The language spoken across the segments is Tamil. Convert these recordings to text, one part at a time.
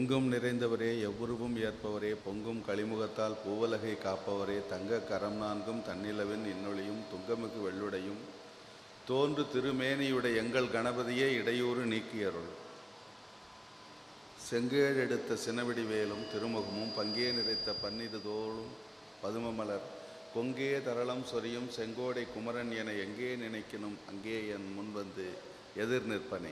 எங்கும் நிறைந்தவரே எவ்வுருவும் ஏற்பவரே பொங்கும் களிமுகத்தால் பூவலகை காப்பவரே தங்க கரம் நான்கும் தன்னிலவின் இன்னொளியும் துங்கமிகு வெள்ளுடையும் தோன்று திருமேனியுடைய எங்கள் கணபதியே இடையூறு நீக்கியருள் செங்கேழ் எடுத்த சினவிடி வேலும் திருமுகமும் பங்கே நிறைத்த பன்னிரு தோளும் பதுமமலர் பொங்கே தரளம் சொரியும் செங்கோடை குமரன் என எங்கே நினைக்கணும் அங்கே என் முன் வந்து எதிர் நிற்பனே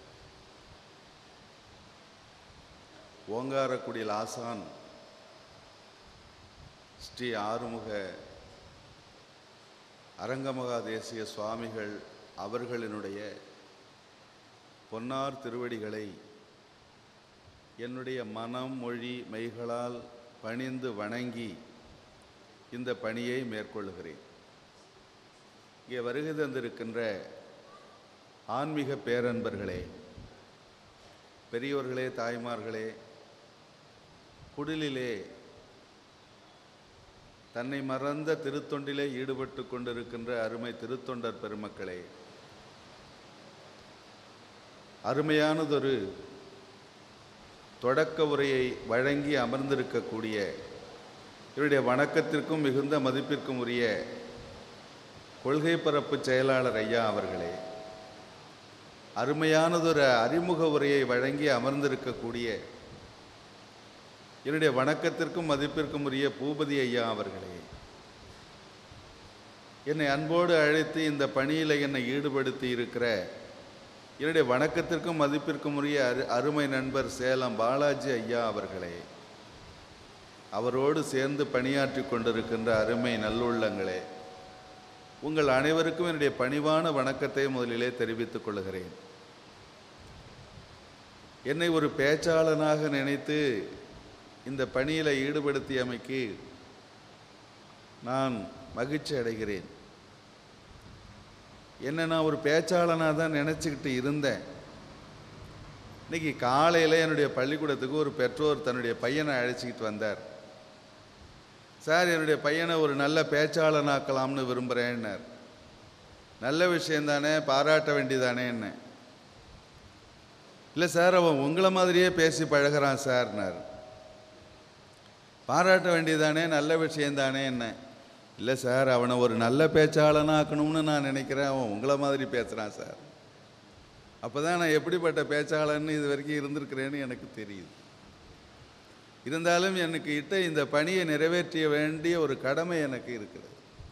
ஓங்காரக்குடியில் ஆசான் ஸ்ரீ ஆறுமுக அரங்கமகா தேசிய சுவாமிகள் அவர்களினுடைய பொன்னார் திருவடிகளை என்னுடைய மனம் மொழி மெய்களால் பணிந்து வணங்கி இந்த பணியை மேற்கொள்கிறேன் இங்கே வருகை தந்திருக்கின்ற ஆன்மீக பேரன்பர்களே பெரியோர்களே தாய்மார்களே குடிலிலே தன்னை மறந்த திருத்தொண்டிலே ஈடுபட்டு கொண்டிருக்கின்ற அருமை திருத்தொண்டர் பெருமக்களே அருமையானதொரு தொடக்க உரையை வழங்கி அமர்ந்திருக்கக்கூடிய இவருடைய வணக்கத்திற்கும் மிகுந்த மதிப்பிற்கும் உரிய கொள்கை பரப்பு செயலாளர் ஐயா அவர்களே அருமையானதொரு அறிமுக உரையை வழங்கி அமர்ந்திருக்கக்கூடிய என்னுடைய வணக்கத்திற்கும் மதிப்பிற்கும் உரிய பூபதி ஐயா அவர்களே என்னை அன்போடு அழைத்து இந்த பணியில் என்னை ஈடுபடுத்தி இருக்கிற என்னுடைய வணக்கத்திற்கும் மதிப்பிற்கும் உரிய அரு அருமை நண்பர் சேலம் பாலாஜி ஐயா அவர்களே அவரோடு சேர்ந்து பணியாற்றி கொண்டிருக்கின்ற அருமை நல்லுள்ளங்களே உங்கள் அனைவருக்கும் என்னுடைய பணிவான வணக்கத்தை முதலிலே தெரிவித்துக் கொள்கிறேன் என்னை ஒரு பேச்சாளனாக நினைத்து இந்த பணியில் ஈடுபடுத்தியமைக்கு நான் மகிழ்ச்சி அடைகிறேன் என்ன நான் ஒரு பேச்சாளனாக தான் நினச்சிக்கிட்டு இருந்தேன் இன்னைக்கு காலையில் என்னுடைய பள்ளிக்கூடத்துக்கு ஒரு பெற்றோர் தன்னுடைய பையனை அழைச்சிக்கிட்டு வந்தார் சார் என்னுடைய பையனை ஒரு நல்ல பேச்சாளனாக்கலாம்னு விரும்புகிறேன்னார் நல்ல விஷயந்தானே பாராட்ட வேண்டியதானே என்ன இல்லை சார் அவன் உங்களை மாதிரியே பேசி பழகிறான் சார்னார் பாராட்ட வேண்டியதானே நல்ல விஷயந்தானே என்ன இல்லை சார் அவனை ஒரு நல்ல பேச்சாளனாக்கணும்னு நான் நினைக்கிறேன் அவன் உங்களை மாதிரி பேசுகிறான் சார் அப்போ தான் நான் எப்படிப்பட்ட பேச்சாளன்னு இது வரைக்கும் இருந்திருக்கிறேன்னு எனக்கு தெரியுது இருந்தாலும் எனக்கு இட்ட இந்த பணியை நிறைவேற்றிய வேண்டிய ஒரு கடமை எனக்கு இருக்கிறது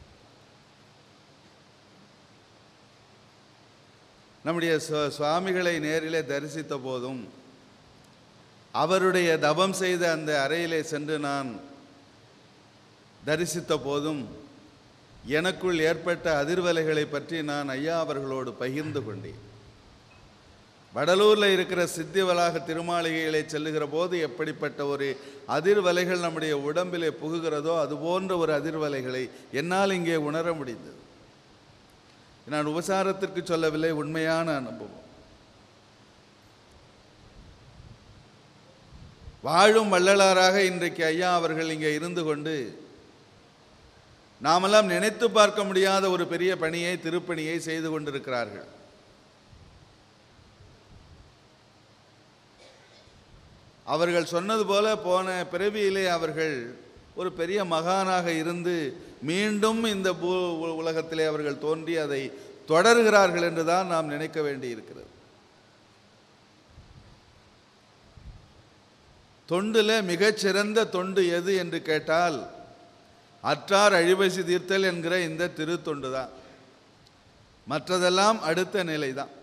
நம்முடைய சு- சுவாமிகளை நேரிலே தரிசித்த போதும் அவருடைய தவம் செய்த அந்த அறையிலே சென்று நான் தரிசித்த போதும் எனக்குள் ஏற்பட்ட அதிர்வலைகளை பற்றி நான் ஐயா அவர்களோடு பகிர்ந்து கொண்டேன் வடலூரில் இருக்கிற சித்தி வளாக திருமாளிகைகளை செல்லுகிற போது எப்படிப்பட்ட ஒரு அதிர்வலைகள் நம்முடைய உடம்பிலே புகுகிறதோ அது போன்ற ஒரு அதிர்வலைகளை என்னால் இங்கே உணர முடிந்தது நான் உபசாரத்திற்கு சொல்லவில்லை உண்மையான அனுபவம் வாழும் வள்ளலாராக இன்றைக்கு ஐயா அவர்கள் இங்கே இருந்து கொண்டு நாமெல்லாம் நினைத்து பார்க்க முடியாத ஒரு பெரிய பணியை திருப்பணியை செய்து கொண்டிருக்கிறார்கள் அவர்கள் சொன்னது போல போன பிறவியிலே அவர்கள் ஒரு பெரிய மகானாக இருந்து மீண்டும் இந்த பூ உ- உலகத்திலே அவர்கள் தோன்றி அதை தொடர்கிறார்கள் என்று தான் நாம் நினைக்க வேண்டியிருக்கிறது தொண்டில் மிகச்சிறந்த தொண்டு எது என்று கேட்டால் அற்றார் அழிவசி தீர்த்தல் என்கிற இந்த திருத்தொண்டு தான் மற்றதெல்லாம் அடுத்த நிலை தான்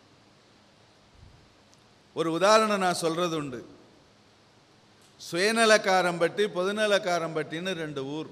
ஒரு உதாரணம் நான் சொல்றது உண்டு சுயநலக்காரம்பட்டி பொதுநலக்காரம்பட்டின்னு ரெண்டு ஊர்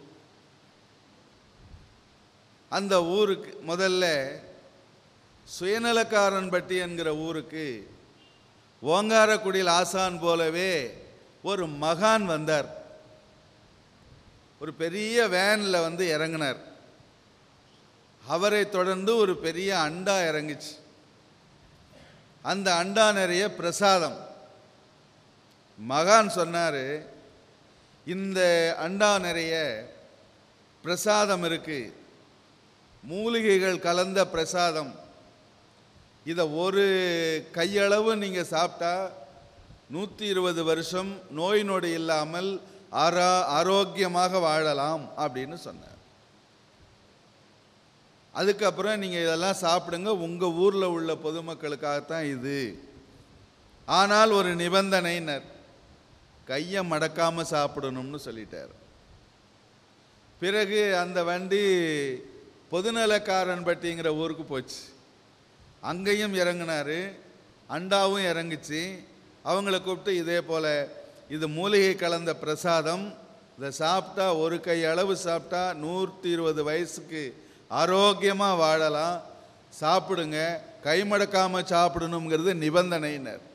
அந்த ஊருக்கு முதல்ல சுயநலக்காரன்பட்டி என்கிற ஊருக்கு ஓங்காரக்குடியில் ஆசான் போலவே ஒரு மகான் வந்தார் ஒரு பெரிய வேனில் வந்து இறங்கினார் அவரை தொடர்ந்து ஒரு பெரிய அண்டா இறங்குச்சு அந்த அண்டா நிறைய பிரசாதம் மகான் சொன்னார் இந்த அண்டா நிறைய பிரசாதம் இருக்கு மூலிகைகள் கலந்த பிரசாதம் இதை ஒரு கையளவு நீங்கள் சாப்பிட்டா நூற்றி இருபது வருஷம் நோய் நொடி இல்லாமல் ஆரா ஆரோக்கியமாக வாழலாம் அப்படின்னு சொன்னார் அதுக்கப்புறம் நீங்கள் இதெல்லாம் சாப்பிடுங்க உங்கள் ஊரில் உள்ள பொதுமக்களுக்காகத்தான் இது ஆனால் ஒரு நிபந்தனைனர் கையை மடக்காமல் சாப்பிடணும்னு சொல்லிட்டார் பிறகு அந்த வண்டி பொதுநலக்காரன்பட்டிங்கிற ஊருக்கு போச்சு அங்கேயும் இறங்கினாரு அண்டாவும் இறங்குச்சு அவங்கள கூப்பிட்டு இதே போல் இது மூலிகை கலந்த பிரசாதம் இதை சாப்பிட்டா ஒரு கை அளவு சாப்பிட்டா நூற்றி இருபது வயசுக்கு ஆரோக்கியமாக வாழலாம் சாப்பிடுங்க கை மடக்காமல் சாப்பிடணுங்கிறது நிபந்தனையினர்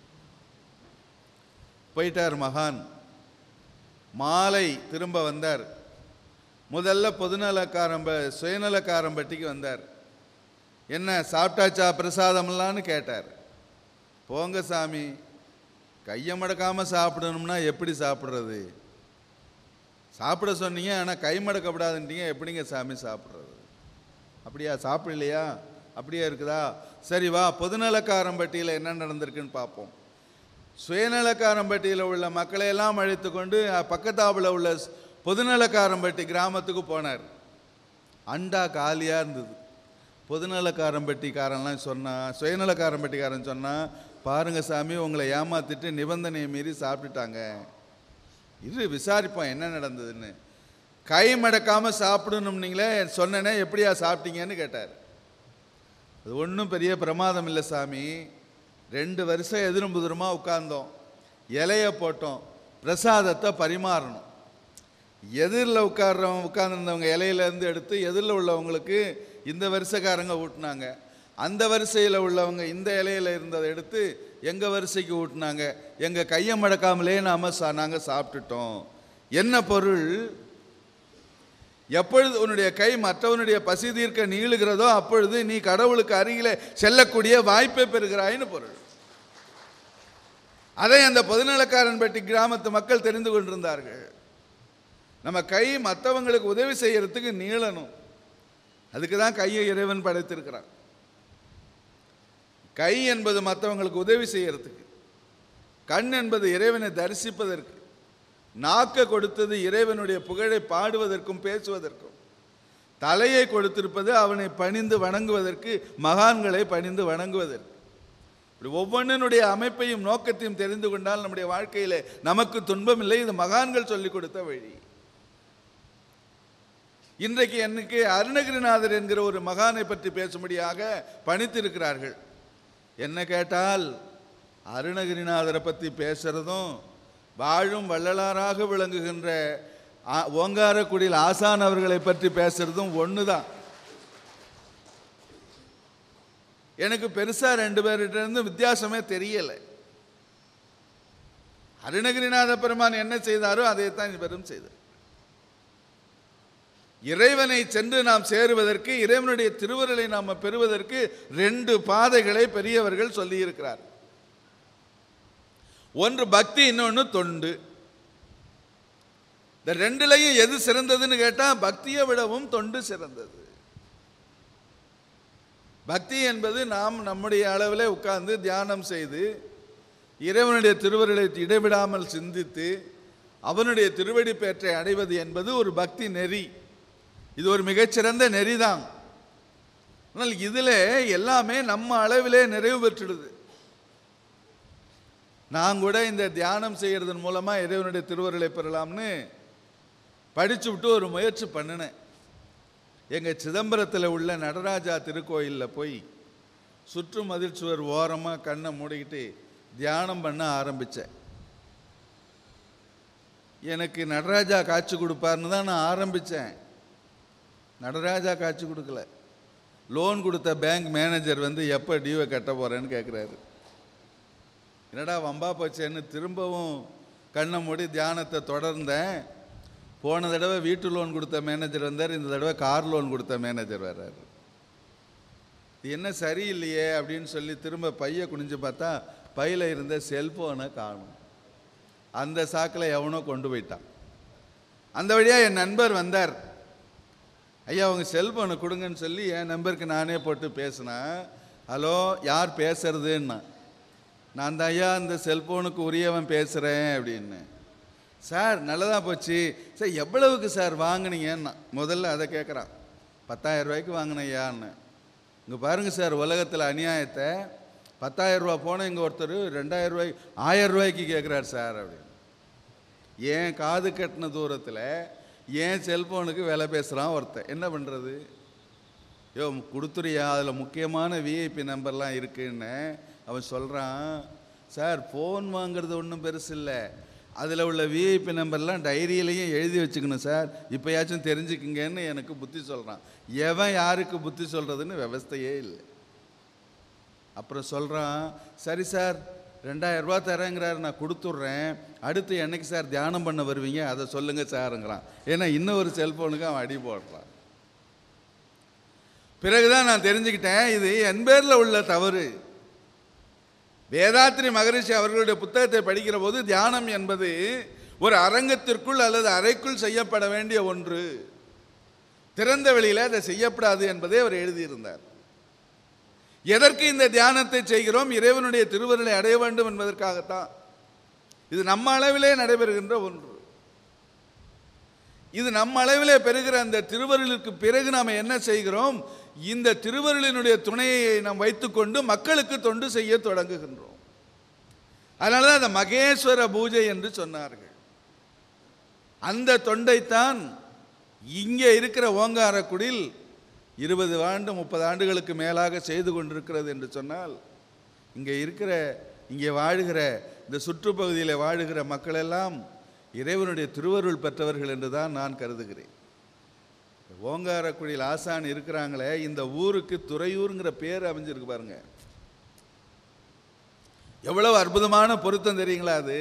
போயிட்டார் மகான் மாலை திரும்ப வந்தார் முதல்ல பொதுநலக்காரம்ப சுயநலக்காரம்பட்டிக்கு வந்தார் என்ன சாப்பிட்டாச்சா பிரசாதம்லான்னு கேட்டார் போங்க சாமி கையை மடக்காமல் சாப்பிடணும்னா எப்படி சாப்பிட்றது சாப்பிட சொன்னீங்க ஆனால் கை மடக்கப்படாதுன்றீங்க எப்படிங்க சாமி சாப்பிட்றது அப்படியா சாப்பிடலையா அப்படியே இருக்குதா சரி வா பொதுநலக்காரம்பட்டியில் என்ன நடந்திருக்குன்னு பார்ப்போம் சுயநலக்காரம்பட்டியில் உள்ள மக்களை எல்லாம் அழைத்து கொண்டு பக்கத்தாப்பில் உள்ள பொதுநலக்காரம்பட்டி கிராமத்துக்கு போனார் அண்டா காலியாக இருந்தது பொதுநலக்காரம்பட்டிக்காரன்லாம் சொன்னான் சுயநலக்காரம்பட்டிக்காரன் சொன்னான் பாருங்க சாமி உங்களை ஏமாத்திட்டு நிபந்தனையை மீறி சாப்பிட்டுட்டாங்க இது விசாரிப்போம் என்ன நடந்ததுன்னு கை மடக்காமல் சாப்பிடணும்னீங்களே சொன்னனே எப்படியா சாப்பிட்டீங்கன்னு கேட்டார் அது ஒன்றும் பெரிய பிரமாதம் இல்லை சாமி ரெண்டு வருஷம் எதிரும் புதிருமா உட்கார்ந்தோம் இலைய போட்டோம் பிரசாதத்தை பரிமாறணும் எதிரில் உட்கார்றவங்க உட்கார்ந்துருந்தவங்க இலையிலேருந்து எடுத்து எதிரில் உள்ளவங்களுக்கு இந்த வரிசைக்காரங்க ஊட்டினாங்க அந்த வரிசையில் உள்ளவங்க இந்த இலையில இருந்ததை எடுத்து எங்கள் வரிசைக்கு ஊட்டினாங்க எங்கள் கையை மடக்காமலே நாம் சா நாங்கள் சாப்பிட்டுட்டோம் என்ன பொருள் எப்பொழுது உன்னுடைய கை மற்றவனுடைய பசி தீர்க்க நீளுகிறதோ அப்பொழுது நீ கடவுளுக்கு அருகிலே செல்லக்கூடிய வாய்ப்பை பெறுகிறாய்னு பொருள் அதை அந்த பொதுநலக்காரன்பட்டி கிராமத்து மக்கள் தெரிந்து கொண்டிருந்தார்கள் நம்ம கை மற்றவங்களுக்கு உதவி செய்யறதுக்கு நீளணும் அதுக்கு தான் கையை இறைவன் படைத்திருக்கிறான் கை என்பது மற்றவங்களுக்கு உதவி செய்யறதுக்கு கண் என்பது இறைவனை தரிசிப்பதற்கு நாக்க கொடுத்தது இறைவனுடைய புகழை பாடுவதற்கும் பேசுவதற்கும் தலையை கொடுத்திருப்பது அவனை பணிந்து வணங்குவதற்கு மகான்களை பணிந்து வணங்குவதற்கு இப்படி ஒவ்வொன்றினுடைய அமைப்பையும் நோக்கத்தையும் தெரிந்து கொண்டால் நம்முடைய வாழ்க்கையிலே நமக்கு துன்பம் இல்லை இது மகான்கள் சொல்லிக் கொடுத்த வழி இன்றைக்கு எனக்கு அருணகிரிநாதர் என்கிற ஒரு மகானை பற்றி பேசும்படியாக பணித்திருக்கிறார்கள் என்ன கேட்டால் அருணகிரிநாதரை பற்றி பேசுறதும் வாழும் வள்ளலாராக விளங்குகின்ற ஆ- ஓங்காரக்குடியில் ஆசான் அவர்களை பற்றி பேசுறதும் ஒன்று தான் எனக்கு பெருசா ரெண்டு பேர்கிட்ட இருந்து வித்தியாசமே தெரியலை அருணகிரிநாத பெருமான் என்ன செய்தாரோ அதைத்தான் இவரும் செய்தார் இறைவனை சென்று நாம் சேருவதற்கு இறைவனுடைய திருவருளை நாம் பெறுவதற்கு ரெண்டு பாதைகளை பெரியவர்கள் சொல்லியிருக்கிறார் ஒன்று பக்தி இன்னொன்று தொண்டு இந்த ரெண்டுலையும் எது சிறந்ததுன்னு கேட்டா பக்தியை விடவும் தொண்டு சிறந்தது பக்தி என்பது நாம் நம்முடைய அளவில் உட்கார்ந்து தியானம் செய்து இறைவனுடைய திருவருளை இடைவிடாமல் சிந்தித்து அவனுடைய திருவடி பேற்றை அடைவது என்பது ஒரு பக்தி நெறி இது ஒரு மிகச்சிறந்த நெறிதான் ஆனால் இதில் எல்லாமே நம்ம அளவிலே நிறைவு பெற்றுடுது நான் கூட இந்த தியானம் செய்கிறதன் மூலமாக இறைவனுடைய திருவருளை பெறலாம்னு படிச்சு விட்டு ஒரு முயற்சி பண்ணினேன் எங்கள் சிதம்பரத்தில் உள்ள நடராஜா திருக்கோயிலில் போய் சுற்று மதில் சுவர் ஓரமாக கண்ணை மூடிக்கிட்டு தியானம் பண்ண ஆரம்பித்தேன் எனக்கு நடராஜா காட்சி கொடுப்பாருன்னு தான் நான் ஆரம்பித்தேன் நடராஜா காட்சி கொடுக்கல லோன் கொடுத்த பேங்க் மேனேஜர் வந்து எப்போ டியூவை கட்ட போகிறேன்னு கேட்குறாரு என்னடா வம்பா போச்சேன்னு திரும்பவும் கண்ணை மூடி தியானத்தை தொடர்ந்தேன் போன தடவை வீட்டு லோன் கொடுத்த மேனேஜர் வந்தார் இந்த தடவை கார் லோன் கொடுத்த மேனேஜர் வர்றாரு இது என்ன சரியில்லையே அப்படின்னு சொல்லி திரும்ப பைய குனிஞ்சு பார்த்தா பையில் இருந்த செல்போனை காணும் அந்த சாக்கில் எவனோ கொண்டு போயிட்டான் அந்த வழியாக என் நண்பர் வந்தார் ஐயா உங்கள் செல்போனை கொடுங்கன்னு சொல்லி என் நம்பருக்கு நானே போட்டு பேசினேன் ஹலோ யார் பேசுறதுன்னா நான் தான் ஐயா இந்த செல்போனுக்கு உரியவன் பேசுகிறேன் அப்படின்னு சார் நல்லதா போச்சு சார் எவ்வளவுக்கு சார் வாங்குனீங்கன்னா முதல்ல அதை கேட்குறான் பத்தாயிரம் ரூபாய்க்கு வாங்கினேன் ஐயான்னு இங்கே பாருங்க சார் உலகத்தில் அநியாயத்தை பத்தாயிரம் ரூபா போன இங்கே ஒருத்தர் ரெண்டாயிரம் ரூபாய்க்கு ஆயிரம் ரூபாய்க்கு கேட்குறாரு சார் அப்படின்னு ஏன் காது கட்டின தூரத்தில் ஏன் செல்போனுக்கு விலை பேசுகிறான் ஒருத்தன் என்ன பண்ணுறது யோ கொடுத்துறியா அதில் முக்கியமான விஐபி நம்பர்லாம் இருக்குன்னு அவன் சொல்கிறான் சார் ஃபோன் வாங்குறது ஒன்றும் பெருசு இல்லை அதில் உள்ள விஐபி நம்பர்லாம் டைரியிலையும் எழுதி வச்சுக்கணும் சார் இப்போயாச்சும் தெரிஞ்சுக்குங்கன்னு எனக்கு புத்தி சொல்கிறான் எவன் யாருக்கு புத்தி சொல்கிறதுன்னு விவஸ்தையே இல்லை அப்புறம் சொல்கிறான் சரி சார் ரெண்டாயிரம் ரூபா தரேங்கிறாரு நான் கொடுத்துட்றேன் அடுத்து என்னைக்கு சார் தியானம் பண்ண வருவீங்க அதை சொல்லுங்கள் சாருங்கிறான் ஏன்னா இன்னும் ஒரு செல்ஃபோனுக்கு அவன் அடி போடுறான் பிறகுதான் நான் தெரிஞ்சுக்கிட்டேன் இது என் பேரில் உள்ள தவறு வேதாத்ரி மகரிஷி அவர்களுடைய புத்தகத்தை படிக்கிற போது தியானம் என்பது ஒரு அரங்கத்திற்குள் அல்லது அறைக்குள் செய்யப்பட வேண்டிய ஒன்று திறந்த வெளியில் அதை செய்யப்படாது என்பதை அவர் எழுதியிருந்தார் எதற்கு இந்த தியானத்தை செய்கிறோம் இறைவனுடைய திருவருளை அடைய வேண்டும் என்பதற்காகத்தான் இது நம்ம அளவிலே நடைபெறுகின்ற ஒன்று இது நம்ம அளவிலே பெறுகிற அந்த திருவருளுக்கு பிறகு நாம் என்ன செய்கிறோம் இந்த திருவருளினுடைய துணையை நாம் வைத்துக்கொண்டு மக்களுக்கு தொண்டு செய்ய தொடங்குகின்றோம் அதனால தான் அந்த மகேஸ்வர பூஜை என்று சொன்னார்கள் அந்த தொண்டைத்தான் இங்கே இருக்கிற ஓங்காரக்குடில் இருபது ஆண்டு முப்பது ஆண்டுகளுக்கு மேலாக செய்து கொண்டிருக்கிறது என்று சொன்னால் இங்கே இருக்கிற இங்கே வாழுகிற இந்த சுற்றுப்பகுதியில் வாழுகிற மக்களெல்லாம் இறைவனுடைய திருவருள் பெற்றவர்கள் என்று தான் நான் கருதுகிறேன் ஓங்காரக்குடியில் ஆசான் இருக்கிறாங்களே இந்த ஊருக்கு துறையூருங்கிற பேர் அமைஞ்சிருக்கு பாருங்க எவ்வளவு அற்புதமான பொருத்தம் தெரியுங்களா அது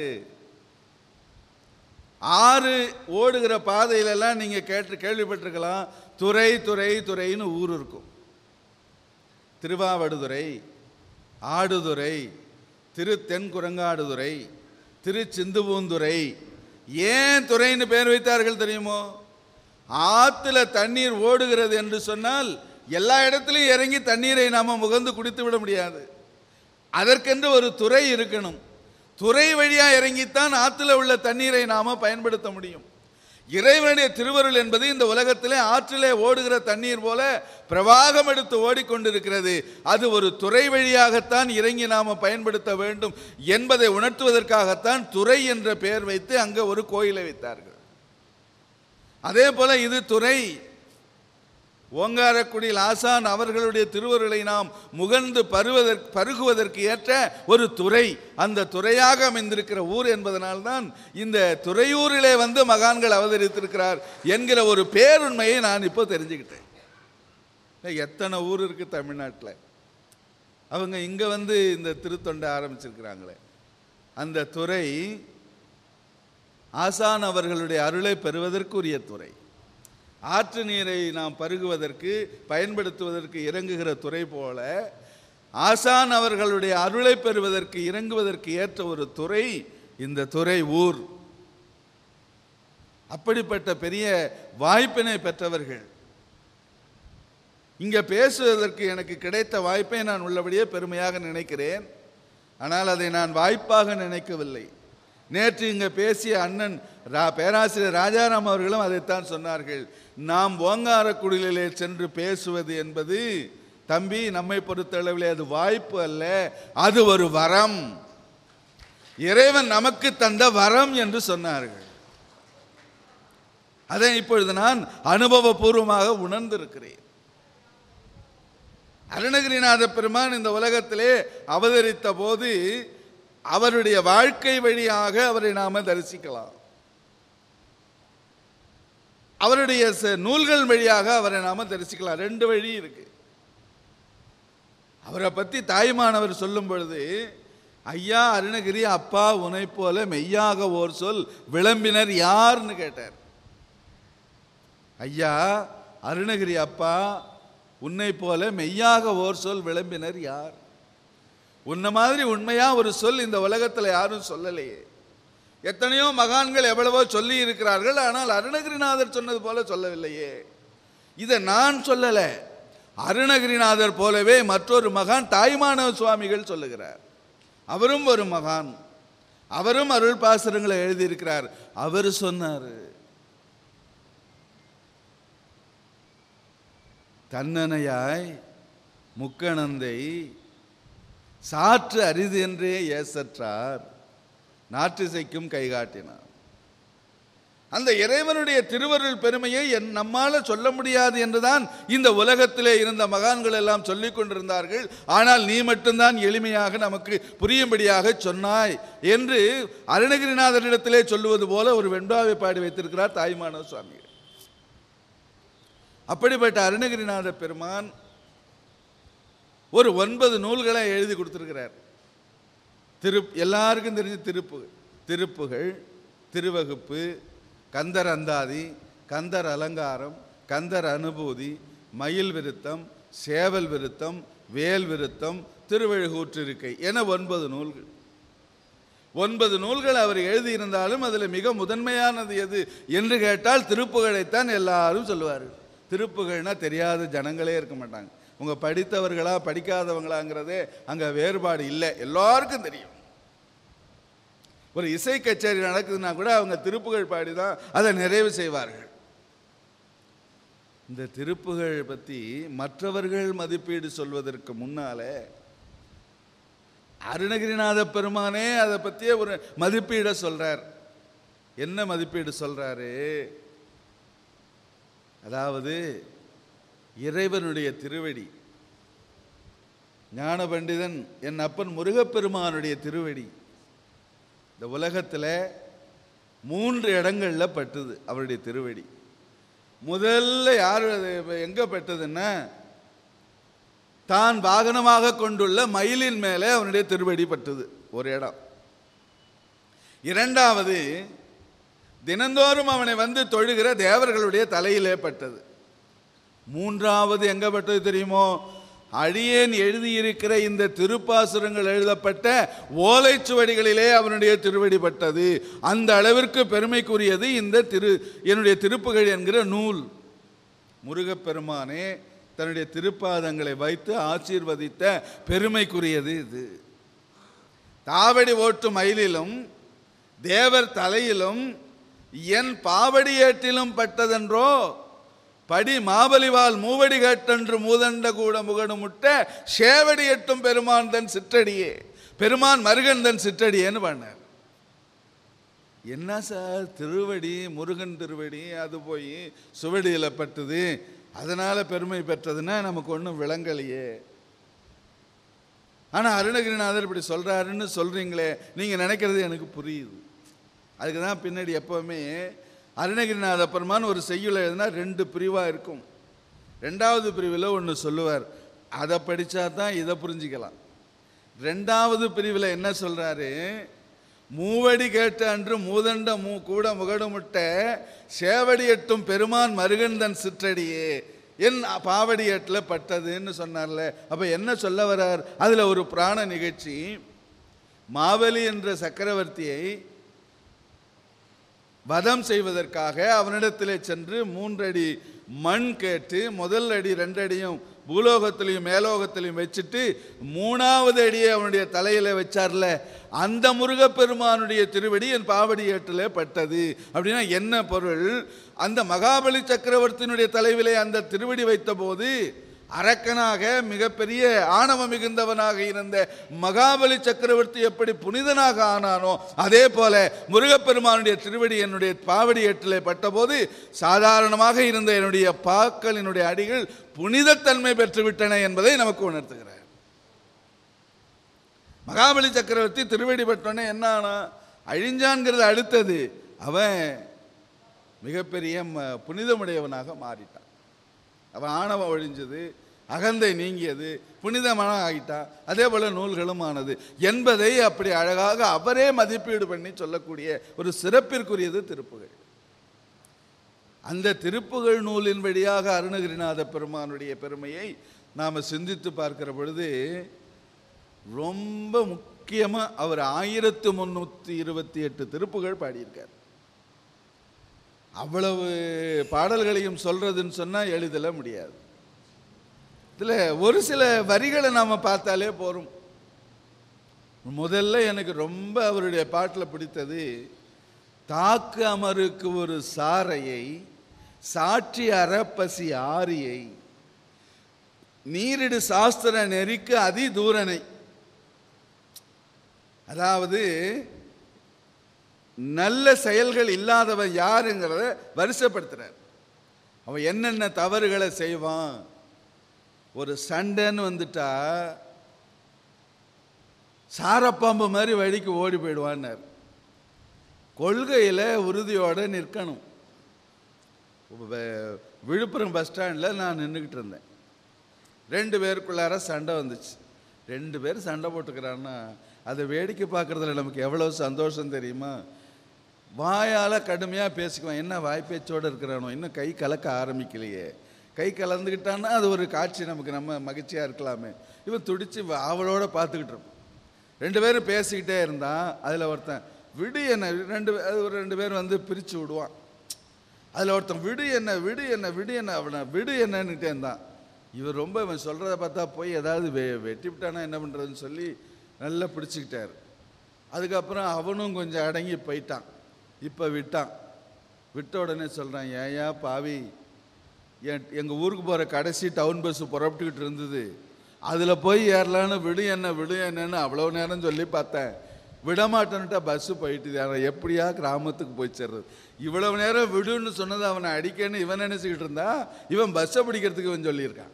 ஆறு ஓடுகிற பாதையிலெல்லாம் நீங்கள் கேட்டு கேள்விப்பட்டிருக்கலாம் துறை துறை துறைன்னு ஊர் இருக்கும் திருவாவடுதுறை ஆடுதுறை திரு தென்குரங்காடுதுறை திருச்சிந்துபூந்துறை ஏன் துறைன்னு பேர் வைத்தார்கள் தெரியுமோ ஆற்றுல தண்ணீர் ஓடுகிறது என்று சொன்னால் எல்லா இடத்துலையும் இறங்கி தண்ணீரை நாம் முகந்து குடித்து விட முடியாது அதற்கென்று ஒரு துறை இருக்கணும் துறை வழியாக இறங்கித்தான் ஆற்றுல உள்ள தண்ணீரை நாம் பயன்படுத்த முடியும் இறைவனுடைய திருவருள் என்பது இந்த உலகத்திலே ஆற்றிலே ஓடுகிற தண்ணீர் போல பிரவாகம் எடுத்து ஓடிக்கொண்டிருக்கிறது அது ஒரு துறை வழியாகத்தான் இறங்கி நாம் பயன்படுத்த வேண்டும் என்பதை உணர்த்துவதற்காகத்தான் துறை என்ற பெயர் வைத்து அங்கே ஒரு கோயிலை வைத்தார்கள் அதே போல இது துறை ஓங்காரக்குடியில் ஆசான் அவர்களுடைய திருவருளை நாம் முகந்து பருவதற்கு பருகுவதற்கு ஏற்ற ஒரு துறை அந்த துறையாக அமைந்திருக்கிற ஊர் என்பதனால்தான் இந்த துறையூரிலே வந்து மகான்கள் அவதரித்திருக்கிறார் என்கிற ஒரு பேருண்மையை நான் இப்போ தெரிஞ்சுக்கிட்டேன் எத்தனை ஊர் இருக்கு தமிழ்நாட்டில் அவங்க இங்கே வந்து இந்த திருத்தொண்டை ஆரம்பிச்சிருக்கிறாங்களே அந்த துறை ஆசான் அவர்களுடைய அருளை பெறுவதற்குரிய துறை ஆற்று நீரை நாம் பருகுவதற்கு பயன்படுத்துவதற்கு இறங்குகிற துறை போல ஆசான் அவர்களுடைய அருளை பெறுவதற்கு இறங்குவதற்கு ஏற்ற ஒரு துறை இந்த துறை ஊர் அப்படிப்பட்ட பெரிய வாய்ப்பினை பெற்றவர்கள் இங்கே பேசுவதற்கு எனக்கு கிடைத்த வாய்ப்பை நான் உள்ளபடியே பெருமையாக நினைக்கிறேன் ஆனால் அதை நான் வாய்ப்பாக நினைக்கவில்லை நேற்று இங்கே பேசிய அண்ணன் ரா பேராசிரியர் ராஜாராம் அவர்களும் அதைத்தான் சொன்னார்கள் நாம் ஓங்காரக்குடிலே சென்று பேசுவது என்பது தம்பி நம்மை பொறுத்தளவிலே அது வாய்ப்பு அல்ல அது ஒரு வரம் இறைவன் நமக்கு தந்த வரம் என்று சொன்னார்கள் அதை இப்பொழுது நான் அனுபவபூர்வமாக உணர்ந்திருக்கிறேன் அருணகிரிநாத பெருமான் இந்த உலகத்திலே அவதரித்த போது அவருடைய வாழ்க்கை வழியாக அவரை நாம தரிசிக்கலாம் அவருடைய ச- நூல்கள் வழியாக அவரை நாம தரிசிக்கலாம் ரெண்டு வழி இருக்கு அவரை பத்தி தாய்மானவர் சொல்லும் பொழுது ஐயா அருணகிரி அப்பா உனை போல மெய்யாக ஓர் சொல் விளம்பினர் யார்னு கேட்டார் ஐயா அருணகிரி அப்பா உன்னை போல மெய்யாக ஓர் சொல் விளம்பினர் யார் உன்ன மாதிரி உண்மையா ஒரு சொல் இந்த உலகத்துல யாரும் சொல்லலையே எத்தனையோ மகான்கள் எவ்வளவோ சொல்லி இருக்கிறார்கள் ஆனால் அருணகிரிநாதர் சொன்னது போல சொல்லவில்லையே இதை நான் சொல்லல அருணகிரிநாதர் போலவே மற்றொரு மகான் தாய்மானவ சுவாமிகள் சொல்லுகிறார் அவரும் ஒரு மகான் அவரும் அருள் பாசுரங்களை எழுதியிருக்கிறார் அவர் சொன்னார் தன்னனையாய் முக்கணந்தை சாற்று அரிது என்றே ஏசற்றார் நாற்றிசைக்கும் கைகாட்டினார் அந்த இறைவனுடைய திருவருள் பெருமையை என் நம்மால சொல்ல முடியாது என்றுதான் இந்த உலகத்திலே இருந்த மகான்கள் எல்லாம் சொல்லிக் கொண்டிருந்தார்கள் ஆனால் நீ மட்டும்தான் எளிமையாக நமக்கு புரியும்படியாக சொன்னாய் என்று அருணகிரிநாதரிடத்திலே சொல்லுவது போல ஒரு வெண்பாவை பாடி வைத்திருக்கிறார் தாய்மான சுவாமி அப்படிப்பட்ட அருணகிரிநாத பெருமான் ஒரு ஒன்பது நூல்களை எழுதி கொடுத்திருக்கிறார் திரு எல்லாருக்கும் தெரிஞ்ச திருப்புகள் திருப்புகள் திருவகுப்பு கந்தர் அந்தாதி கந்தர் அலங்காரம் கந்தர் அனுபூதி மயில் விருத்தம் சேவல் விருத்தம் வேல் விருத்தம் திருவழுகூற்றிருக்கை என ஒன்பது நூல்கள் ஒன்பது நூல்கள் அவர் எழுதியிருந்தாலும் அதில் மிக முதன்மையானது எது என்று கேட்டால் திருப்புகழைத்தான் எல்லாரும் சொல்லுவார்கள் திருப்புகழ்னா தெரியாத ஜனங்களே இருக்க மாட்டாங்க உங்கள் படித்தவர்களா படிக்காதவங்களாங்கிறதே அங்கே வேறுபாடு இல்லை எல்லாருக்கும் தெரியும் ஒரு இசை கச்சேரி நடக்குதுன்னா கூட அவங்க திருப்புகழ் பாடி தான் அதை நிறைவு செய்வார்கள் இந்த திருப்புகழ் பற்றி மற்றவர்கள் மதிப்பீடு சொல்வதற்கு முன்னாலே அருணகிரிநாத பெருமானே அதை பற்றியே ஒரு மதிப்பீடை சொல்றார் என்ன மதிப்பீடு சொல்றாரு அதாவது இறைவனுடைய திருவடி ஞான பண்டிதன் என் அப்பன் முருகப்பெருமானுடைய திருவடி இந்த உலகத்தில் மூன்று இடங்களில் பட்டுது அவருடைய திருவடி முதல்ல யார் எங்கே பட்டதுன்னா தான் வாகனமாக கொண்டுள்ள மயிலின் மேலே அவனுடைய திருவடி பட்டது ஒரு இடம் இரண்டாவது தினந்தோறும் அவனை வந்து தொழுகிற தேவர்களுடைய தலையிலே பட்டது மூன்றாவது எங்க பட்டது தெரியுமோ அடியேன் எழுதியிருக்கிற இந்த திருப்பாசுரங்கள் எழுதப்பட்ட ஓலைச்சுவடிகளிலே அவனுடைய திருவடி பட்டது அந்த அளவிற்கு பெருமைக்குரியது இந்த திரு என்னுடைய திருப்புகழ் என்கிற நூல் முருகப்பெருமானே தன்னுடைய திருப்பாதங்களை வைத்து ஆசீர்வதித்த பெருமைக்குரியது இது தாவடி ஓட்டும் மயிலிலும் தேவர் தலையிலும் என் பாவடி ஏட்டிலும் பட்டதென்றோ படி மாபலிவால் மூவடி கேட்டன்று மூதண்ட கூட முகடு முட்ட சேவடி எட்டும் பெருமான் தன் சிற்றடியே பெருமான் மருகன் தன் சிற்றடியேன்னு பண்ணார் என்ன சார் திருவடி முருகன் திருவடி அது போய் சுவடியில் பட்டது அதனால பெருமை பெற்றதுன்னா நமக்கு ஒன்றும் விளங்கலையே ஆனால் அருணகிரிநாதர் இப்படி சொல்கிறாருன்னு சொல்கிறீங்களே நீங்கள் நினைக்கிறது எனக்கு புரியுது அதுக்கு தான் பின்னாடி எப்போவுமே அருணகிரிநாத பெருமான் ஒரு செய்யுள் எழுதினா ரெண்டு பிரிவாக இருக்கும் ரெண்டாவது பிரிவில் ஒன்று சொல்லுவார் அதை படித்தா தான் இதை புரிஞ்சிக்கலாம் ரெண்டாவது பிரிவில் என்ன சொல்கிறாரு மூவடி கேட்ட அன்று மூதண்ட மூ கூட முகடுமுட்ட சேவடி எட்டும் பெருமான் மருகன் தன் சிற்றடியே என் பாவடி எட்டில் பட்டதுன்னு சொன்னார்ல அப்போ என்ன சொல்ல வரார் அதில் ஒரு பிராண நிகழ்ச்சி மாவலி என்ற சக்கரவர்த்தியை வதம் செய்வதற்காக அவனிடத்திலே சென்று மூன்றடி மண் கேட்டு முதல் அடி ரெண்டு அடியும் பூலோகத்திலையும் மேலோகத்திலையும் வச்சுட்டு மூணாவது அடியை அவனுடைய தலையில வச்சார்ல அந்த முருகப்பெருமானுடைய திருவடி என் பாவடி ஏட்டிலே பட்டது அப்படின்னா என்ன பொருள் அந்த மகாபலி சக்கரவர்த்தியினுடைய தலைவிலே அந்த திருவடி வைத்தபோது அரக்கனாக மிகப்பெரிய ஆணவம் மிகுந்தவனாக இருந்த மகாபலி சக்கரவர்த்தி எப்படி புனிதனாக ஆனானோ அதே போல முருகப்பெருமானுடைய திருவடி என்னுடைய பாவடி ஏட்டிலே பட்டபோது சாதாரணமாக இருந்த என்னுடைய பாக்கள் என்னுடைய அடிகள் புனிதத்தன்மை பெற்றுவிட்டன என்பதை நமக்கு உணர்த்துகிறார் மகாபலி சக்கரவர்த்தி திருவடி பட்டோன்னே என்ன ஆனா அழிஞ்சான்ங்கிறது அடுத்தது அவன் மிகப்பெரிய ம- புனிதமுடையவனாக மாறிட்டான் அவன் ஆணவம் ஒழிஞ்சது அகந்தை நீங்கியது புனிதமான ஆகிட்டான் அதே போல நூல்களும் ஆனது என்பதை அப்படி அழகாக அவரே மதிப்பீடு பண்ணி சொல்லக்கூடிய ஒரு சிறப்பிற்குரியது திருப்புகழ் அந்த திருப்புகழ் நூலின் வழியாக அருணகிரிநாத பெருமானுடைய பெருமையை நாம் சிந்தித்து பார்க்கிற பொழுது ரொம்ப முக்கியமாக அவர் ஆயிரத்து முந்நூற்றி இருபத்தி எட்டு திருப்புகழ் பாடியிருக்கார் அவ்வளவு பாடல்களையும் சொல்றதுன்னு சொன்னால் எழுதல முடியாது இதில் ஒரு சில வரிகளை நாம் பார்த்தாலே போரும் முதல்ல எனக்கு ரொம்ப அவருடைய பாட்டில் பிடித்தது தாக்கு அமருக்கு ஒரு சாரையை சாட்சி அறப்பசி ஆரியை நீரிடு சாஸ்திர நெறிக்கு அதி தூரனை அதாவது நல்ல செயல்கள் இல்லாதவன் யாருங்கிறத வரிசைப்படுத்துறார் அவன் என்னென்ன தவறுகளை செய்வான் ஒரு சண்டைன்னு வந்துட்டா சாரப்பாம்பு மாதிரி வழிக்கு ஓடி போயிடுவான்னார் கொள்கையில் உறுதியோடு நிற்கணும் வ- விழுப்புரம் பஸ் ஸ்டாண்டில் நான் நின்றுக்கிட்டு இருந்தேன் ரெண்டு பேருக்குள்ளார சண்டை வந்துச்சு ரெண்டு பேர் சண்டை போட்டுக்கிறான்னா அதை வேடிக்கை பார்க்குறதுல நமக்கு எவ்வளோ சந்தோஷம் தெரியுமா வாயால் கடுமையாக பேசிக்குவான் என்ன வாய்ப்பேச்சோடு இருக்கிறானோ இன்னும் கை கலக்க ஆரம்பிக்கலையே கை கலந்துக்கிட்டான்னா அது ஒரு காட்சி நமக்கு நம்ம மகிழ்ச்சியாக இருக்கலாமே இவன் துடிச்சு அவளோட பார்த்துக்கிட்டு இருப்பான் ரெண்டு பேரும் பேசிக்கிட்டே இருந்தான் அதில் ஒருத்தன் விடு என்ன ரெண்டு பே- அது ஒரு ரெண்டு பேர் வந்து பிரித்து விடுவான் அதில் ஒருத்தன் விடு என்ன விடு என்ன விடு என்ன அவனை விடு என்னன்னுட்டே இருந்தான் இவர் ரொம்ப இவன் சொல்கிறத பார்த்தா போய் ஏதாவது வெ வெட்டி விட்டானா என்ன பண்ணுறதுன்னு சொல்லி நல்லா பிடிச்சிக்கிட்டார் அதுக்கப்புறம் அவனும் கொஞ்சம் அடங்கி போயிட்டான் இப்போ விட்டான் விட்ட உடனே சொல்கிறான் ஏயா பாவி என் எங்கள் ஊருக்கு போகிற கடைசி டவுன் பஸ்ஸு புறப்பட்டுக்கிட்டு இருந்தது அதில் போய் ஏறலான்னு விடு என்ன விடு என்னன்னு அவ்வளோ நேரம் சொல்லி பார்த்தேன் விடமாட்டேன்ட்டா பஸ்ஸு போயிட்டு அவன் எப்படியா கிராமத்துக்கு போய் சேர்றது இவ்வளவு நேரம் விடுன்னு சொன்னது அவனை அடிக்கன்னு இவன் நினச்சிக்கிட்டு இருந்தா இவன் பஸ்ஸை பிடிக்கிறதுக்கு இவன் சொல்லியிருக்கான்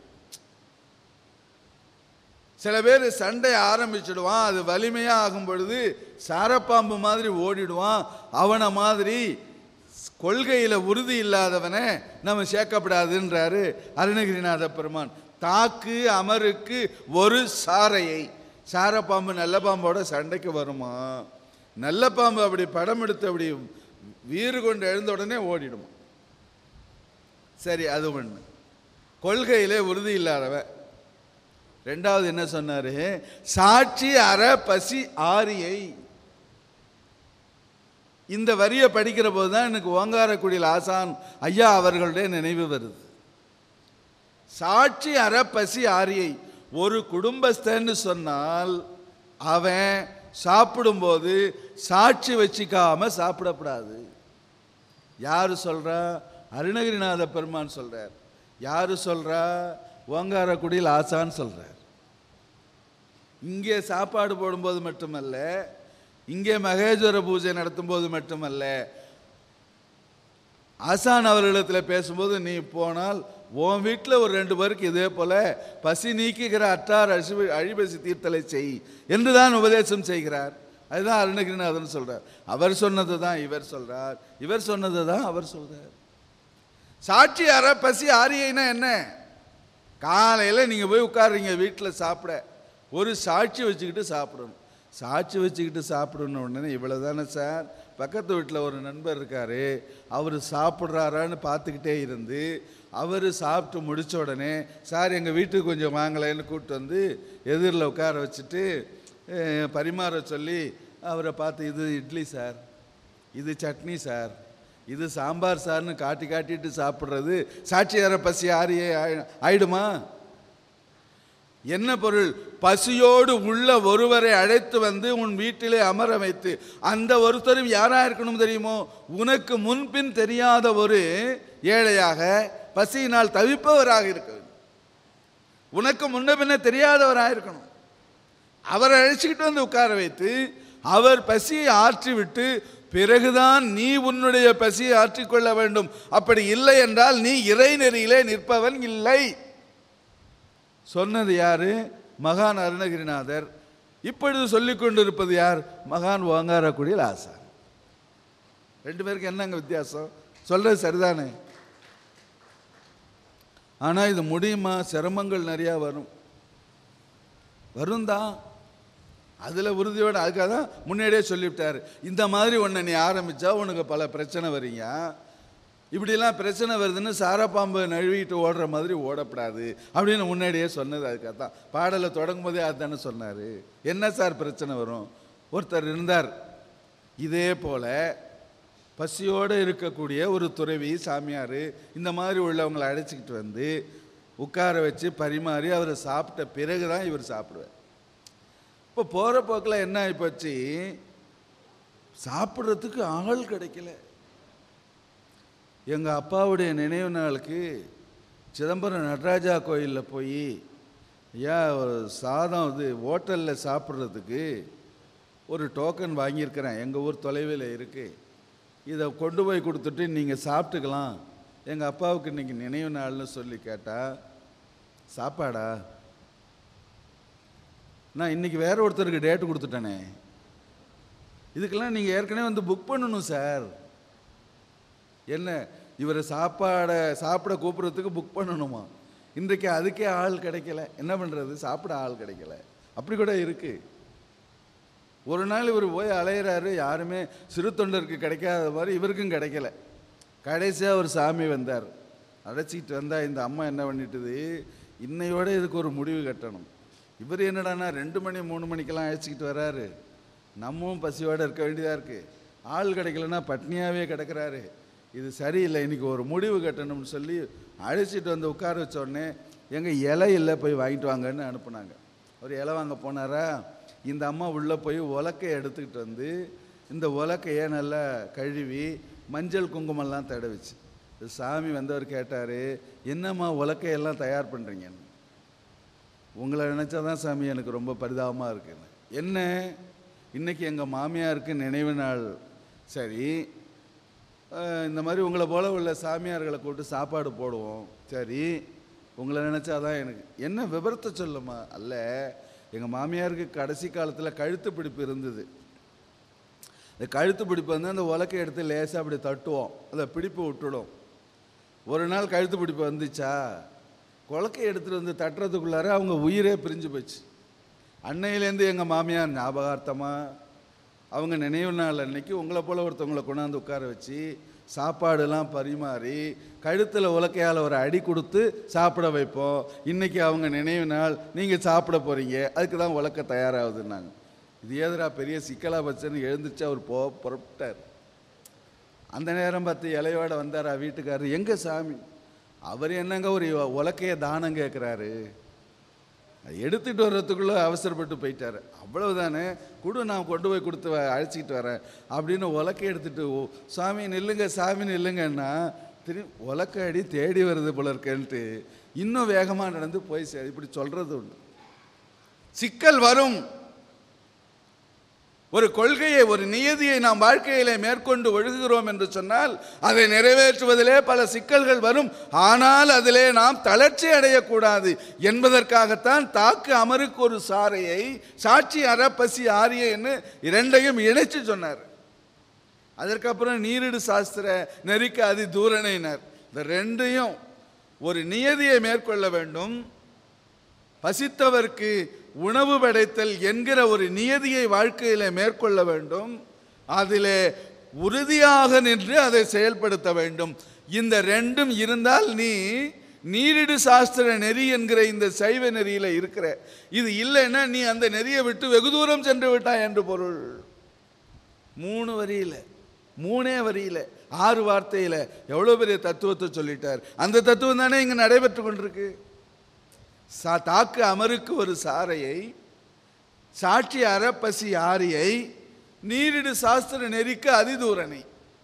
சில பேர் சண்டை ஆரம்பிச்சிடுவான் அது வலிமையாக ஆகும் பொழுது சாரப்பாம்பு மாதிரி ஓடிடுவான் அவனை மாதிரி கொள்கையில் உறுதி இல்லாதவனை நம்ம சேர்க்கப்படாதுன்றாரு அருணகிரிநாத பெருமான் தாக்கு அமருக்கு ஒரு சாரையை சாரப்பாம்பு நல்ல பாம்போட சண்டைக்கு வருமா நல்ல பாம்பு அப்படி படம் எடுத்து அப்படி வீறு கொண்டு எழுந்த உடனே ஓடிடுமா சரி அது ஒன்று கொள்கையிலே உறுதி இல்லாதவன் ரெண்டாவது என்ன சொன்னாரு சாட்சி அற பசி ஆரியை இந்த வரியை படிக்கிற போது தான் எனக்கு ஓங்காரக்குடியில் ஆசான் ஐயா அவர்களுடைய நினைவு வருது சாட்சி அற பசி ஆரியை ஒரு குடும்பஸ்தன்னு சொன்னால் அவன் சாப்பிடும்போது சாட்சி வச்சுக்காம சாப்பிடக்கூடாது யாரு சொல்றா அருணகிரிநாத பெருமான் சொல்றார் யாரு சொல்றா ஓங்காரக்குடியில் ஆசான்னு சொல்றார் இங்கே சாப்பாடு போடும்போது மட்டுமல்ல இங்கே மகேஸ்வர பூஜை நடத்தும்போது மட்டுமல்ல ஆசான் அவர்களிடத்தில் பேசும்போது நீ போனால் உன் வீட்டில் ஒரு ரெண்டு பேருக்கு இதே போல பசி நீக்குகிற அற்றார் அழிவு அழிபசி தீர்த்தலை செய் என்று தான் உபதேசம் செய்கிறார் அதுதான் அருணகிரிநாதன் சொல்றார் அவர் சொன்னது தான் இவர் சொல்றார் இவர் சொன்னது தான் அவர் சொல்றார் சாட்சி அற பசி ஆரியைனா என்ன காலையில் நீங்கள் போய் உட்காருறீங்க வீட்டில் சாப்பிட ஒரு சாட்சி வச்சுக்கிட்டு சாப்பிடணும் சாட்சி வச்சுக்கிட்டு சாப்பிடணும் உடனே இவ்வளோ தானே சார் பக்கத்து வீட்டில் ஒரு நண்பர் இருக்கார் அவர் சாப்பிட்றாரான்னு பார்த்துக்கிட்டே இருந்து அவர் சாப்பிட்டு முடிச்ச உடனே சார் எங்கள் வீட்டுக்கு கொஞ்சம் வாங்கலைன்னு கூப்பிட்டு வந்து எதிரில் உட்கார வச்சுட்டு அஹ், பரிமாற சொல்லி அவரை பார்த்து இது இட்லி சார் இது சட்னி சார் இது சாம்பார் சார்னு காட்டி காட்டிட்டு சாப்பிட்றது சாட்சியார பசி ஆரியே ஆயி- ஆயிடுமா என்ன பொருள் பசியோடு உள்ள ஒருவரை அழைத்து வந்து உன் வீட்டிலே அமர வைத்து அந்த ஒருத்தரும் யாரா இருக்கணும் தெரியுமோ உனக்கு முன்பின் தெரியாத ஒரு ஏழையாக பசியினால் தவிப்பவராக இருக்க வேண்டும் உனக்கு முன்ன பின்ன தெரியாதவராக இருக்கணும் அவரை அழைச்சிக்கிட்டு வந்து உட்கார வைத்து அவர் பசியை ஆற்றி விட்டு பிறகுதான் நீ உன்னுடைய பசியை ஆற்றிக்கொள்ள வேண்டும் அப்படி இல்லை என்றால் நீ இறைநெறியிலே நிற்பவன் இல்லை சொன்னது யாரு மகான் அருணகிரிநாதர் இப்பொழுது சொல்லிக் கொண்டிருப்பது யார் மகான் ஓங்காரக்குடியில் ஆசான் ரெண்டு பேருக்கு என்னங்க வித்தியாசம் சொல்றது சரிதானே ஆனா இது முடியுமா சிரமங்கள் நிறையா வரும் வரும் தான் அதில் உறுதியோட அதுக்காக தான் முன்னாடியே சொல்லிவிட்டார் இந்த மாதிரி ஒன்று நீ ஆரம்பித்தா உனக்கு பல பிரச்சனை வரீங்க இப்படிலாம் பிரச்சனை வருதுன்னு சாரப்பாம்பு நழுவிட்டு ஓடுற மாதிரி ஓடப்படாது அப்படின்னு முன்னாடியே சொன்னது அதுக்காக தான் பாடலை தொடங்கும் போதே அதுதானே சொன்னார் என்ன சார் பிரச்சனை வரும் ஒருத்தர் இருந்தார் இதே போல் பசியோடு இருக்கக்கூடிய ஒரு துறவி சாமியார் இந்த மாதிரி உள்ளவங்களை அழைச்சிக்கிட்டு வந்து உட்கார வச்சு பரிமாறி அவரை சாப்பிட்ட பிறகு தான் இவர் சாப்பிடுவார் இப்போ போகிற போக்கில் என்ன ஆகிப்போச்சு சாப்பிட்றதுக்கு ஆள் கிடைக்கல எங்கள் அப்பாவுடைய நினைவு நாளுக்கு சிதம்பரம் நடராஜா கோயிலில் போய் ஐயா ஒரு சாதம் இது ஹோட்டலில் சாப்பிட்றதுக்கு ஒரு டோக்கன் வாங்கியிருக்கிறேன் எங்கள் ஊர் தொலைவில் இருக்குது இதை கொண்டு போய் கொடுத்துட்டு நீங்கள் சாப்பிட்டுக்கலாம் எங்கள் அப்பாவுக்கு இன்றைக்கி நினைவு நாள்னு சொல்லி கேட்டால் சாப்பாடா நான் இன்றைக்கி வேற ஒருத்தருக்கு டேட்டு கொடுத்துட்டேனே இதுக்கெல்லாம் நீங்கள் ஏற்கனவே வந்து புக் பண்ணணும் சார் என்ன இவரை சாப்பாடை சாப்பிட கூப்பிட்றதுக்கு புக் பண்ணணுமா இன்றைக்கு அதுக்கே ஆள் கிடைக்கல என்ன பண்ணுறது சாப்பிட ஆள் கிடைக்கல அப்படி கூட இருக்குது ஒரு நாள் இவர் போய் அலையிறாரு யாருமே சிறு தொண்டருக்கு கிடைக்காத மாதிரி இவருக்கும் கிடைக்கல கடைசியாக ஒரு சாமி வந்தார் அழைச்சிக்கிட்டு வந்தால் இந்த அம்மா என்ன பண்ணிட்டுது இன்னையோட இதுக்கு ஒரு முடிவு கட்டணும் இவர் என்னடான்னா ரெண்டு மணி மூணு மணிக்கெல்லாம் அழைச்சிக்கிட்டு வராரு நம்மவும் பசியோடு இருக்க வேண்டியதாக இருக்குது ஆள் கிடைக்கலன்னா பட்னியாகவே கிடக்கிறாரு இது சரியில்லை இன்னைக்கு ஒரு முடிவு கட்டணும்னு சொல்லி அழைச்சிட்டு வந்து உட்கார வச்ச உடனே எங்கள் இலை இல்லை போய் வாங்கிட்டு வாங்கன்னு அனுப்புனாங்க ஒரு இலை வாங்க போனாரா இந்த அம்மா உள்ளே போய் உலக்கையை எடுத்துக்கிட்டு வந்து இந்த உலக்கையை நல்லா கழுவி மஞ்சள் குங்குமம்லாம் தடவிச்சு இது சாமி வந்தவர் கேட்டார் என்னம்மா உலக்கையெல்லாம் தயார் பண்ணுறீங்கன்னு உங்களை நினச்சா தான் சாமி எனக்கு ரொம்ப பரிதாபமாக இருக்குன்னு என்ன இன்னைக்கு எங்கள் மாமியாருக்கு நினைவு நாள் சரி அஹ், இந்த மாதிரி உங்களை போல உள்ள சாமியார்களை கூப்பிட்டு சாப்பாடு போடுவோம் சரி உங்களை நினச்சாதான் எனக்கு என்ன விபரத்தை சொல்லுமா அல்ல எங்கள் மாமியாருக்கு கடைசி காலத்தில் கழுத்து பிடிப்பு இருந்தது இந்த கழுத்து பிடிப்பு வந்து அந்த உலக்கை எடுத்து லேசாக அப்படி தட்டுவோம் அந்த பிடிப்பு விட்டுடும் ஒரு நாள் கழுத்து பிடிப்பு வந்துச்சா குலக்கை எடுத்துகிட்டு வந்து தட்டுறதுக்குள்ளார அவங்க உயிரே பிரிஞ்சு போச்சு அன்னையிலேருந்து எங்கள் மாமியார் ஞாபகார்த்தமாக அவங்க நினைவு நாள் அன்னைக்கு உங்களை போல் ஒருத்தவங்களை கொண்டாந்து உட்கார வச்சு சாப்பாடுலாம் பரிமாறி கழுத்தில் உலக்கையால் ஒரு அடி கொடுத்து சாப்பிட வைப்போம் இன்னைக்கு அவங்க நினைவு நாள் நீங்கள் சாப்பிட போகிறீங்க அதுக்கு தான் உலக்க தயாராகுதுன்னாங்க இது ஏதுடா பெரிய சிக்கலாக வச்சுன்னு எழுந்திரிச்சு அவர் போ புறப்பட்டார் அந்த நேரம் பார்த்து இலையோட வந்தாரா வீட்டுக்காரர் எங்க சாமி அவர் என்னங்க ஒரு உலக்கைய தானம் கேட்குறாரு அது எடுத்துட்டு வர்றதுக்குள்ளே அவசரப்பட்டு போயிட்டார் அவ்வளவுதானே குடு நான் கொண்டு போய் கொடுத்து வ- அழைச்சிக்கிட்டு வரேன் அப்படின்னு உலக்கை எடுத்துட்டு "ஓ, சாமி நில்லுங்க சாமி நில்லுங்கன்னா திரும்பி உலக்க அடி தேடி வருது போல இருக்கேன்ட்டு இன்னும் வேகமாக நடந்து போய் சே- இப்படி சொல்கிறது உண்டு சிக்கல் வரும் ஒரு கொள்கையை ஒரு நியதியை நாம் வாழ்க்கையிலே மேற்கொண்டு ஒழுகுகிறோம் என்று சொன்னால் அதை நிறைவேற்றுவதிலே பல சிக்கல்கள் வரும் ஆனால் அதிலே நாம் தளர்ச்சி அடையக்கூடாது என்பதற்காகத்தான் தாக்கு அமருக்கு ஒரு சாரையை சாட்சி அறப்பசி ஆரியன்னு இரண்டையும் இணைச்சு சொன்னார் அதற்கப்புறம் நீரிடு சாஸ்திர நெறிக்க அதி தூரணையினர் இந்த ரெண்டையும் ஒரு நியதியை மேற்கொள்ள வேண்டும் பசித்தவர்க்கு உணவு படைத்தல் என்கிற ஒரு நியதியை வாழ்க்கையிலே மேற்கொள்ள வேண்டும் அதிலே உறுதியாக நின்று அதை செயல்படுத்த வேண்டும் இந்த ரெண்டும் இருந்தால் நீ நீரிடு சாஸ்திர நெறி என்கிற இந்த சைவ நெறியில இருக்கிற இது இல்லைன்னா நீ அந்த நெறியை விட்டு வெகு தூரம் சென்று விட்டாய் என்று பொருள் மூணு வரியில மூணே வரியில ஆறு வார்த்தையில எவ்வளோ பெரிய தத்துவத்தை சொல்லிட்டார் அந்த தத்துவம் தானே இங்கே நடைபெற்று கொண்டிருக்கு சா தாக்கு அமருக்கு ஒரு சாரையை சாட்சி அறப்பசி ஆரியை நீரிடு சாஸ்திர நெறிக்கு அதிதூரனை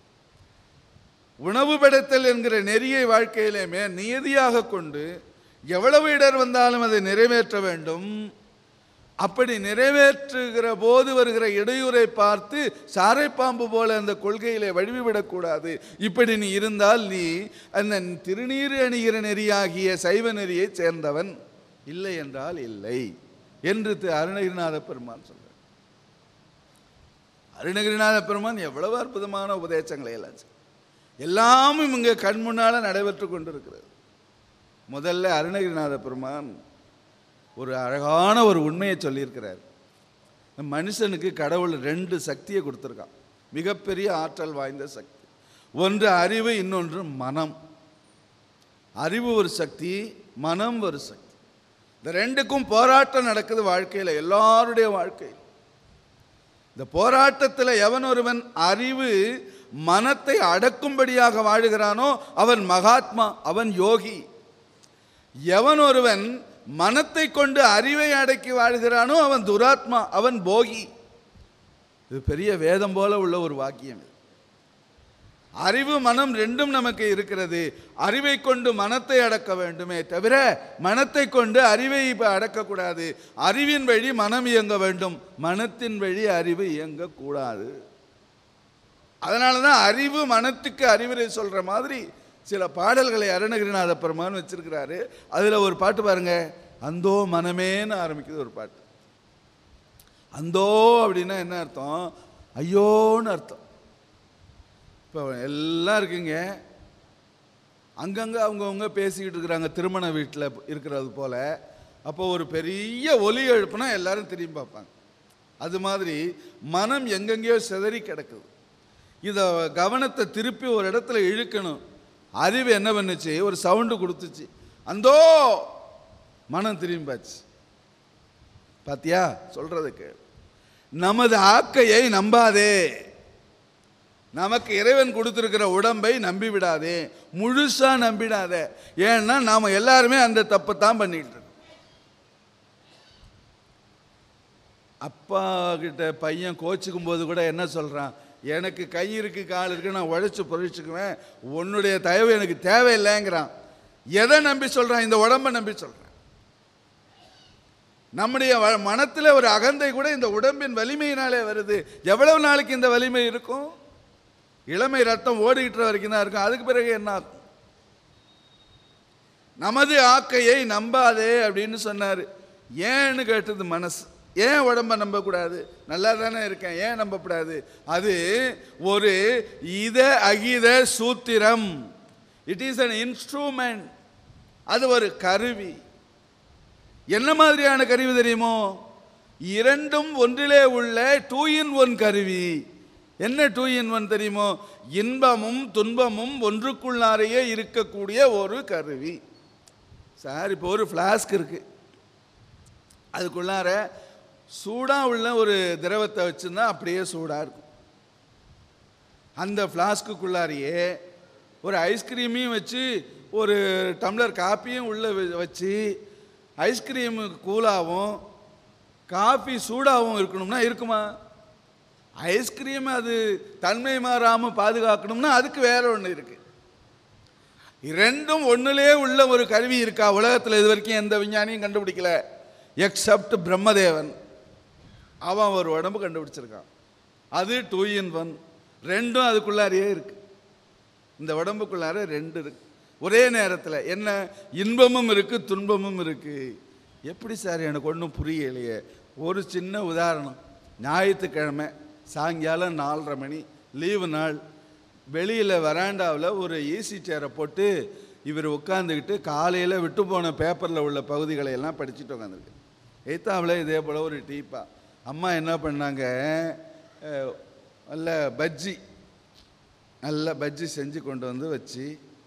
உணவு படைத்தல் என்கிற நெறியை வாழ்க்கையிலே மே நியதியாக கொண்டு எவ்வளவு இடர் வந்தாலும் அதை நிறைவேற்ற வேண்டும் அப்படி நிறைவேற்றுகிற போது வருகிற இடையூறை பார்த்து சாரைப்பாம்பு போல அந்த கொள்கையிலே வழுவிவிடக்கூடாது இப்படி நீ இருந்தால் நீ அந்த திருநீறு அணிகிற நெறியாகிய சைவ நெறியைச் சேர்ந்தவன் இல்லை என்றால் இல்லை என்று திரு அருணகிரிநாத பெருமான் சொல்றார் அருணகிரிநாத பெருமான் எவ்வளவு அற்புதமான உபதேசங்களை எல்லாம் செய்தார். எல்லாமும் இங்கே கண் முன்னால நடைபெற்று கொண்டிருக்கிறது முதல்ல அருணகிரிநாத பெருமான் ஒரு அழகான ஒரு உண்மையை சொல்லியிருக்கிறார் இந்த மனுஷனுக்கு கடவுள் ரெண்டு சக்தியை கொடுத்துருக்கான் மிகப்பெரிய ஆற்றல் வாய்ந்த சக்தி ஒன்று அறிவு இன்னொன்று மனம் அறிவு ஒரு சக்தி மனம் ஒரு சக்தி இந்த ரெண்டுக்கும் போராட்டம் நடக்குது வாழ்க்கையில் எல்லாருடைய வாழ்க்கையில் இந்த போராட்டத்தில் எவன் ஒருவன் அறிவு மனத்தை அடக்கும்படியாக வாழுகிறானோ அவன் மகாத்மா அவன் யோகி எவன் ஒருவன் மனத்தை கொண்டு அறிவை அடக்கி வாழ்கிறானோ அவன் துராத்மா அவன் போகி இது பெரிய வேதம் போல உள்ள ஒரு வாக்கியம் இது. அறிவு மனம் ரெண்டும் நமக்கு இருக்கிறது அறிவை கொண்டு மனத்தை அடக்க வேண்டுமே தவிர மனத்தை கொண்டு அறிவை இப்போ அடக்கக்கூடாது அறிவின் வழி மனம் இயங்க வேண்டும் மனத்தின் வழி அறிவு இயங்கக்கூடாது அதனால தான் அறிவு மனத்துக்கு அறிவுரை சொல்கிற மாதிரி சில பாடல்களை அருணகிரிநாத பெருமான் வச்சிருக்கிறாரு அதில் ஒரு பாட்டு பாருங்க அந்தோ மனமேன்னு ஆரம்பிக்குது ஒரு பாட்டு அந்தோ அப்படின்னா என்ன அர்த்தம் ஐயோன்னு அர்த்தம் இப்போ எல்லாம் இருக்குங்க அங்கங்கே அவங்கவுங்க பேசிக்கிட்டு இருக்கிறாங்க திருமண வீட்டில் இருக்கிறது போல் அப்போ ஒரு பெரிய ஒலி எழுப்புனா எல்லாரும் திரும்பி பார்ப்பாங்க அது மாதிரி மனம் எங்கெங்கேயோ சிதறி கிடக்குது இதை கவனத்தை திருப்பி ஒரு இடத்துல இழுக்கணும் அறிவு என்ன பண்ணுச்சு ஒரு சவுண்டு கொடுத்துச்சு அந்தோ மனம் திரும்பாச்சு பாத்தியா சொல்றது கேளு நமது ஆக்கையை நம்பாதே நமக்கு இறைவன் கொடுத்திருக்கிற உடம்பை நம்பி விடாதே முழுசா நம்பிடாதே ஏன்னா நாம எல்லாருமே அந்த தப்பை தான் பண்ணிட்டு இருக்கோம் அப்பா கிட்ட பையன் கோச்சிக்கும் போது கூட என்ன சொல்றான் எனக்கு கை இருக்கு கால் இருக்கு நான் உழைச்சு பொழிச்சுக்குவேன் உன்னுடைய தயவு எனக்கு தேவையில்லைங்கிறான் எதை நம்பி சொல்றான் இந்த உடம்பை நம்பி சொல்றான் நம்முடைய வ- மனத்துல ஒரு அகந்தை கூட இந்த உடம்பின் வலிமையினாலே வருது எவ்வளவு நாளைக்கு இந்த வலிமை இருக்கும் இளமை ரத்தம் ஓடிக்கிட்டு வரைக்கும் தான் இருக்கும் அதுக்கு பிறகு என்ன ஆகும் நமது ஆக்கையை நம்பாதே அப்படின்னு சொன்னார் ஏன்னு கேட்டது மனசு ஏன் உடம்ப நம்பக்கூடாது நல்லா தானே இருக்கேன் ஏன் நம்பக்கூடாது அது ஒரு இத அகித சூத்திரம் இட் இஸ் an இன்ஸ்ட்ருமெண்ட் அது ஒரு கருவி என்ன மாதிரியான கருவி தெரியுமோ இரண்டும் ஒன்றிலே உள்ள டூ இன் ஒன் கருவி என்ன டூ இன் ஒன் தெரியுமோ இன்பமும் துன்பமும் ஒன்றுக்குள்ளாரையே இருக்கக்கூடிய ஒரு கருவி சார் இப்போ ஒரு ஃப்ளாஸ்க் இருக்கு அதுக்குள்ளார சூடாக உள்ள ஒரு திரவத்தை வச்சுருந்தா அப்படியே சூடாக இருக்கும் அந்த ஃப்ளாஸ்க்குள்ளாரையே ஒரு ஐஸ்கிரீமையும் வச்சு ஒரு டம்ளர் காப்பியும் உள்ளே வச்சு ஐஸ்கிரீமு கூலாகவும் காஃபி சூடாகவும் இருக்கணும்னா இருக்குமா ஐஸ்கிரீம் அது தன்மை மாறாமல் பாதுகாக்கணும்னா அதுக்கு வேற ஒன்று இருக்கு ரெண்டும் ஒண்ணுலே உள்ள ஒரு கருவி இருக்கா உலகத்தில் இது வரைக்கும் எந்த விஞ்ஞானியும் கண்டுபிடிக்கல எக்ஸப்ட் பிரம்மதேவன் அவன் ஒரு உடம்பு கண்டுபிடிச்சிருக்கான் அது டூ இன் ஒன் ரெண்டும் அதுக்குள்ளாரையே இருக்கு இந்த உடம்புக்குள்ளார ரெண்டு இருக்கு ஒரே நேரத்தில் என்ன இன்பமும் இருக்கு துன்பமும் இருக்கு எப்படி சார் எனக்கு ஒன்றும் புரியலையே ஒரு சின்ன உதாரணம் ஞாயிற்றுக்கிழமை சாயங்காலம் நாலரை மணி லீவு நாள் வெளியில் வராண்டாவில் ஒரு ஈசி சேரை போட்டு இவர் உட்காந்துக்கிட்டு காலையில் விட்டு போன பேப்பரில் உள்ள பகுதிகளை எல்லாம் படிச்சுட்டு உட்காந்துருக்கு எய்த்தாவில் இதே போல் ஒரு டீப்பா அம்மா என்ன பண்ணாங்க அஹ், நல்ல பஜ்ஜி நல்ல பஜ்ஜி செஞ்சு கொண்டு வந்து வச்சு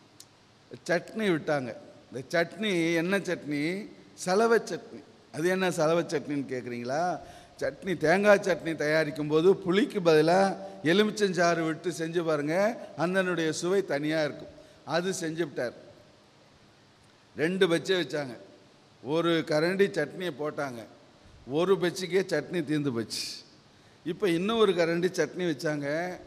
சட்னி விட்டாங்க இந்த சட்னி என்ன சட்னி சலவை சட்னி அது என்ன சலவை சட்னின்னு கேட்குறீங்களா சட்னி தேங்காய் சட்னி தயாரிக்கும் போது புளிக்கு பதிலாக எலுமிச்சஞ்சாறு விட்டு செஞ்சு பாருங்க அந்தனுடைய சுவை தனியாக இருக்கும் அது செஞ்சு விட்டார் ரெண்டு பச்சை வச்சாங்க ஒரு கரண்டி சட்னியை போட்டாங்க ஒரு பச்சிக்கே சட்னி தீர்ந்து போச்சு இப்போ இன்னும் ஒரு கரண்டி சட்னி வச்சாங்க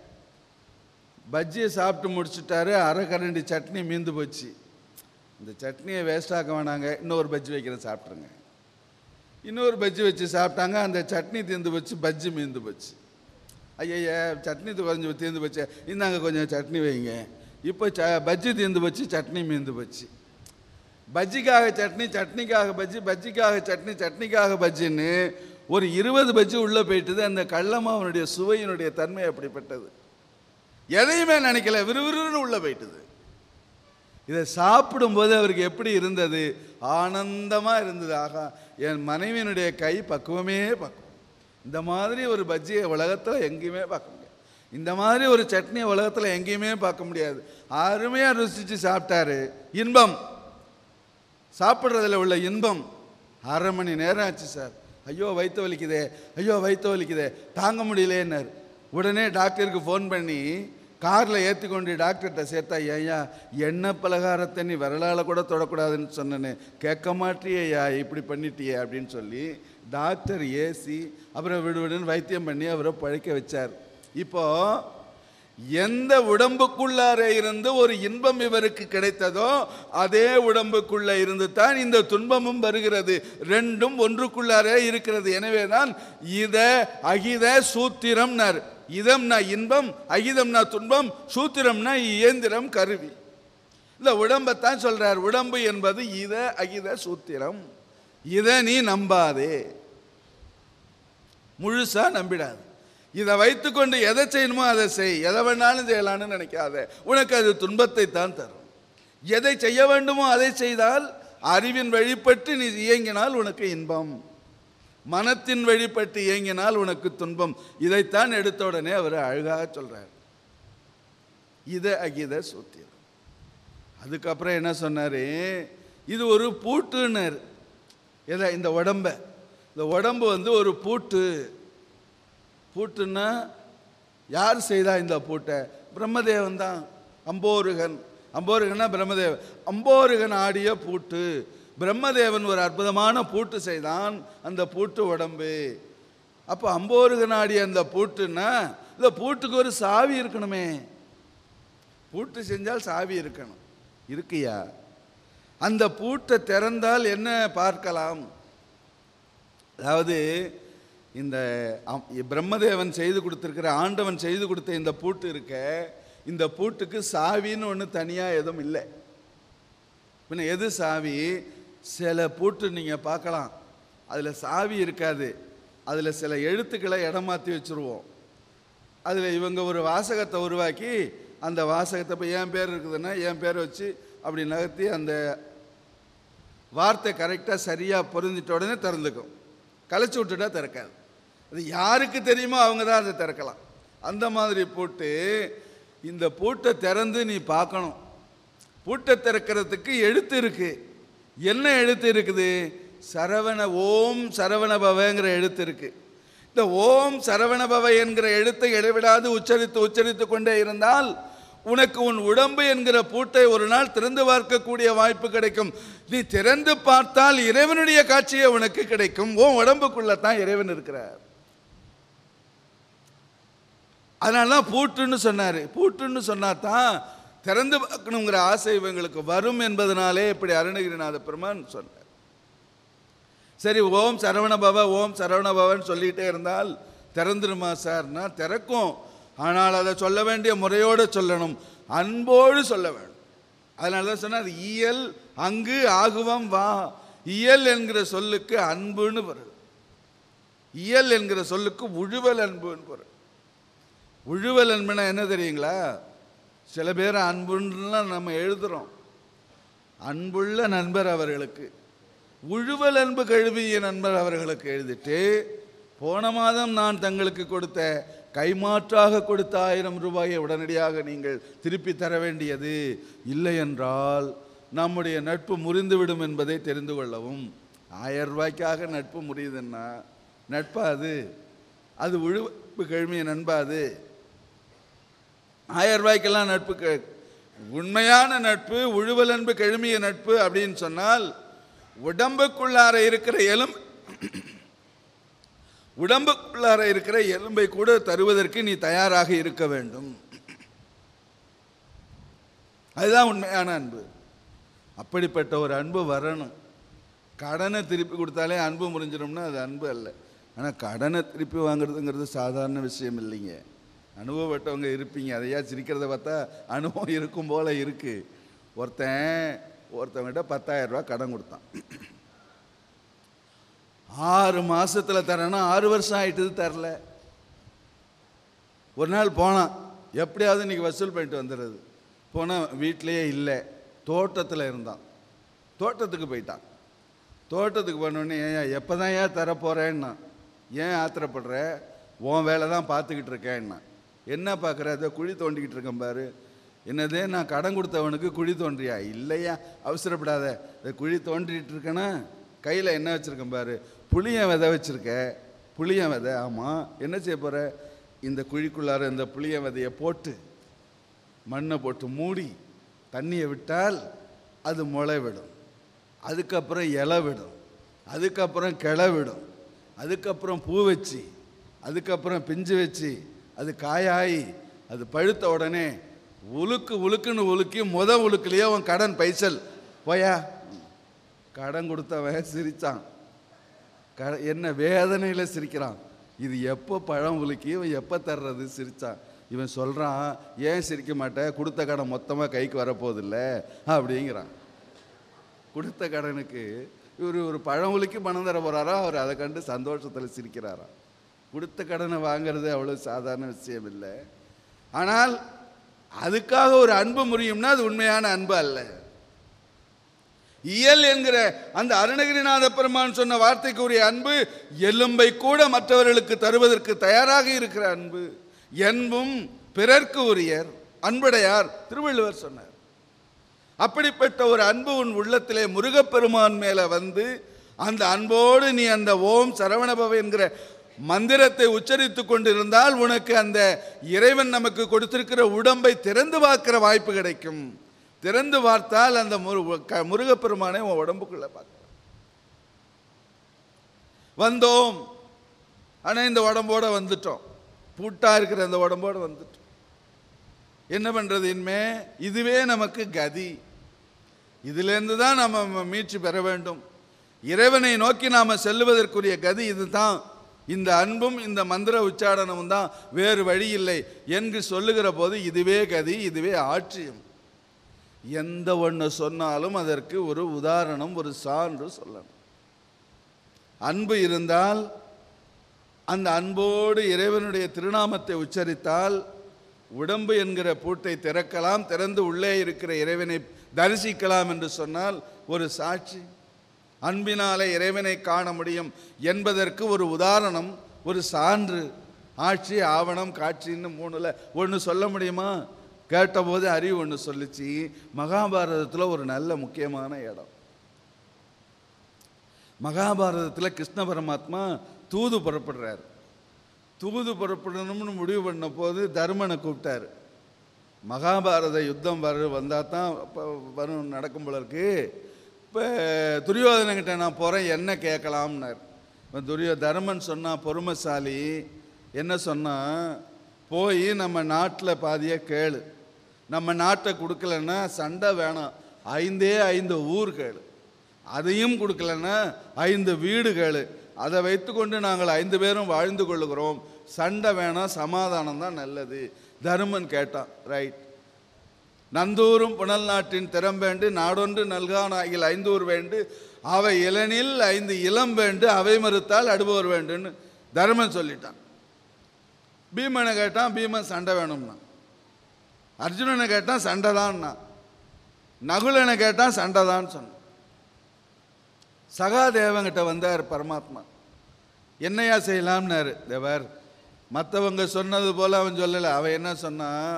பஜ்ஜியை சாப்பிட்டு முடிச்சுட்டாரு அரை கரண்டி சட்னி மீந்து போச்சு இந்த சட்னியை வேஸ்ட் ஆக்க வேணாங்க இன்னொரு பஜ்ஜி வைக்கிறேன் சாப்பிட்ருங்க இன்னொரு பஜ்ஜி வச்சு சாப்பிட்டாங்க அந்த சட்னி தீர்ந்து போச்சு பஜ்ஜி மீந்து போச்சு ஐயய்ய சட்னி து- கொஞ்சம் தீர்ந்து போச்சு இந்தாங்க கொஞ்சம் சட்னி வைங்க இப்போ ச பஜ்ஜி தீர்ந்து போச்சு சட்னி மீந்து போச்சு பஜ்ஜிக்காக சட்னி சட்னிக்காக பஜ்ஜி பஜ்ஜிக்காக சட்னி சட்னிக்காக பஜ்ஜின்னு ஒரு இருபது பஜ்ஜி உள்ளே போயிட்டுது அந்த கடலமாவனுடைய சுவையினுடைய தன்மை அப்படிப்பட்டது எதையுமே நினைக்கல விறுவிறுன்னு உள்ளே போயிட்டுது இதை சாப்பிடும்போது அவருக்கு எப்படி இருந்தது ஆனந்தமாக இருந்தது ஆகா என் மனைவியினுடைய கை பக்குவமே பக்குவம் இந்த மாதிரி ஒரு பஜ்ஜியை உலகத்தில் எங்கேயுமே பார்க்க முடியாது இந்த மாதிரி ஒரு சட்னியை உலகத்தில் எங்கேயுமே பார்க்க முடியாது அருமையாக ருசித்து சாப்பிட்டாரு இன்பம் சாப்பிட்றதுல உள்ள இன்பம் அரை மணி நேரம் ஆச்சு சார் ஐயோ வயிற்று வலிக்குதே ஐயோ வயிற்று வலிக்குதே தாங்க முடியலேன்னார் உடனே டாக்டருக்கு ஃபோன் பண்ணி காரில் ஏற்றி கொண்டு டாக்டர்கிட்ட சேர்த்தா ஏய்யா எண்ணெய் பலகாரத்தை நீ விரலால் கூட தொடக்கூடாதுன்னு சொன்னேனே கேட்க மாட்டியேயா இப்படி பண்ணிட்டியே அப்படின்னு சொல்லி டாக்டர் ஏசி அப்புறம் விடு விடுன்னு வைத்தியம் பண்ணி அவரை பழைக்க வச்சார் இப்போ எந்த உடம்புக்குள்ளார இருந்து ஒரு இன்பம் இவருக்கு கிடைத்ததோ அதே உடம்புக்குள்ள இருந்து தான் இந்த துன்பமும் வருகிறது ரெண்டும் ஒன்றுக்குள்ளாரே இருக்கிறது எனவே தான் இத அகித சூத்திரம்னார் இதம்னா இன்பம் அகிதம்னா துன்பம் சூத்திரம்னா இயந்திரம் கருவி இந்த உடம்பைத்தான் சொல்றார் உடம்பு என்பது இத அகித சூத்திரம் இதை நீ நம்பாதே முழுசா நம்பிடாது இதை வைத்துக்கொண்டு எதை செய்யணுமோ அதை செய் எதை வேணாலும் செய்யலாம்னு நினைக்காத உனக்கு அது துன்பத்தை தான் தரும் எதை செய்ய வேண்டுமோ அதை செய்தால் அறிவின் வழிபட்டு நீ இயங்கினால் உனக்கு இன்பம் மனத்தின் வழிபட்டு இயங்கினால் உனக்கு துன்பம் இதைத்தான் எடுத்த உடனே அவர் அழகாக சொல்றார் இத அகித சூத்திரம் அதுக்கப்புறம் என்ன சொன்னாரு இது ஒரு பூட்டுன்னாரு எதை இந்த உடம்ப இந்த உடம்பு வந்து ஒரு பூட்டு பூட்டுன்னா யார் செய்தா இந்த பூட்டை பிரம்மதேவன் தான் அம்போருகன் அம்போருகன்னா பிரம்மதேவன் அம்போருகன் ஆடிய பூட்டு பிரம்மதேவன் ஒரு அற்புதமான பூட்டு செய்தான் அந்த பூட்டு உடம்பு அப்போ அம்போருகன் ஆடிய அந்த பூட்டுன்னா இந்த பூட்டுக்கு ஒரு சாவி இருக்கணுமே பூட்டு செஞ்சால் சாவி இருக்கணும் இருக்கியா அந்த பூட்டை திறந்தால் என்ன பார்க்கலாம் அதாவது இந்த அம்- பிரம்மதேவன் செய்து கொடுத்துருக்கிற ஆண்டவன் செய்து கொடுத்த இந்த பூட்டு இருக்க இந்த பூட்டுக்கு சாவின்னு ஒன்று தனியாக எதுவும் இல்லை பின்ன எது சாவி சில பூட்டு நீங்கள் பார்க்கலாம் அதில் சாவி இருக்காது அதில் சில எழுத்துக்களை இடமாற்றி வச்சுருவோம் அதில் இவங்க ஒரு வாசகத்தை உருவாக்கி அந்த வாசகத்தை இப்போ என் பேர் இருக்குதுன்னா என் பேர் வச்சு அப்படி நகர்த்தி அந்த வார்த்தை கரெக்டாக சரியாக பொருந்திட்ட உடனே திறந்துக்கும் கலைச்சி விட்டுட்டா திறக்காது அது யாருக்கு தெரியுமோ அவங்க தான் அதை திறக்கலாம் அந்த மாதிரி பூட்டு இந்த பூட்டை திறந்து நீ பார்க்கணும் பூட்டை திறக்கிறதுக்கு எழுத்து இருக்கு என்ன எழுத்து இருக்குது சரவண ஓம் சரவண பவங்கிற எழுத்து இருக்கு இந்த ஓம் சரவண பவ என்கிற எழுத்தை இடைவிடாது உச்சரித்து உச்சரித்து கொண்டே இருந்தால் உனக்கு உன் உடம்பு என்கிற பூட்டை ஒரு நாள் திறந்து பார்க்கக்கூடிய வாய்ப்பு கிடைக்கும் நீ திறந்து பார்த்தால் இறைவனுடைய காட்சியே உனக்கு கிடைக்கும் உன் உடம்புக்குள்ள தான் இறைவன் இருக்கிறார் அதனால தான் பூட்டுன்னு சொன்னார் பூட்டுன்னு சொன்னா தான் திறந்து பார்க்கணுங்கிற ஆசை இவங்களுக்கு வரும் என்பதனாலே இப்படி அருணகிரிநாத பெருமான் சொன்னார் சரி ஓம் சரவண பவ ஓம் சரவண பவன் சொல்லிகிட்டே இருந்தால் திறந்துருமா சார்னா திறக்கும் ஆனால் அதை சொல்ல வேண்டிய முறையோடு சொல்லணும் அன்போடு சொல்ல வேண்டும் அதனால தான் சொன்னார் இயல் அங்கு ஆகுவம் வா இயல் என்கிற சொல்லுக்கு அன்புன்னு பொருள் இயல் என்கிற சொல்லுக்கு உழுவல் அன்புன்னு பொருள் உழுவல் அன்புனா என்ன தெரியுங்களா சில பேர் அன்புன்னுலாம் நம்ம எழுதுகிறோம் அன்புள்ள நண்பர் அவர்களுக்கு உழுவல் அன்பு கழுவிய நண்பர் அவர்களுக்கு எழுதிட்டு போன மாதம் நான் தங்களுக்கு கொடுத்த கைமாற்றாக கொடுத்த ஆயிரம் ரூபாயை உடனடியாக நீங்கள் திருப்பி தர வேண்டியது இல்லை என்றால் நம்முடைய நட்பு முறிந்துவிடும் என்பதை தெரிந்து கொள்ளவும் ஆயிரம் ரூபாய்க்காக நட்பு முறியுதுன்னா நட்பா அது அது உழுப்பு கழுமிய நண்பா அது ஆயிரம் ரூபாய்க்கெல்லாம் நட்பு க- உண்மையான நட்பு உழுவல் அன்பு கழுமிய நட்பு அப்படின்னு சொன்னால் உடம்புக்குள்ளார இருக்கிற எலும் உடம்புக்குள்ளார இருக்கிற எலும்பை கூட தருவதற்கு நீ தயாராக இருக்க வேண்டும் அதுதான் உண்மையான அன்பு அப்படிப்பட்ட ஒரு அன்பு வரணும் கடனை திருப்பி கொடுத்தாலே அன்பு முறிஞ்சிடும்னா அது அன்பு அல்ல ஆனால் கடனை திருப்பி வாங்குறதுங்கிறது சாதாரண விஷயம் இல்லைங்க அனுபவப்பட்டவங்க இருப்பீங்க அதையா சிரிக்கிறத பார்த்தா அனுபவம் இருக்கும் போல இருக்கு ஒருத்தன் ஒருத்தவங்கிட்ட பத்தாயிரம் ரூபாய் கடன் கொடுத்தான் ஆறு மாசத்துல தரேன்னா ஆறு வருஷம் ஆயிட்டது தரல ஒரு நாள் போனான் எப்படியாவது இன்னைக்கு வசூல் பண்ணிட்டு வந்துடுறது போனால் வீட்டிலேயே இல்லை தோட்டத்தில் இருந்தான் தோட்டத்துக்கு போயிட்டான் தோட்டத்துக்கு போனோடனே ஏன் எப்போ தான் ஏன் தரப்போகிறேன்னா ஏன் ஆத்திரப்படுற உன் வேலை தான் பார்த்துக்கிட்டு இருக்கேன்னா என்ன பார்க்குற அதை குழி தோண்டிக்கிட்டு இருக்கேன் பாரு என்னது நான் கடன் கொடுத்தவனுக்கு குழி தோன்றியா இல்லையா அவசரப்படாத இந்த குழி தோண்டிட்டு இருக்கேன்னா கையில் என்ன வச்சுருக்கேன் பாரு புளிய விதை வச்சுருக்க புளிய விதை ஆமாம் என்ன செய்ய போகிற இந்த குழிக்குள்ளார இந்த புளிய விதையை போட்டு மண்ணை போட்டு மூடி தண்ணியை விட்டால் அது முளை விடும் அதுக்கப்புறம் இலை விடும் அதுக்கப்புறம் கிளை விடும் அதுக்கப்புறம் பூ வச்சு அதுக்கப்புறம் பிஞ்சு வச்சு அது காயாயி அது பழுத்த உடனே உலுக்கு உலுக்குன்னு உலுக்கி முத உலுக்குலேயே அவன் கடன் பைசல் போயா கடன் கொடுத்தவன் சிரித்தான் க என்ன வேதனையில் சிரிக்கிறான் இது எப்போ பழம் உலுக்கி இவன் எப்போ தர்றது சிரித்தான் இவன் சொல்கிறான் ஏன் சிரிக்க மாட்டேன் கொடுத்த கடன் மொத்தமாக கைக்கு வரப்போதில்ல அப்படிங்கிறான் கொடுத்த கடனுக்கு இவர் ஒரு பழம் உலுக்கி பணம் தர போகிறாரா அவர் அதை கண்டு சந்தோஷத்தில் சிரிக்கிறாராம் கொடுத்த கடனை வாங்குறது அவ்வளோ சாதாரண விஷயம் இல்லை ஆனால் அதுக்காக ஒரு அன்பு முறியும்னா அது உண்மையான அன்பு அல்ல இயல் என்கிற அந்த அருணகிரிநாத பெருமான் சொன்ன வார்த்தைக்குரிய அன்பு எலும்பை கூட மற்றவர்களுக்கு தருவதற்கு தயாராக இருக்கிற அன்பு என்பும் பிறர்க்கு உரியர் அன்புடையார் திருவள்ளுவர் சொன்னார் அப்படிப்பட்ட ஒரு அன்பு உன் உள்ளத்திலே முருகப்பெருமான் மேலே வந்து அந்த அன்போடு நீ அந்த ஓம் சரவணபவ என்கிற மந்திரத்தை உச்சரித்து கொண்டிருந்தால் உனக்கு அந்த இறைவன் நமக்கு கொடுத்திருக்கிற உடம்பை திறந்து பார்க்கிற வாய்ப்பு கிடைக்கும் திறந்து பார்த்தால் அந்த முரு க- முருகப்பெருமானை உன் உடம்புக்குள்ள பார்க்கலாம் வந்தோம் ஆனால் இந்த உடம்போட வந்துட்டோம் பூட்டா இருக்கிற அந்த உடம்போட வந்துட்டோம் என்ன பண்றது இனிமே இதுவே நமக்கு கதி இதிலிருந்து தான் நம்ம மீட்சி பெற வேண்டும் இறைவனை நோக்கி நாம செல்லுவதற்குரிய கதி இதுதான் இந்த அன்பும் இந்த மந்திர உச்சாடனமும் தான் வேறு வழி இல்லை என்று சொல்லுகிற போது இதுவே கதி இதுவே ஆட்சியம் எந்த ஒன்று சொன்னாலும் அதற்கு ஒரு உதாரணம் ஒரு சான்று சொல்லணும் அன்பு இருந்தால் அந்த அன்போடு இறைவனுடைய திருநாமத்தை உச்சரித்தால் உடம்பு என்கிற பூட்டை திறக்கலாம் திறந்து உள்ளே இருக்கிற இறைவனை தரிசிக்கலாம் என்று சொன்னால் ஒரு சாட்சி அன்பினாலே இறைவனை காண முடியும் என்பதற்கு ஒரு உதாரணம் ஒரு சான்று ஆட்சி ஆவணம் காட்சின்னு மூணுல ஒன்று சொல்ல முடியுமா கேட்டபோது அறிவு ஒன்று சொல்லிச்சு மகாபாரதத்தில் ஒரு நல்ல முக்கியமான இடம் மகாபாரதத்தில் கிருஷ்ண பரமாத்மா தூது புறப்படுறார் தூது புறப்படணும்னு முடிவு பண்ண போது தர்மனை கூப்பிட்டாரு மகாபாரத யுத்தம் வர வந்தால் தான் இப்போ வரும் நடக்கும் போல இருக்கு இப்போ துரியோதனங்கிட்ட நான் போகிறேன் என்ன கேட்கலாம்னார் இப்போ துரியோ தர்மன் சொன்னான் பொறுமைசாலி என்ன சொன்னான் போய் நம்ம நாட்டில் பாதியை கேளு நம்ம நாட்டை கொடுக்கலன்னா சண்டை வேணாம் ஐந்தே ஐந்து ஊர் கேளு அதையும் கொடுக்கலன்னா ஐந்து வீடு கேளு அதை வைத்துக்கொண்டு நாங்கள் ஐந்து பேரும் வாழ்ந்து கொள்ளுகிறோம் சண்டை வேணாம் சமாதானம் தான் நல்லது தருமன் கேட்டான் ரைட் நந்தூரும் புனல் நாட்டின் திறம்பேண்டு நாடொன்று நல்கான் ஆகில் ஐந்தூர் வேண்டு அவை இளனில் ஐந்து இளம் வேண்டு அவை மறுத்தால் அடுபவர் வேண்டுன்னு தருமன் சொல்லிட்டான் பீமனை கேட்டான் பீமன் சண்டை வேணும்னா அர்ஜுனனை கேட்டான் சண்டை தான்னா நகுலனை கேட்டான் சண்டை தான் சொன்னான் சகாதேவங்கிட்ட வந்தார் பரமாத்மா என்னையா செய்யலாம்னாரு தேவர் மற்றவங்க சொன்னது போல அவன் சொல்லலை அவன் என்ன சொன்னான்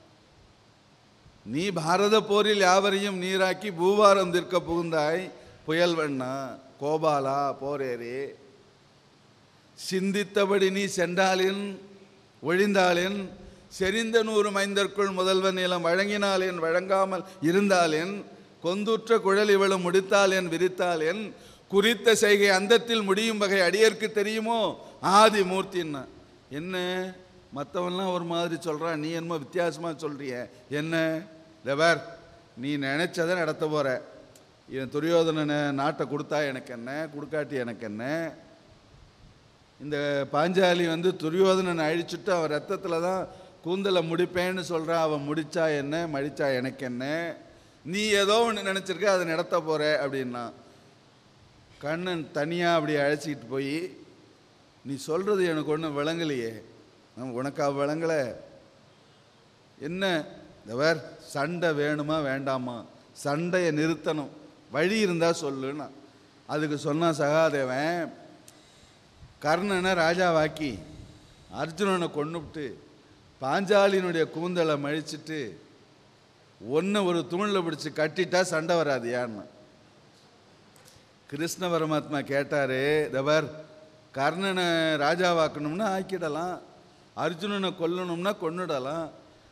நீ பாரத போரில் யாவரையும் நீராக்கி பூவாரம் திற்க புகுந்தாய் புயல் வண்ணா கோபாலா போரேரே சிந்தித்தபடி நீ சென்றாலின் ஒழிந்தாலின் செறிந்த நூறு மைந்தற்குள் முதல்வன் நிலம் வழங்கினாலேன் வழங்காமல் இருந்தாலேன் கொந்துற்ற குழல் இவளும் முடித்தாலேன் விரித்தாலேன் குறித்த செய்கை அந்தத்தில் முடியும் வகை அடியர்க்கு தெரியுமோ ஆதி மூர்த்தின்னா என்ன மற்றவன்லாம் ஒரு மாதிரி சொல்கிறான் நீ என்னமோ வித்தியாசமாக சொல்றிய என்ன லெவர் நீ நினைச்சதை நடத்த போற இவன் துரியோதனனை நாட்டை கொடுத்தா எனக்கு என்ன கொடுக்காட்டி எனக்கு என்ன இந்த பாஞ்சாலி வந்து துரியோதனனை அழிச்சுட்டு அவன் ரத்தத்தில் தான் கூந்தலை முடிப்பேன்னு சொல்கிறான் அவன் முடிச்சா என்ன மடிச்சா எனக்கு என்ன நீ ஏதோ ஒன்று நினச்சிருக்க அதை நடத்த போகிற அப்படின்னா கண்ணன் தனியாக அப்படி அழைச்சிக்கிட்டு போய் நீ சொல்கிறது எனக்கு ஒன்றும் விளங்கலையே ஆ, உனக்கா விளங்கலை என்ன தவர் சண்டை வேணுமா வேண்டாமா சண்டையை நிறுத்தணும் வழி இருந்தால் சொல்லுன்னா அதுக்கு சொன்னான் சகாதேவன் கர்ணனை ராஜாவாக்கி அர்ஜுனனை கொன்னுவிட்டு பாஞ்சாலியினுடைய கூந்தலை மழிச்சிட்டு ஒன்று ஒரு தூணில் பிடிச்சி கட்டிட்டா சண்டை வராது யான்னு கிருஷ்ண பரமாத்மா கேட்டாரு தவர் கர்ணனை ராஜாவாக்கணும்னா ஆக்கிடலாம் அர்ஜுனனை கொல்லணும்னா கொன்னுடலாம்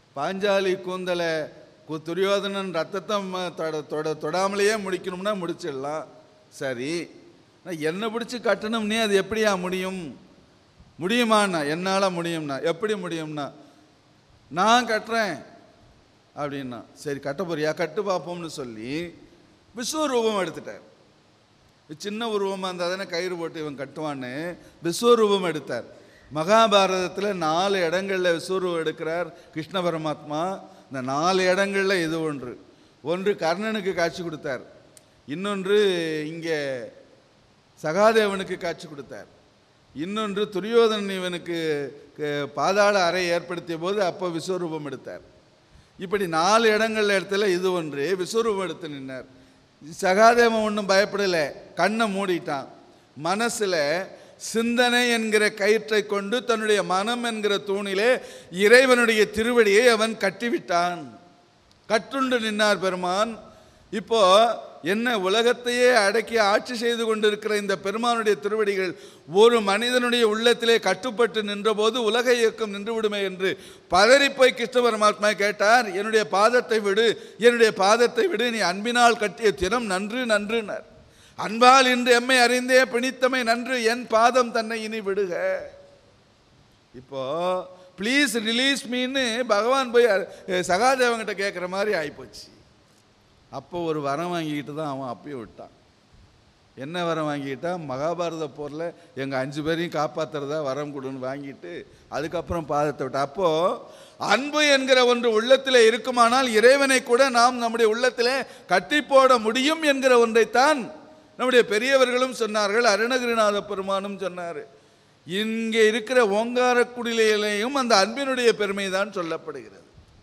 பாஞ்சாலி கூந்தலை கு- துரியோதனன் ரத்தத்தை ம- தொட தொட தொடாமலேயே முடிக்கணும்னா முடிச்சிடலாம் சரி நான் என்ன பிடிச்சி கட்டணும்னே அது எப்படியா முடியும் முடியுமாண்ணா என்னால் முடியும்னா எப்படி முடியும்னா நான் கட்டுறேன் அப்படின்னா சரி கட்ட போறியா கட்டு பார்ப்போம்னு சொல்லி விஸ்வரூபம் எடுத்துட்டார் சின்ன உருவமாக இருந்தால் தானே கயிறு போட்டு இவன் கட்டுவான்னு விஸ்வரூபம் எடுத்தார் மகாபாரதத்தில் நாலு இடங்களில் விஸ்வரூபம் எடுக்கிறார் கிருஷ்ண பரமாத்மா இந்த நாலு இடங்களில் இது ஒன்று ஒன்று கர்ணனுக்கு காட்சி கொடுத்தார் இன்னொன்று இங்கே சகாதேவனுக்கு காட்சி கொடுத்தார் இன்னொன்று துரியோதனன் இவனுக்கு க- பாதாள அறை ஏற்படுத்திய போது அப்போ விஸ்வரூபம் எடுத்தார் இப்படி நாலு இடங்கள்ல இடத்துல இது ஒன்று விஸ்வரூபம் எடுத்து நின்னார் சகாதேவன் ஒன்றும் பயப்படலை கண்ணை மூடிட்டான் மனசுல சிந்தனை என்கிற கயிற்றை கொண்டு தன்னுடைய மனம் என்கிற தூணிலே இறைவனுடைய திருவடியை அவன் கட்டிவிட்டான் கட்டுண்டு நின்னார் பெருமான் இப்போ என்ன உலகத்தையே அடக்கி ஆட்சி செய்து கொண்டிருக்கிற இந்த பெருமானுடைய திருவடிகள் ஒரு மனிதனுடைய உள்ளத்திலே கட்டுப்பட்டு நின்றபோது உலக இயக்கம் நின்றுவிடுமே என்று பதறிப்போய் கிருஷ்ண பரமாத்மா கேட்டார் என்னுடைய பாதத்தை விடு என்னுடைய பாதத்தை விடு நீ அன்பினால் கட்டிய திறம் நன்று நன்றுனர் அன்பால் இன்று எம்மை அறிந்தே பிணித்தமை நன்று என் பாதம் தன்னை இனி விடுக இப்போ ப்ளீஸ் ரிலீஸ் மீன்னு பகவான் போய் அஹ், சகாதேவன்கிட்ட கேட்குற மாதிரி ஆயிப்போச்சு அப்போ ஒரு வரம் வாங்கிக்கிட்டு தான் அவன் அப்பயே விட்டான் என்ன வரம் வாங்கிக்கிட்டான் மகாபாரத போரில் எங்கள் அஞ்சு பேரையும் காப்பாற்றுறதா வரம் கொடுன்னு வாங்கிட்டு அதுக்கப்புறம் பாதத்தை விட்டான் அப்போது அன்பு என்கிற ஒன்று உள்ளத்தில் இருக்குமானால் இறைவனை கூட நாம் நம்முடைய உள்ளத்திலே கட்டி போட முடியும் என்கிற ஒன்றைத்தான் நம்முடைய பெரியவர்களும் சொன்னார்கள் அருணகிரிநாத பெருமானும் சொன்னார் இங்கே இருக்கிற ஓங்காரக்குடிலையிலேயும் அந்த அன்பினுடைய பெருமை தான் சொல்லப்படுகிறது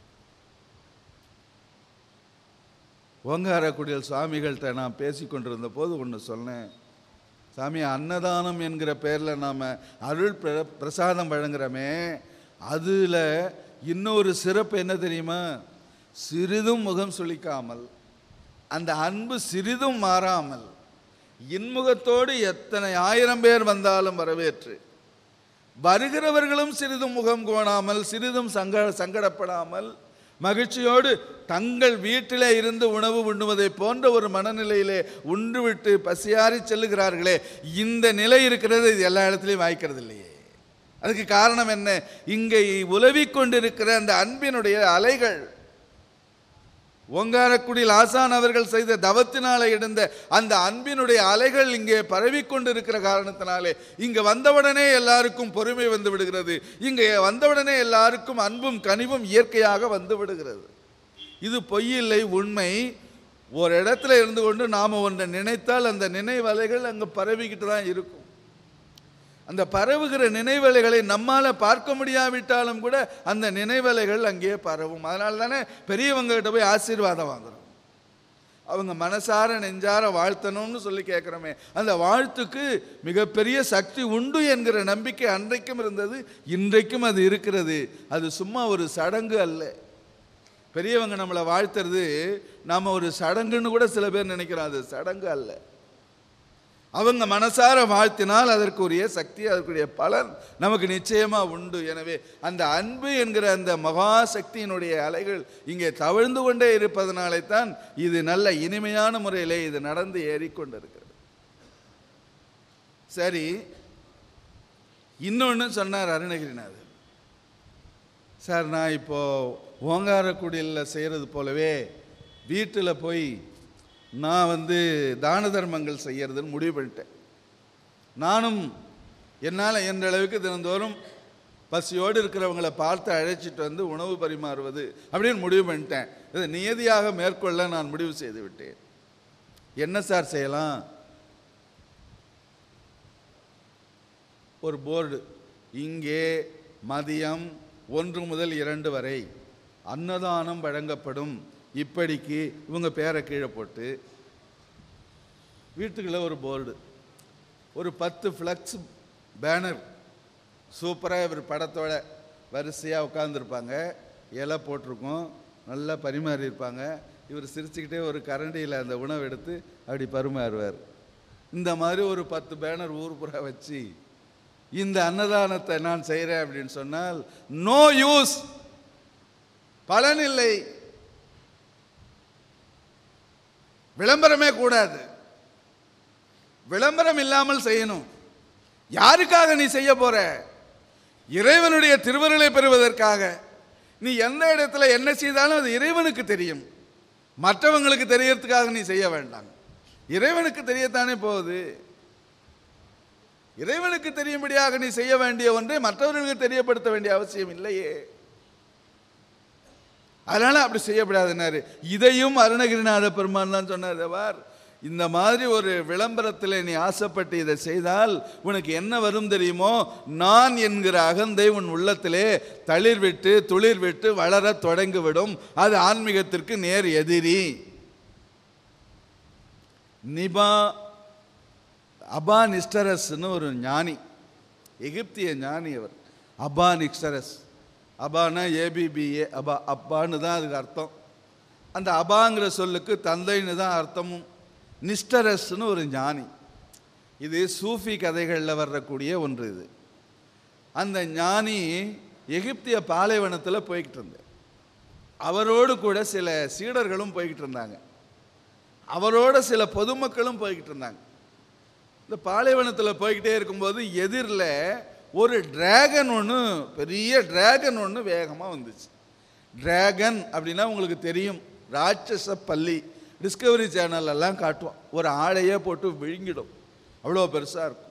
ஓங்காரக்குடியில் சுவாமிகள்கிட்ட நான் பேசி கொண்டிருந்த போது ஒன்று சொன்னேன் சாமி அன்னதானம் என்கிற பேரில் நாம் அருள் பிர- பிரசாதம் வழங்குறோமே அதில் இன்னொரு சிறப்பு என்ன தெரியுமா சிறிதும் முகம் சுளிக்காமல் அந்த அன்பு சிறிதும் மாறாமல் இன்முகத்தோடு எத்தனை ஆயிரம் பேர் வந்தாலும் வரவேற்று வருகிறவர்களும் சிறிதும் முகம் கோணாமல் சிறிதும் சங்க சங்கடப்படாமல் மகிழ்ச்சியோடு தங்கள் வீட்டிலே இருந்து உணவு உண்ணுவதை போன்ற ஒரு மனநிலையிலே உண்டுவிட்டு பசியாறி செல்லுகிறார்களே இந்த நிலை இருக்கிறது இது எல்லா இடத்துலையும் வாய்க்கிறது இல்லையே அதுக்கு காரணம் என்ன இங்கே உலவிக் கொண்டிருக்கிற அந்த அன்பினுடைய அலைகள் ஓங்காரக்குடியில் ஆசான் அவர்கள் செய்த தவத்தினாலே எழுந்த அந்த அன்பினுடைய அலைகள் இங்கே பரவிக் கொண்டிருக்கிற காரணத்தினாலே இங்கே வந்தவுடனே எல்லாருக்கும் பொறுமை வந்து விடுகிறது இங்கே வந்தவுடனே எல்லாருக்கும் அன்பும் கனிவும் இயற்கையாக வந்து விடுகிறது இது பொய்யில்லை உண்மை ஒரு இடத்துல இருந்து கொண்டு நாம் ஒன்றை நினைத்தால் அந்த நினைவலைகள் அங்கே பரவிக்கிட்டு தான் இருக்கும் அந்த பரவுகிற நினைவலைகளை நம்மால் பார்க்க முடியாவிட்டாலும் கூட அந்த நினைவலைகள் அங்கே பரவும் அதனால தானே பெரியவங்ககிட்ட போய் ஆசீர்வாதம் வாங்குறோம் அவங்க மனசார நெஞ்சார வாழ்த்தணும்னு சொல்லி கேட்குறோமே அந்த வாழ்த்துக்கு மிகப்பெரிய சக்தி உண்டு என்கிற நம்பிக்கை அன்றைக்கும் இருந்தது இன்றைக்கும் அது இருக்கிறது அது சும்மா ஒரு சடங்கு அல்ல பெரியவங்க நம்மளை வாழ்த்துறது நாம் ஒரு சடங்குன்னு கூட சில பேர் நினைக்கிறோம் அது சடங்கு அல்ல அவங்க மனசார வாழ்த்தினால் அதற்குரிய சக்தி அதற்குரிய பலன் நமக்கு நிச்சயமா உண்டு எனவே அந்த அன்பு என்கிற அந்த மகா சக்தியினுடைய அலைகள் இங்கே தவழ்ந்து கொண்டே இருப்பதனாலே தான் இது நல்ல இனிமையான முறையிலே இது நடந்து ஏறிக்கொண்டிருக்கிறது சரி இன்னொன்று சொன்னார் அருணகிரிநாதர் சார் நான் இப்போ ஓங்காரக்குடியில் செய்கிறது போலவே வீட்டில் போய் நான் வந்து தான தர்மங்கள் செய்யறதுன்னு முடிவு பண்ணிட்டேன் நானும் என்னால் என்ற அளவுக்கு தினந்தோறும் பசியோடு இருக்கிறவங்களை பார்த்து அழைச்சிட்டு வந்து உணவு பரிமாறுவது அப்படின்னு முடிவு பண்ணிட்டேன் இதை நியதியாக மேற்கொள்ள நான் முடிவு செய்து விட்டேன் என்ன சார் செய்யலாம் ஒரு போர்டு இங்கே மதியம் ஒன்று முதல் இரண்டு வரை அன்னதானம் வழங்கப்படும் இப்படிக்கு இவங்க பேரை கீழே போட்டு வீட்டுக்குள்ள ஒரு போர்டு ஒரு பத்து ஃப்ளக்ஸ் பேனர் சூப்பராக இவர் படத்தோட வரிசையாக உட்காந்துருப்பாங்க இலை போட்டிருக்கும் நல்லா பரிமாறியிருப்பாங்க இவர் சிரிச்சுக்கிட்டே ஒரு கரண்டியில் அந்த உணவு எடுத்து அப்படி பரிமாறுவார் இந்த மாதிரி ஒரு பத்து பேனர் ஊர் புறா வச்சு இந்த அன்னதானத்தை நான் செய்கிறேன் அப்படின்னு சொன்னால் நோ யூஸ் பலன் இல்லை விளம்பரமே கூடாது விளம்பரம் இல்லாமல் செய்யணும் யாருக்காக நீ செய்ய போற இறைவனுடைய திருவருளை பெறுவதற்காக நீ எந்த இடத்துல என்ன செய்தாலும் அது இறைவனுக்கு தெரியும் மற்றவங்களுக்கு தெரியறதுக்காக நீ செய்ய வேண்டாம் இறைவனுக்கு தெரியத்தானே போகுது இறைவனுக்கு தெரியும்படியாக நீ செய்ய வேண்டிய ஒன்றை மற்றவர்களுக்கு தெரியப்படுத்த வேண்டிய அவசியம் இல்லையே அதனால அப்படி செய்யப்படாதுன்னாரு இதையும் அருணகிரிநாத பெருமான் தான் சொன்னார் வார் இந்த மாதிரி ஒரு விளம்பரத்தில் நீ ஆசைப்பட்டு இதை செய்தால் உனக்கு என்ன வரும் தெரியுமோ நான் என்கிற அகந்தை உன் உள்ளத்திலே தளிர் விட்டு துளிர் விட்டு வளர தொடங்கிவிடும் அது ஆன்மீகத்திற்கு நேர் எதிரி நிபா அபா நிஸ்டரஸ்னு ஒரு ஞானி எகிப்திய ஞானி அவர் அபா நிஸ்டரஸ் அபானா ஏபிபிஏ அபா அப்பான்னு தான் அதுக்கு அர்த்தம் அந்த அபாங்கிற சொல்லுக்கு தந்தைன்னு தான் அர்த்தமும் நிஸ்டரஸ்னு ஒரு ஞானி இது சூஃபி கதைகளில் வரக்கூடிய ஒன்று இது அந்த ஞானி எகிப்திய பாலைவனத்தில் போய்கிட்டு இருந்தார் அவரோடு கூட சில சீடர்களும் போய்கிட்டு இருந்தாங்க அவரோட சில பொதுமக்களும் போய்கிட்டு இருந்தாங்க இந்த பாலைவனத்தில் போய்கிட்டே இருக்கும்போது எதிரில் ஒரு டிராகன் ஒன்று பெரிய டிராகன் ஒன்று வேகமாக வந்துச்சு டிராகன் அப்படின்னா உங்களுக்கு தெரியும் ராட்சச பள்ளி டிஸ்கவரி சேனல் எல்லாம் காட்டுவான் ஒரு ஆளையே போட்டு விழுங்கிடும் அவ்வளோ பெருசாக இருக்கும்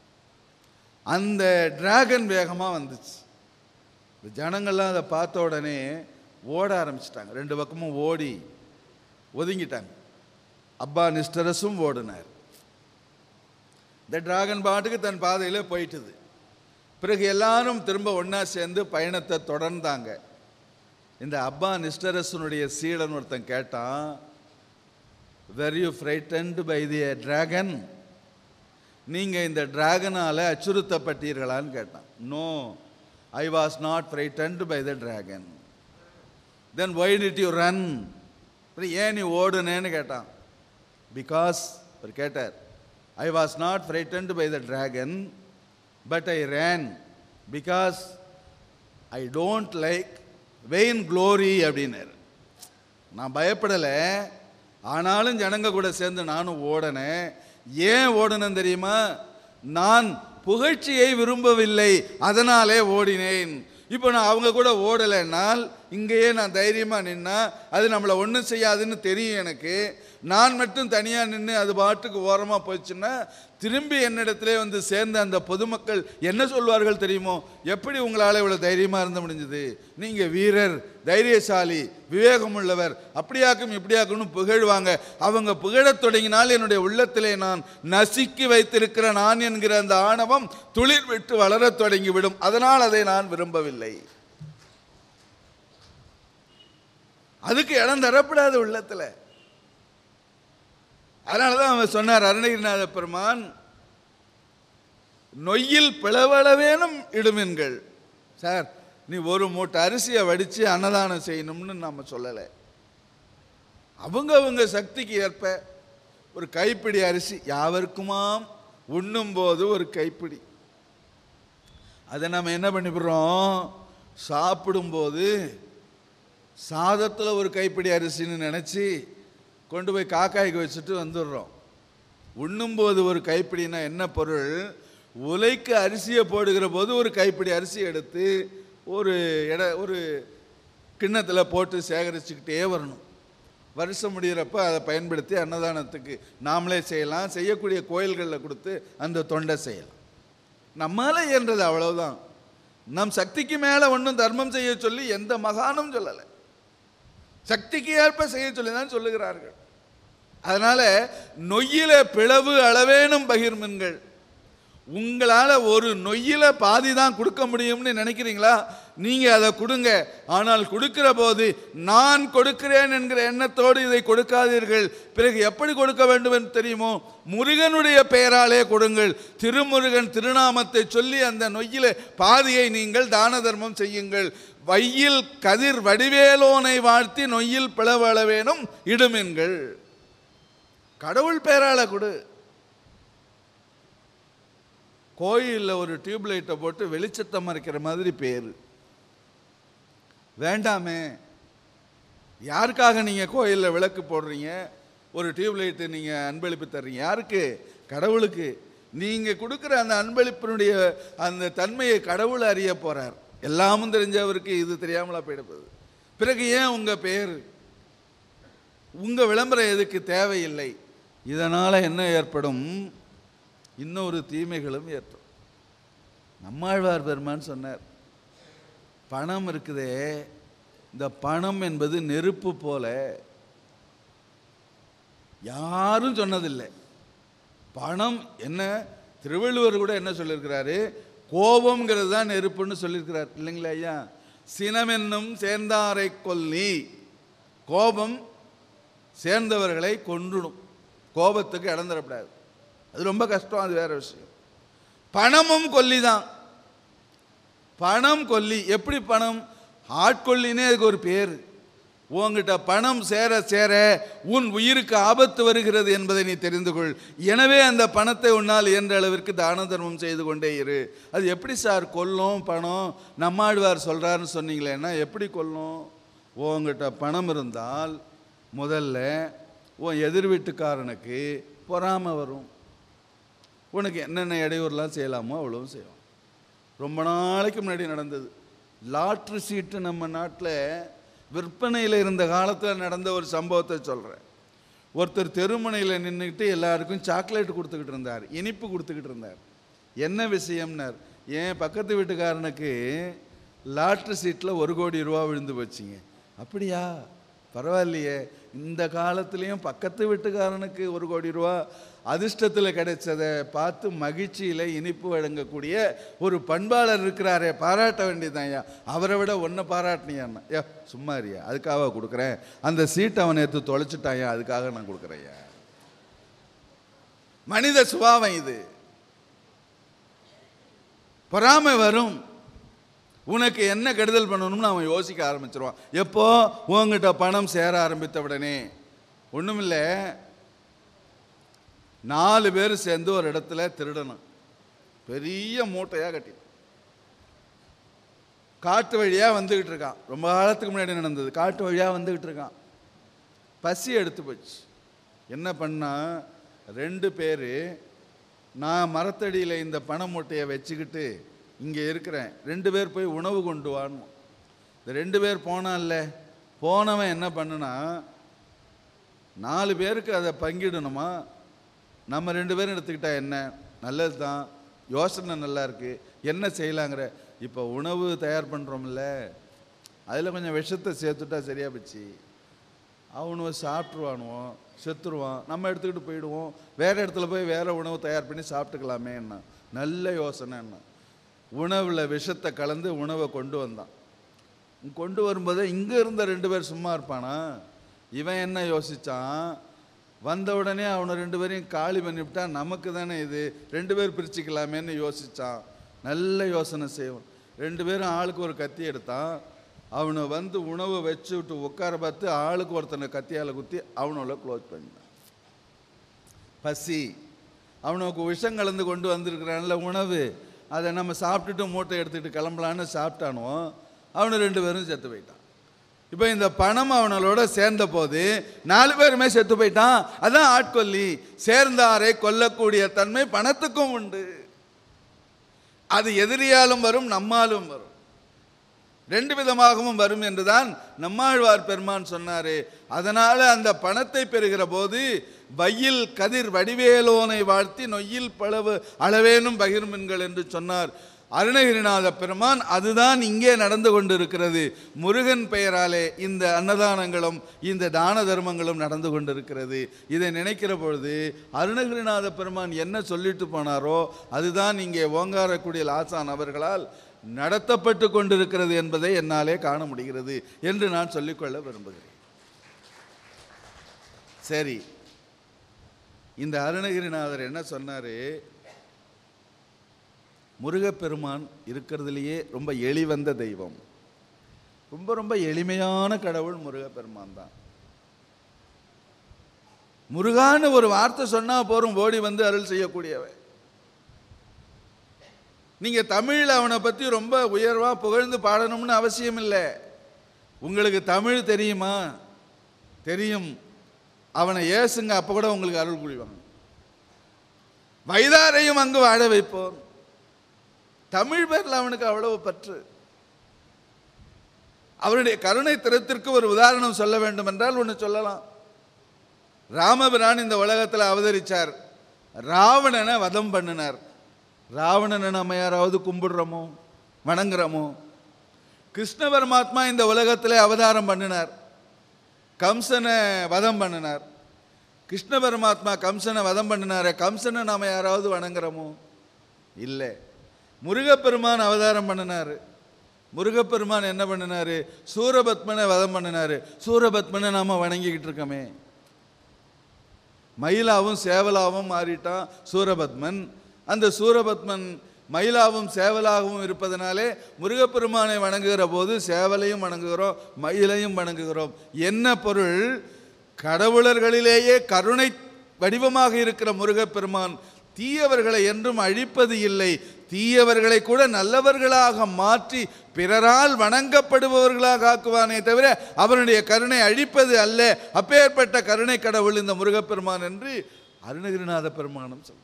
அந்த டிராகன் வேகமாக வந்துச்சு இந்த ஜனங்கள்லாம் அதை பார்த்த உடனே ஓட ஆரம்பிச்சிட்டாங்க ரெண்டு பக்கமும் ஓடி ஒதுங்கிட்டாங்க அப்பா நிஸ்டரஸும் ஓடினார் இந்த டிராகன் பாட்டுக்கு தன் பாதையில் போயிட்டுது பிறகு எல்லாரும் திரும்ப ஒன்றா சேர்ந்து பயணத்தை தொடர்ந்தாங்க இந்த அப்பா நிஸ்டரஸனுடைய சீடன் ஒருத்தன் கேட்டான் were you frightened by the dragon நீங்கள் இந்த டிராகனால் அச்சுறுத்தப்பட்டீர்களான்னு கேட்டான் no I was not frightened by the dragon then why did you run ஏன் நீ ஓடுனேன்னு கேட்டான் பிகாஸ் அவர் கேட்டார் I was not frightened by the dragon but I ran because I don't like vain glory அப்படின்னாரு நான் பயப்படலை ஆனாலும் ஜனங்க கூட சேர்ந்து நானும் ஓடினேன் ஏன் ஓடினேன் தெரியுமா நான் புகழ்ச்சியை விரும்பவில்லை அதனாலே ஓடினேன் இப்போ நான் அவங்க கூட ஓடலைன்னால் இங்கேயே நான் தைரியமாக நின்னா அது நம்மளை ஒன்றும் செய்யாதுன்னு தெரியும் எனக்கு நான் மட்டும் தனியாக நின்று அது பாட்டுக்கு ஓரமாக போச்சுன்னா திரும்பி என்னிடத்திலே வந்து சேர்ந்த அந்த பொதுமக்கள் என்ன சொல்வார்கள் தெரியுமோ எப்படி உங்களால் இவ்வளோ தைரியமாக இருந்த முடிஞ்சது நீங்கள் வீரர் தைரியசாலி விவேகம் உள்ளவர் அப்படியாக்கும் இப்படியாக்கும்னு புகழ்வாங்க அவங்க புகழத் தொடங்கினால் என்னுடைய உள்ளத்திலே நான் நசுக்கி வைத்திருக்கிற நான் என்கிற அந்த ஆணவம் துளிர் விட்டு வளரத் தொடங்கிவிடும் அதனால் அதை நான் விரும்பவில்லை அதுக்கு இடம் தரப்படாது உள்ளத்தில் அதனால தான் அவன் சொன்னார் அருணகிரிநாத பெருமான் நொய்யில் பிளவளவேனும் இடுமின்கள் சார் நீ ஒரு மூட்டை அரிசியை வடித்து அன்னதானம் செய்யணும்னு நம்ம சொல்லலை அவங்க அவங்க சக்திக்கு ஏற்ப ஒரு கைப்பிடி அரிசி யாவருக்குமாம் உண்ணும்போது ஒரு கைப்பிடி அதை நம்ம என்ன பண்ணிவிடுறோம் சாப்பிடும்போது சாதத்தில் ஒரு கைப்பிடி அரிசின்னு நினச்சி கொண்டு போய் காக்காய்க்கு வச்சுட்டு வந்துடுறோம் உண்ணும்போது ஒரு கைப்பிடினா என்ன பொருள் உலைக்கு அரிசியை போடுகிற போது ஒரு கைப்பிடி அரிசி எடுத்து ஒரு இட ஒரு கிண்ணத்தில் போட்டு சேகரிச்சுக்கிட்டே வரணும் வருஷம் முடிகிறப்ப அதை பயன்படுத்தி அன்னதானத்துக்கு நாமளே செய்யலாம் செய்யக்கூடிய கோயில்களில் கொடுத்து அந்த தொண்டை செய்யலாம் நம்மால இயன்றது அவ்வளவுதான் நம் சக்திக்கு மேலே ஒன்றும் தர்மம் செய்ய சொல்லி எந்த மகானும் சொல்லலை சக்திக்கு ஏற்ப செய்ய சொல்லி தான் சொல்லுகிறார்கள் அதனால நொய்யில பிளவு அளவேனும் பகிர்மின்கள் உங்களால் ஒரு நொய்யில பாதி தான் கொடுக்க முடியும்னு நினைக்கிறீங்களா நீங்கள் அதை கொடுங்க ஆனால் கொடுக்கிற போது நான் கொடுக்கிறேன் என்கிற எண்ணத்தோடு இதை கொடுக்காதீர்கள் பிறகு எப்படி கொடுக்க வேண்டும் என்று தெரியுமோ முருகனுடைய பெயராலே கொடுங்கள் திருமுருகன் திருநாமத்தை சொல்லி அந்த நொய்யில பாதியை நீங்கள் தான தர்மம் செய்யுங்கள் வையில் கதிர் வடிவேலோனை வாழ்த்தி நொய்யில் பிளவளவேனும் இடுமின்கள் கடவுள் பெயரால கொடு கோயிலில் ஒரு டியூப் லைட்டை போட்டு வெளிச்சத்தை மறைக்கிற மாதிரி பேர் வேண்டாமே யாருக்காக நீங்கள் கோயிலில் விளக்கு போடுறீங்க ஒரு டியூப்லைட்டு நீங்கள் அன்பளிப்பு தர்றீங்க யாருக்கு கடவுளுக்கு நீங்கள் கொடுக்குற அந்த அன்பளிப்பினுடைய அந்த தன்மையை கடவுள் அறிய போகிறார் எல்லாமும் தெரிஞ்சவருக்கு இது தெரியாமலா போயிடப்போகுது பிறகு ஏன் உங்கள் பேர் உங்கள் விளம்பரம் எதுக்கு தேவையில்லை இதனால் என்ன ஏற்படும் இன்னொரு தீமைகளும் ஏற்படும் நம்மாழ்வார் பெருமான் சொன்னார் பணம் இருக்குதே இந்த பணம் என்பது நெருப்பு போல யாரும் சொன்னதில்லை பணம் என்ன திருவள்ளுவர் கூட என்ன சொல்லியிருக்கிறாரு கோபம்ங்கிறது தான் நெருப்புன்னு சொல்லியிருக்கிறார் இல்லைங்களா ஐயா சினமென்னும் சேர்ந்தாரை கொல்லி கோபம் சேர்ந்தவர்களை கொன்றுடும் கோபத்துக்கு இடம் தரப்படாது அது ரொம்ப கஷ்டம் அது வேற விஷயம் பணமும் கொல்லி தான் பணம் கொல்லி எப்படி பணம் ஆட்கொல்லினே அதுக்கு ஒரு பேர் உன்கிட்ட பணம் சேர சேர உன் உயிருக்கு ஆபத்து வருகிறது என்பதை நீ தெரிந்து கொள் எனவே அந்த பணத்தை உன்னால் இயன்ற அளவிற்கு தான தர்மம் செய்து கொண்டே இரு அது எப்படி சார் கொல்லும் பணம் நம்மாழ்வார் சொல்கிறாருன்னு சொன்னீங்களேன்னா எப்படி கொல்லும் உன்கிட்ட பணம் இருந்தால் முதல்ல உன் எதிர் வீட்டுக்காரனுக்கு பொறாமை வரும் உனக்கு என்னென்ன இடையூறுலாம் செய்யலாமோ அவ்வளவும் செய்வான் ரொம்ப நாளைக்கு முன்னாடி நடந்தது லாட்ரி சீட்டு நம்ம நாட்டில் விற்பனையில் இருந்த காலத்தில் நடந்த ஒரு சம்பவத்தை சொல்கிறேன் ஒருத்தர் தெருமுனையில் நின்றுக்கிட்டு எல்லாருக்கும் சாக்லேட் கொடுத்துக்கிட்டு இருந்தார் இனிப்பு கொடுத்துக்கிட்டு இருந்தார் என்ன விஷயம்னார் என் பக்கத்து வீட்டுக்காரனுக்கு லாட்ரி சீட்டில் ஒரு கோடி ரூபா விழுந்து போச்சுங்க அப்படியா பரவாயில்லையே இந்த காலத்துலேயும் பக்கத்து வீட்டுக்காரனுக்கு ஒரு கோடி ரூபா அதிர்ஷ்டத்தில் கிடைச்சதை பார்த்து மகிழ்ச்சியில் இனிப்பு வழங்கக்கூடிய ஒரு பண்பாளர் இருக்கிறாரே பாராட்ட வேண்டியதான் ஐயா அவரை விட ஒன்றை பாராட்டினியான்னா ஏ சும்மா இருயா அதுக்காக கொடுக்குறேன் அந்த சீட்டை அவனை எடுத்து தொலைச்சிட்டாயா அதுக்காக நான் கொடுக்குறேன் ஐயா மனித சுபாவம் இது பொறாமை வரும் உனக்கு என்ன கெடுதல் பண்ணணும்னு அவன் யோசிக்க ஆரம்பிச்சிருவான் எப்போ உங்ககிட்ட பணம் சேர ஆரம்பித்த உடனே ஒன்றுமில்லை நாலு பேர் சேர்ந்து ஒரு இடத்துல திருடணும் பெரிய மூட்டையாக கட்டி காட்டு வழியாக வந்துக்கிட்டு இருக்கான் ரொம்ப காலத்துக்கு முன்னாடி நடந்தது காட்டு வழியாக வந்துக்கிட்டு இருக்கான் பசி எடுத்து போச்சு என்ன பண்ணா ரெண்டு பேர் நான் மரத்தடியில் இந்த பண மூட்டையை வச்சுக்கிட்டு இங்கே இருக்கிறேன் ரெண்டு பேர் போய் உணவு கொண்டு வான்னு இந்த ரெண்டு பேர் போனான்ல போனவன் என்ன பண்ணுனா நாலு பேருக்கு அதை பங்கிடணுமா நம்ம ரெண்டு பேரும் எடுத்துக்கிட்டா என்ன நல்லது தான் யோசனை நல்லா இருக்கு என்ன செய்யலாங்கிற இப்போ உணவு தயார் பண்ணுறோம்ல அதில் கொஞ்சம் விஷத்தை சேர்த்துட்டா சரியா போச்சு அவனுவ சாப்பிட்ருவானுவோம் செத்துருவான் நம்ம எடுத்துக்கிட்டு போயிடுவோம் வேற இடத்துல போய் வேற உணவு தயார் பண்ணி சாப்பிட்டுக்கலாமே என்ன நல்ல யோசனை என்ன உணவில் விஷத்தை கலந்து உணவை கொண்டு வந்தான் கொண்டு வரும்போதே இங்கே இருந்த ரெண்டு பேர் சும்மா இருப்பானா இவன் என்ன யோசிச்சான் வந்த உடனே அவனை ரெண்டு பேரையும் காலி பண்ணிவிட்டா நமக்கு தானே இது ரெண்டு பேர் பிரிச்சுக்கலாமேன்னு யோசிச்சான் நல்ல யோசனை செய்வான் ரெண்டு பேரும் ஆளுக்கு ஒரு கத்தி எடுத்தான் அவனை வந்து உணவை வச்சு விட்டு உட்கார பார்த்து ஆளுக்கு ஒருத்தனை கத்தியால் குத்தி அவனோட க்ளோஸ் பண்ணிட்டான் பசி அவனுக்கு விஷம் கலந்து கொண்டு வந்திருக்கிறான்ல உணவு அதை நம்ம சாப்பிட்டுட்டு மூட்டை எடுத்துக்கிட்டு கிளம்பலான்னு சாப்பிட்டானோ அவனு ரெண்டு பேரும் செத்து போயிட்டான் இப்போ இந்த பணம் அவனோட சேர்ந்த போது நாலு பேருமே செத்து போயிட்டான் அதான் ஆட்கொல்லி சேர்ந்தாரை கொல்லக்கூடிய தன்மை பணத்துக்கும் உண்டு அது எதிரியாலும் வரும் நம்மாலும் வரும் ரெண்டு விதமாகவும் வரும் என்றுதான் நம்மாழ்வார் பெருமான் சொன்னாரு அதனால அந்த பணத்தை பெறுகிற போது வையில் கதிர் வடிவேலோனை வாழ்த்தி நொய்யில் பளவு அளவேனும் பகிர்மின்கள் என்று சொன்னார் அருணகிரிநாத பெருமான் அதுதான் இங்கே நடந்து கொண்டிருக்கிறது முருகன் பெயராலே இந்த அன்னதானங்களும் இந்த தான தர்மங்களும் நடந்து கொண்டிருக்கிறது இதை நினைக்கிற பொழுது அருணகிரிநாத பெருமான் என்ன சொல்லிட்டு போனாரோ அதுதான் இங்கே ஓங்காரக்குடியில் ஆசான் அவர்களால் நடத்தப்பட்டு கொண்டிருக்கிறது என்பதை என்னாலே காண முடிகிறது என்று நான் சொல்லிக்கொள்ள விரும்புகிறேன் சரி இந்த அருணகிரிநாதர் என்ன சொன்னாரு முருகப்பெருமான் இருக்கிறதுலையே ரொம்ப எளிவந்த தெய்வம் ரொம்ப ரொம்ப எளிமையான கடவுள் முருகப்பெருமான் தான் முருகான்னு ஒரு வார்த்தை சொன்னா போரும் ஓடி வந்து அருள் செய்யக்கூடியவன் நீங்க தமிழில் அவனை பத்தி ரொம்ப உயர்வா புகழ்ந்து பாடணும்னு அவசியம் இல்லை உங்களுக்கு தமிழ் தெரியுமா தெரியும் அவனை ஏசுங்க அப்போ கூட உங்களுக்கு அருள் புரிவாங்க வைதாரையும் அங்கு வாழ வைப்போம் தமிழ் பேரில் அவனுக்கு அவ்வளவு பற்று அவருடைய கருணை திறத்திற்கு ஒரு உதாரணம் சொல்ல வேண்டும் என்றால் ஒன்று சொல்லலாம் ராமபிரான் இந்த உலகத்தில் அவதரிச்சார் ராவணனை வதம் பண்ணினார் ராவணனை நம்ம யாராவது கும்பிடுறோமோ வணங்குறோமோ கிருஷ்ண பரமாத்மா இந்த உலகத்தில் அவதாரம் பண்ணினார் கம்சனை வதம் பண்ணினார் கிருஷ்ண பரமாத்மா கம்சனை வதம் பண்ணினாரே கம்சனை நாம் யாராவது வணங்குறோமோ இல்லை முருகப்பெருமான் அவதாரம் பண்ணினார் முருகப்பெருமான் என்ன பண்ணினாரு சூரபத்மனை வதம் பண்ணினாரு சூரபத்மனை நாம் வணங்கிக்கிட்டு இருக்கோமே மயிலாவும் சேவலாவும் மாறிட்டான் சூரபத்மன் அந்த சூரபத்மன் மயிலாவும் சேவலாகவும் இருப்பதனாலே முருகப்பெருமானை வணங்குகிற போது சேவலையும் வணங்குகிறோம் மயிலையும் வணங்குகிறோம் என்ன பொருள் கடவுளர்களிலேயே கருணை வடிவமாக இருக்கிற முருகப்பெருமான் தீயவர்களை என்றும் அழிப்பது இல்லை தீயவர்களை கூட நல்லவர்களாக மாற்றி பிறரால் வணங்கப்படுபவர்களாக ஆக்குவானே தவிர அவருடைய கருணை அழிப்பது அல்ல அப்பேற்பட்ட கருணை கடவுள் இந்த முருகப்பெருமான் என்று அருணகிரிநாத பெருமானும் சொல்றேன்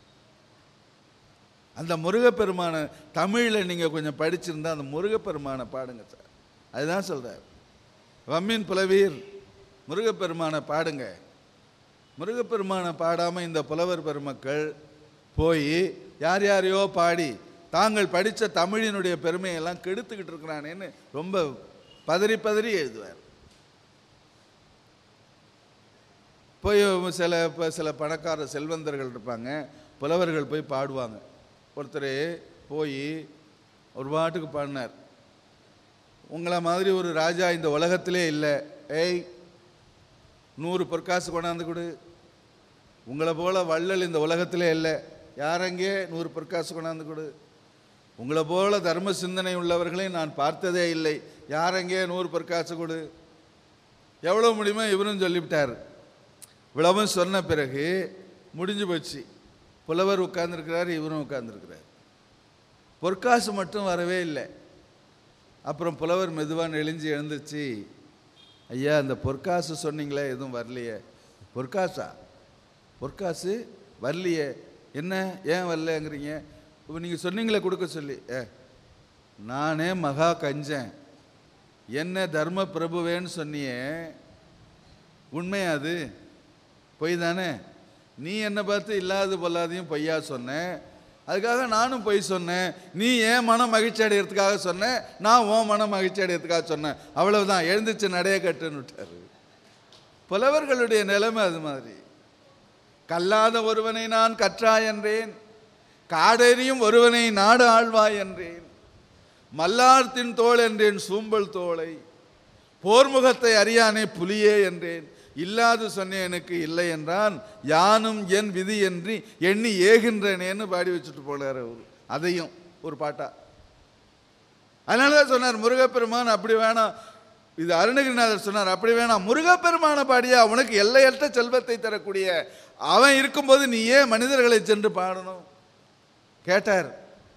அந்த முருகப்பெருமானை தமிழில் நீங்கள் கொஞ்சம் படிச்சிருந்தா அந்த முருகப்பெருமானை பாடுங்க சார் அதுதான் சொல்கிறார் வம்மின் புலவீர் முருகப்பெருமானை பாடுங்க முருகப்பெருமானை பாடாமல் இந்த புலவர் பெருமக்கள் போய் யார் யாரையோ பாடி தாங்கள் படித்த தமிழினுடைய பெருமையெல்லாம் கெடுத்துக்கிட்டு இருக்கிறானேன்னு ரொம்ப பதறி பதறி எழுதுவார் போய் சில இப்போ சில பணக்கார செல்வந்தர்கள் இருப்பாங்க புலவர்கள் போய் பாடுவாங்க ஒருத்தர் போய் ஒரு பாட்டுக்கு பாடினார் உங்களை மாதிரி ஒரு ராஜா இந்த உலகத்திலே இல்லை ஏய் நூறு பொற்காசு கொண்டாந்து கொடு உங்களை போல வள்ளல் இந்த உலகத்திலே இல்லை யாரங்கே நூறு பொற்காசு கொண்டாந்து கொடு உங்களை போல தர்ம சிந்தனை உள்ளவர்களை நான் பார்த்ததே இல்லை யாரங்கே நூறு பொற்காசு கொடு எவ்வளோ முடியுமோ இவரும் சொல்லிவிட்டார் இவ்வளவும் சொன்ன பிறகு முடிஞ்சு போச்சு புலவர் உட்கார்ந்துருக்கிறார் இவரும் உட்கார்ந்துருக்கிறார் பொற்காசு மட்டும் வரவே இல்லை அப்புறம் புலவர் மெதுவாக நெளிஞ்சு எழுந்துச்சு ஐயா அந்த பொற்காசு சொன்னீங்களே எதுவும் வரலையே பொற்காசா பொற்காசு வரலையே என்ன ஏன் வரலங்கிறீங்க இப்போ நீங்கள் சொன்னீங்களே கொடுக்க சொல்லி ஏ நானே மகா கஞ்சன் என்ன தர்ம பிரபுவேன்னு சொன்னியே உண்மையா அது பொய் தானே நீ என்னை பார்த்து இல்லாத பொல்லாதையும் பொய்யா சொன்ன அதுக்காக நானும் பொய் சொன்னேன் நீ ஏன் மனம் மகிழ்ச்சி அடையிறதுக்காக சொன்ன நான் உன் மனம் மகிழ்ச்சி அடையிறதுக்காக சொன்னேன் அவ்வளவுதான் எழுந்துச்சு நடைய கட்டுன்னு விட்டாரு புலவர்களுடைய நிலைமை அது மாதிரி கல்லாத ஒருவனை நான் கற்றாய் என்றேன் காடெறியும் ஒருவனை நாடு ஆழ்வாய் என்றேன் மல்லார்த்தின் தோள் என்றேன் சூம்பல் தோளை போர்முகத்தை அறியானே புலியே என்றேன் இல்லாது சொன்னேன் எனக்கு இல்லை என்றான் யானும் என் விதி என்று எண்ணி ஏகின்றனேன்னு பாடி வச்சுட்டு போனார் அவர் அதையும் ஒரு பாட்டா அதனால தான் சொன்னார் முருகப்பெருமான் அப்படி வேணாம் இது அருணகிரிநாதர் சொன்னார் அப்படி வேணாம் முருகப்பெருமான பாடியா உனக்கு எல்லையற்ற செல்வத்தை தரக்கூடிய அவன் இருக்கும்போது நீ ஏன் மனிதர்களை சென்று பாடணும் கேட்டார்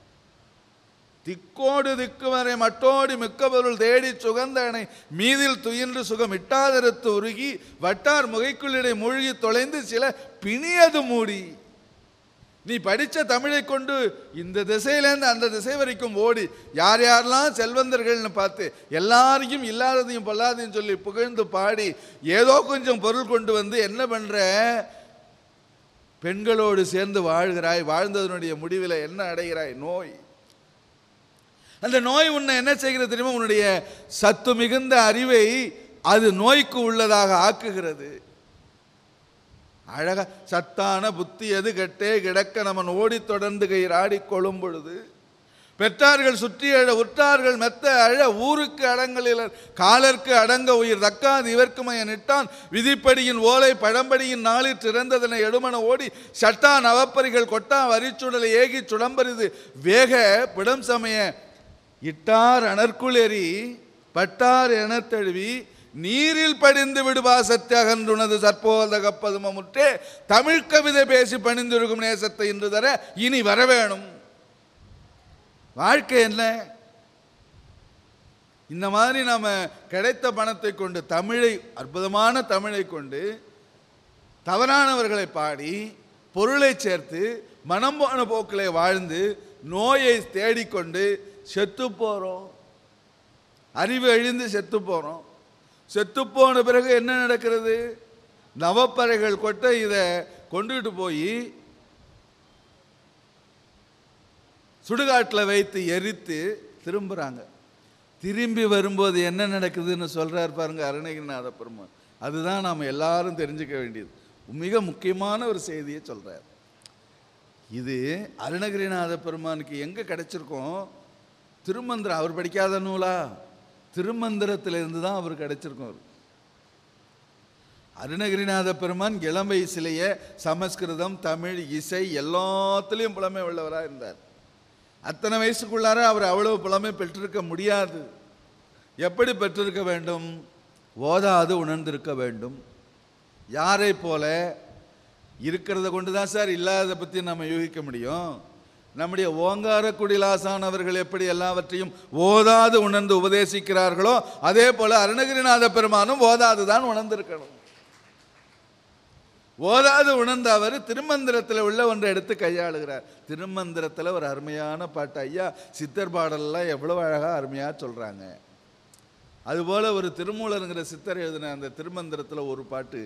திக்கோடு திக்கு வரை மட்டோடி மிக்க பொருள் தேடி சுகந்தனை மீதில் துயின்று சுகம் இட்டாதரத்து உருகி வட்டார் முகைக்குள்ளிடை மூழ்கி தொலைந்து சில பிணியது மூடி நீ படித்த தமிழை கொண்டு இந்த திசையிலேருந்து அந்த திசை வரைக்கும் ஓடி யார் யாரெல்லாம் செல்வந்தர்கள்னு பார்த்து எல்லாரையும் இல்லாததையும் பொல்லாதையும் சொல்லி புகழ்ந்து பாடி ஏதோ கொஞ்சம் பொருள் கொண்டு வந்து என்ன பண்ணுற பெண்களோடு சேர்ந்து வாழ்கிறாய் வாழ்ந்ததனுடைய முடிவில் என்ன அடைகிறாய் நோய் அந்த நோய் உன்னை என்ன செய்கிறது தெரியுமா உன்னுடைய சத்து மிகுந்த அறிவை அது நோய்க்கு உள்ளதாக ஆக்குகிறது அழக சத்தான புத்தி எது கெட்டே கிடக்க நமன் ஓடி தொடர்ந்து கயிறாடி கொள்ளும் பொழுது பெற்றார்கள் சுற்றி அழ உற்றார்கள் மெத்த அழ ஊருக்கு அடங்கலில் காலர்க்கு அடங்க உயிர் தக்காது இவர்க்கு மய நிட்டான் விதிப்படியின் ஓலை பழம்படியின் நாளில் திறந்ததனை எடுமன ஓடி சட்டா நவப்பரிகள் கொட்டா வரிச்சுடலை ஏகி சுடம்பரிது வேக பிடம் சமய இட்டார் அனற்குளெறி பட்டார் எனத் தழுவி நீரில் படிந்து விடுவா சத்தியகன்றுனது சற்போத கப்பதுமமுற்றே தமிழ் கவிதை பேசி பணிந்திருக்கும் நேசத்தை இன்று தர இனி வரவேணும் வாழ்க்கை என்ன இந்த மாதிரி நாம் கிடைத்த பணத்தை கொண்டு தமிழை அற்புதமான தமிழை கொண்டு தவறானவர்களை பாடி பொருளை சேர்த்து மனம் போன போக்கிலே வாழ்ந்து நோயை தேடிக்கொண்டு செத்து போகிறோம் அறிவு அழிந்து செத்து போகிறோம் செத்து போன பிறகு என்ன நடக்கிறது நவப்பறைகள் கொட்ட இதை கொண்டுகிட்டு போய் சுடுகாட்டில் வைத்து எரித்து திரும்புகிறாங்க திரும்பி வரும்போது என்ன நடக்குதுன்னு சொல்கிறார் பாருங்க அருணகிரிநாத பெருமான் அதுதான் நாம் எல்லாரும் தெரிஞ்சுக்க வேண்டியது மிக முக்கியமான ஒரு செய்தியை சொல்கிறார் இது அருணகிரிநாத பெருமானுக்கு எங்கே கிடைச்சிருக்கோம் திருமந்திரம் அவர் படிக்காத நூலா திருமந்திரத்திலிருந்து தான் அவர் கிடைச்சிருக்கும் அவர் அருணகிரிநாத பெருமான் இளம் வயசுலேயே சமஸ்கிருதம் தமிழ் இசை எல்லாத்துலேயும் புலமை உள்ளவராக இருந்தார் அத்தனை வயசுக்குள்ளார அவர் அவ்வளவு புலமை பெற்றிருக்க முடியாது எப்படி பெற்றிருக்க வேண்டும் ஓதாது உணர்ந்திருக்க வேண்டும் யாரை போல இருக்கிறத கொண்டு தான் சார் இல்லாத பற்றி நம்ம யூகிக்க முடியும் நம்முடைய ஓங்கார குடிலாசான் அவர்கள் எப்படி எல்லாவற்றையும் ஓதாது உணர்ந்து உபதேசிக்கிறார்களோ அதே போல அருணகிரிநாத பெருமானும் ஓதாது தான் உணர்ந்திருக்கணும் ஓதாது உணர்ந்த அவர் திருமந்திரத்தில் உள்ள ஒன்றை எடுத்து கையாளுகிறார் திருமந்திரத்தில் ஒரு அருமையான பாட்டு ஐயா சித்தர் பாடல்லாம் எவ்வளோ அழகாக அருமையாக சொல்கிறாங்க அதுபோல் ஒரு திருமூலருங்கிற சித்தர் எழுதின அந்த திருமந்திரத்தில் ஒரு பாட்டு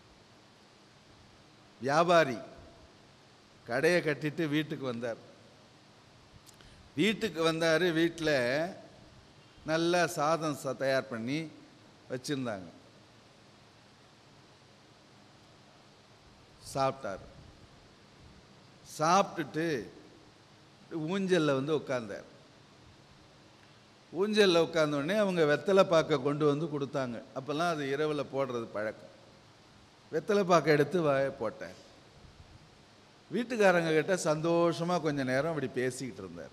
வியாபாரி கடையை கட்டிட்டு வீட்டுக்கு வந்தார் வீட்டுக்கு வந்தார் வீட்டில் நல்லா சாதம் ச- தயார் பண்ணி வச்சுருந்தாங்க சாப்பிட்டார் சாப்பிட்டுட்டு ஊஞ்சலில் வந்து உட்கார்ந்தார் ஊஞ்சலில் உட்கார்ந்த உடனே அவங்க வெத்தலை பாக்க கொண்டு வந்து கொடுத்தாங்க அப்போல்லாம் அது இரவில் போடுறது பழக்கம் வெத்தலை பாக்க எடுத்து வாய போட்டேன் வீட்டுக்காரங்க கிட்ட சந்தோஷமாக கொஞ்ச நேரம் அப்படி பேசிக்கிட்டு இருந்தார்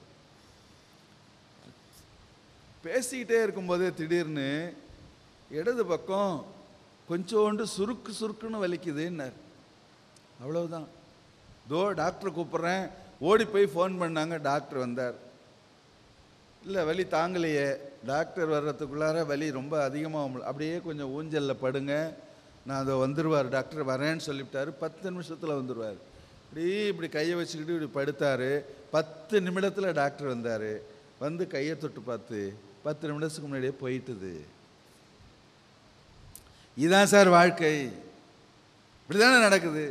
பேசிக்கிட்டே இருக்கும்போதே திடீர்னு இடது பக்கம் கொஞ்சோண்டு சுருக்கு சுருக்குன்னு வலிக்குதுன்னார் அவ்வளவுதான் தோ டாக்டர் கூப்பிட்றேன் ஓடி போய் ஃபோன் பண்ணாங்க டாக்டர் வந்தார் இல்லை வலி தாங்கலையே டாக்டர் வர்றதுக்குள்ளார வலி ரொம்ப அதிகமாக அப்படியே கொஞ்சம் ஊஞ்சலில் படுங்க நான் அதை வந்துடுவார் டாக்டர் வரேன்னு சொல்லிவிட்டாரு பத்து நிமிஷத்தில் வந்துடுவார் இப்படி இப்படி கையை வச்சுக்கிட்டு இப்படி படுத்தார் பத்து நிமிடத்தில் டாக்டர் வந்தார் வந்து கையை தொட்டு பார்த்து பத்து நிமிடத்துக்கு முன்னாடியே போயிட்டுது இதான் சார் வாழ்க்கை இப்படி தானே நடக்குது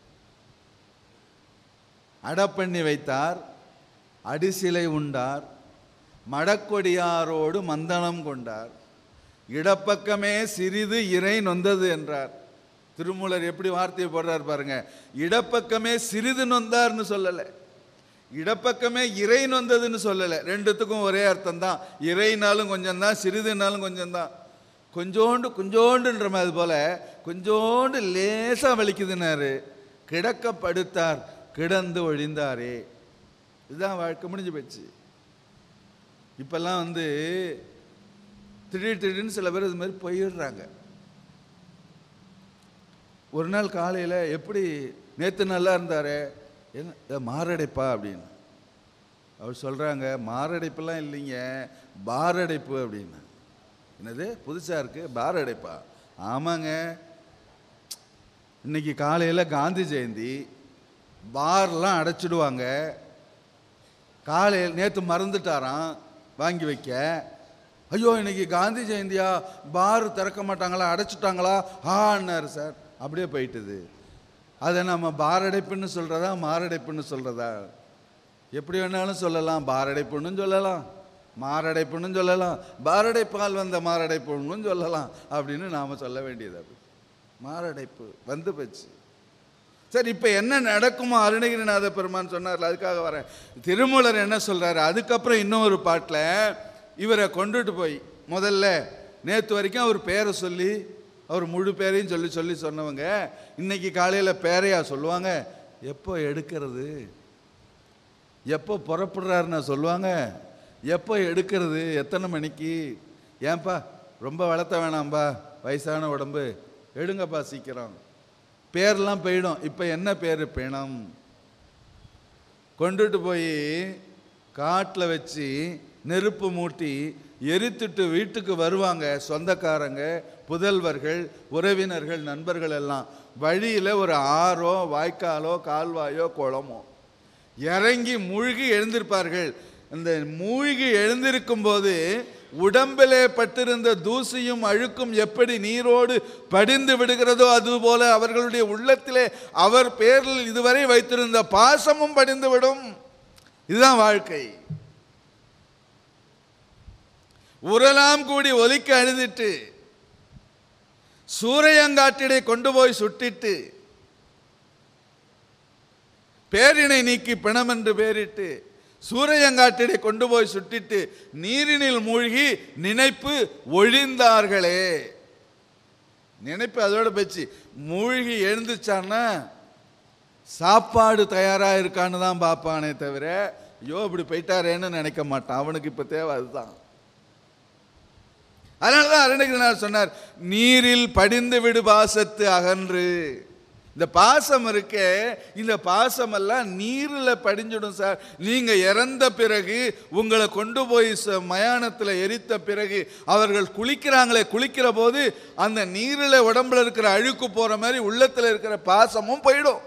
அடப்பண்ணி வைத்தார் அடிசிலை உண்டார் மடக்கொடியாரோடு மந்தனம் கொண்டார் இடப்பக்கமே சிறிது இறை நொந்தது என்றார் திருமூலர் எப்படி வார்த்தையை போடுறார் பாருங்க இடப்பக்கமே சிறிது நொந்தார்னு சொல்லலை இடப்பக்கமே இறை நொந்ததுன்னு சொல்லலை ரெண்டுத்துக்கும் ஒரே அர்த்தம் தான் இறைனாலும் கொஞ்சம் தான் சிறிதுனாலும் கொஞ்சம் தான் கொஞ்சோண்டு கொஞ்சோண்டுன்ற மாதிரி போல கொஞ்சோண்டு லேசாக வலிக்குதுன்னாரு கிடக்க படுத்தார் கிடந்து ஒழிந்தாரே இதுதான் வாழ்க்கை முடிஞ்சு போச்சு இப்பெல்லாம் வந்து திடீர் திடீர்னு சில பேர் இது மாதிரி போயிடுறாங்க ஒரு நாள் காலையில் எப்படி நேற்று நல்லா இருந்தாரே என்ன இதை மாரடைப்பா அப்படின்னு அவர் சொல்கிறாங்க மாரடைப்பெல்லாம் இல்லைங்க பாரடைப்பு அப்படின்னு என்னது புதுசாக இருக்குது பாரடைப்பா ஆமாங்க இன்னைக்கு காலையில் காந்தி ஜெயந்தி பார்லாம் அடைச்சிடுவாங்க காலையில் நேற்று மறந்துட்டாராம் வாங்கி வைக்க ஐயோ இன்னைக்கு காந்தி ஜெயந்தியா பார் திறக்க மாட்டாங்களா அடைச்சிட்டாங்களா ஆன்னாரு சார் அப்படியே போயிட்டுது அதை நம்ம பாரடைப்புன்னு சொல்கிறதா மாரடைப்புன்னு சொல்கிறதா எப்படி வேணாலும் சொல்லலாம் பாரடைப்புன்னு சொல்லலாம் மாரடைப்புன்னு சொல்லலாம் பாரடைப்பால் வந்த மாரடைப்புன்னு சொல்லலாம் அப்படின்னு நாம் சொல்ல வேண்டியது அது மாரடைப்பு வந்து போச்சு சரி இப்போ என்ன நடக்குமோ அருணகிரிநாத பெருமான் சொன்னார்ல அதுக்காக வரேன் திருமூலர் என்ன சொல்றாரு அதுக்கப்புறம் இன்னொரு பாட்டில் இவரை கொண்டுட்டு போய் முதல்ல நேற்று வரைக்கும் அவர் பேரை சொல்லி அவர் முழு பேரையும் சொல்லி சொல்லி சொன்னவங்க இன்னைக்கு காலையில் பேரையா சொல்லுவாங்க எப்போ எடுக்கிறது எப்போ புறப்படுறாருன்னு சொல்லுவாங்க எப்போ எடுக்கிறது எத்தனை மணிக்கு ஏன்பா ரொம்ப வளர்த்த வேணாம்பா வயசான உடம்பு எடுங்கப்பா சீக்கிரம் பேர்லாம் போயிடும் இப்போ என்ன பேர் பிணம் கொண்டுட்டு போய் காட்டில் வச்சு நெருப்பு மூட்டி எரித்துட்டு வீட்டுக்கு வருவாங்க சொந்தக்காரங்க புதல்வர்கள் உறவினர்கள் நண்பர்கள் எல்லாம் வழியில் ஒரு ஆறோ வாய்க்காலோ கால்வாயோ குளமோ இறங்கி மூழ்கி எழுந்திருப்பார்கள் இந்த மூழ்கி எழுந்திருக்கும் போது உடம்பிலே பட்டிருந்த தூசியும் அழுக்கும் எப்படி நீரோடு படிந்து விடுகிறதோ அதுபோல அவர்களுடைய உள்ளத்திலே அவர் பேரில் இதுவரை வைத்திருந்த பாசமும் படிந்து விடும் இதுதான் வாழ்க்கை உரலாம் கூடி ஒலிக்க அழுதிட்டு சூரையங்காட்டிடை கொண்டு போய் சுட்டிட்டு பேரினை நீக்கி பிணம் என்று பேரிட்டு சூரையங்காட்டிடை கொண்டு போய் சுட்டிட்டு நீரினில் மூழ்கி நினைப்பு ஒழிந்தார்களே நினைப்பு அதோட போச்சு மூழ்கி எழுந்துச்சான்னா சாப்பாடு தயாரா இருக்கான்னு தான் பார்ப்பானே தவிர ஐயோ இப்படி போயிட்டாரேன்னு நினைக்க மாட்டான் அவனுக்கு இப்போ தேவை அதுதான் அதனால தான் அருணகிரிநாதர் சொன்னார் நீரில் படிந்து விடு பாசத்து அகன்று இந்த பாசம் இருக்கே இந்த பாசமெல்லாம் நீரில் படிஞ்சிடும் சார் நீங்கள் இறந்த பிறகு உங்களை கொண்டு போய் ச- மயானத்தில் எரித்த பிறகு அவர்கள் குளிக்கிறாங்களே குளிக்கிற போது அந்த நீரில் உடம்புல இருக்கிற அழுக்கு போகிற மாதிரி உள்ளத்தில் இருக்கிற பாசமும் போயிடும்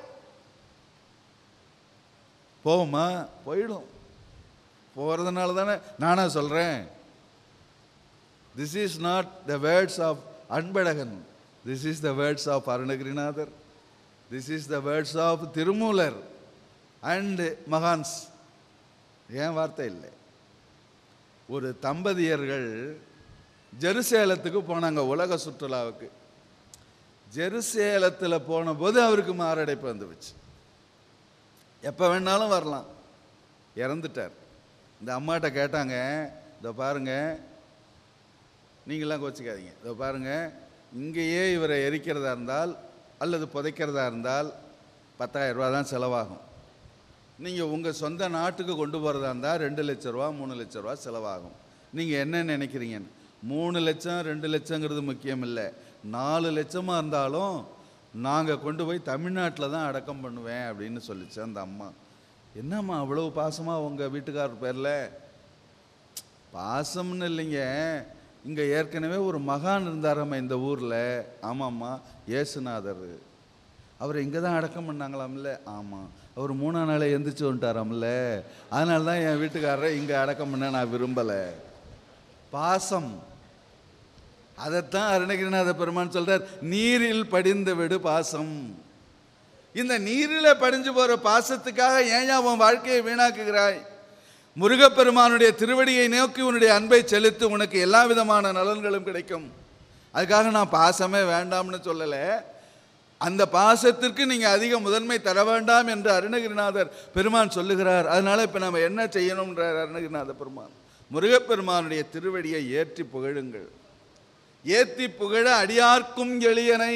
போகுமா போயிடும் போகிறதுனால தானே நானா சொல்கிறேன் this is not the words of Anbazhagan this is the words of Arunagirinathar this is the words of Thirumoolar and mahans ஏன் வார்த்தை இல்லை ஒரு தம்பதியர்கள் ஜெருசேலத்துக்கு போனாங்க உலக சுற்றுலாவுக்கு ஜெருசேலத்தில் போன போது அவருக்கு மாரடைப்பு வந்துருச்சு எப்போ வேணாலும் வரலாம் இறந்துட்டார் இந்த அம்மாட்ட கேட்டாங்க இதோ பாருங்க நீங்களாம் கோச்சிக்காதீங்க இதோ பாருங்க இங்கேயே இவரை எரிக்கிறதா இருந்தால் அல்லது புதைக்கிறதா இருந்தால் பத்தாயிரம் ரூபா தான் செலவாகும் நீங்கள் உங்கள் சொந்த நாட்டுக்கு கொண்டு போகிறதா இருந்தால் ரெண்டு லட்ச ரூபா மூணு லட்ச ரூபா செலவாகும் நீங்கள் என்ன நினைக்கிறீங்கன்னு மூணு லட்சம் ரெண்டு லட்சங்கிறது முக்கியம் இல்லை நாலு லட்சமாக இருந்தாலும் நாங்கள் கொண்டு போய் தமிழ்நாட்டில் தான் அடக்கம் பண்ணுவேன் அப்படின்னு சொல்லிச்சு அந்த அம்மா என்னம்மா அவ்வளவு பாசமாக உங்கள் வீட்டுக்காரர் பேரில் பாசம்னு இல்லைங்க இங்கே ஏற்கனவே ஒரு மகான் இருந்தாராம்மா இந்த ஊரில் ஆமாம்மா இயேசுநாதர் அவரை இங்கே தான் அடக்கம் பண்ணாங்களாம்ல ஆமாம் அவர் மூணாம் நாளே எந்திரிச்சு வந்துட்டாராம்ல அதனால தான் என் வீட்டுக்காரரை இங்கே அடக்கம் பண்ண நான் விரும்பலை பாசம் அதைத்தான் அருணகிரிநாத பெருமான் சொல்றார் நீரில் படிந்து விடு பாசம் இந்த நீரில் படிஞ்சு போற பாசத்துக்காக ஏன் உன் வாழ்க்கையை வீணாக்குகிறாய் முருகப்பெருமானுடைய திருவடியை நோக்கி உன்னுடைய அன்பை செலுத்து உனக்கு எல்லா விதமான நலன்களும் கிடைக்கும் அதுக்காக நான் பாசமே வேண்டாம்னு சொல்லலை அந்த பாசத்திற்கு நீங்க அதிக முதன்மை தர வேண்டாம் என்று அருணகிரிநாதர் பெருமான் சொல்லுகிறார் அதனால இப்ப நம்ம என்ன செய்யணும்ன்றார் அருணகிரிநாத பெருமான் முருகப்பெருமானுடைய திருவடியை ஏற்றி புகழுங்கள் ஏத்தி புகழ அடியார்க்கும் எளியனை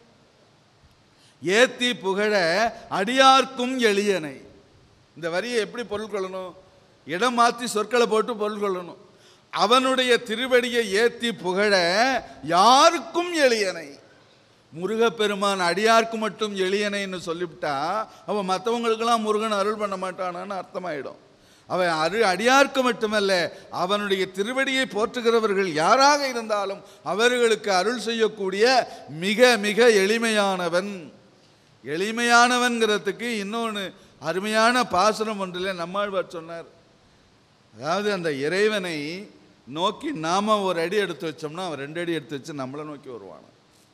ஏத்தி புகழ அடியார்க்கும் எளியனை இந்த வரியை எப்படி பொருள் கொள்ளணும் இடம் மாற்றி சொற்களை போட்டு பொருள் கொள்ளணும் அவனுடைய திருவடியை ஏத்தி புகழ யாருக்கும் எளியனை முருகப்பெருமான் அடியார்க்கு மட்டும் எளியனைன்னு சொல்லிவிட்டா அவன் மற்றவங்களுக்கெல்லாம் முருகன் அருள் பண்ண மாட்டானான்னு அர்த்தமாயிடும் அவன் அரு அடியார்க்கு மட்டுமல்ல அவனுடைய திருவடியை போற்றுகிறவர்கள் யாராக இருந்தாலும் அவர்களுக்கு அருள் செய்யக்கூடிய மிக மிக எளிமையானவன் எளிமையானவன்கிறதுக்கு இன்னொன்று அருமையான பாசுரம் ஒன்றில் நம்மாழ்வார் சொன்னார் அதாவது அந்த இறைவனை நோக்கி நாம ஒரு அடி எடுத்து வச்சோம்னா அவன் ரெண்டு அடி எடுத்து வச்சு நம்மளை நோக்கி வருவான்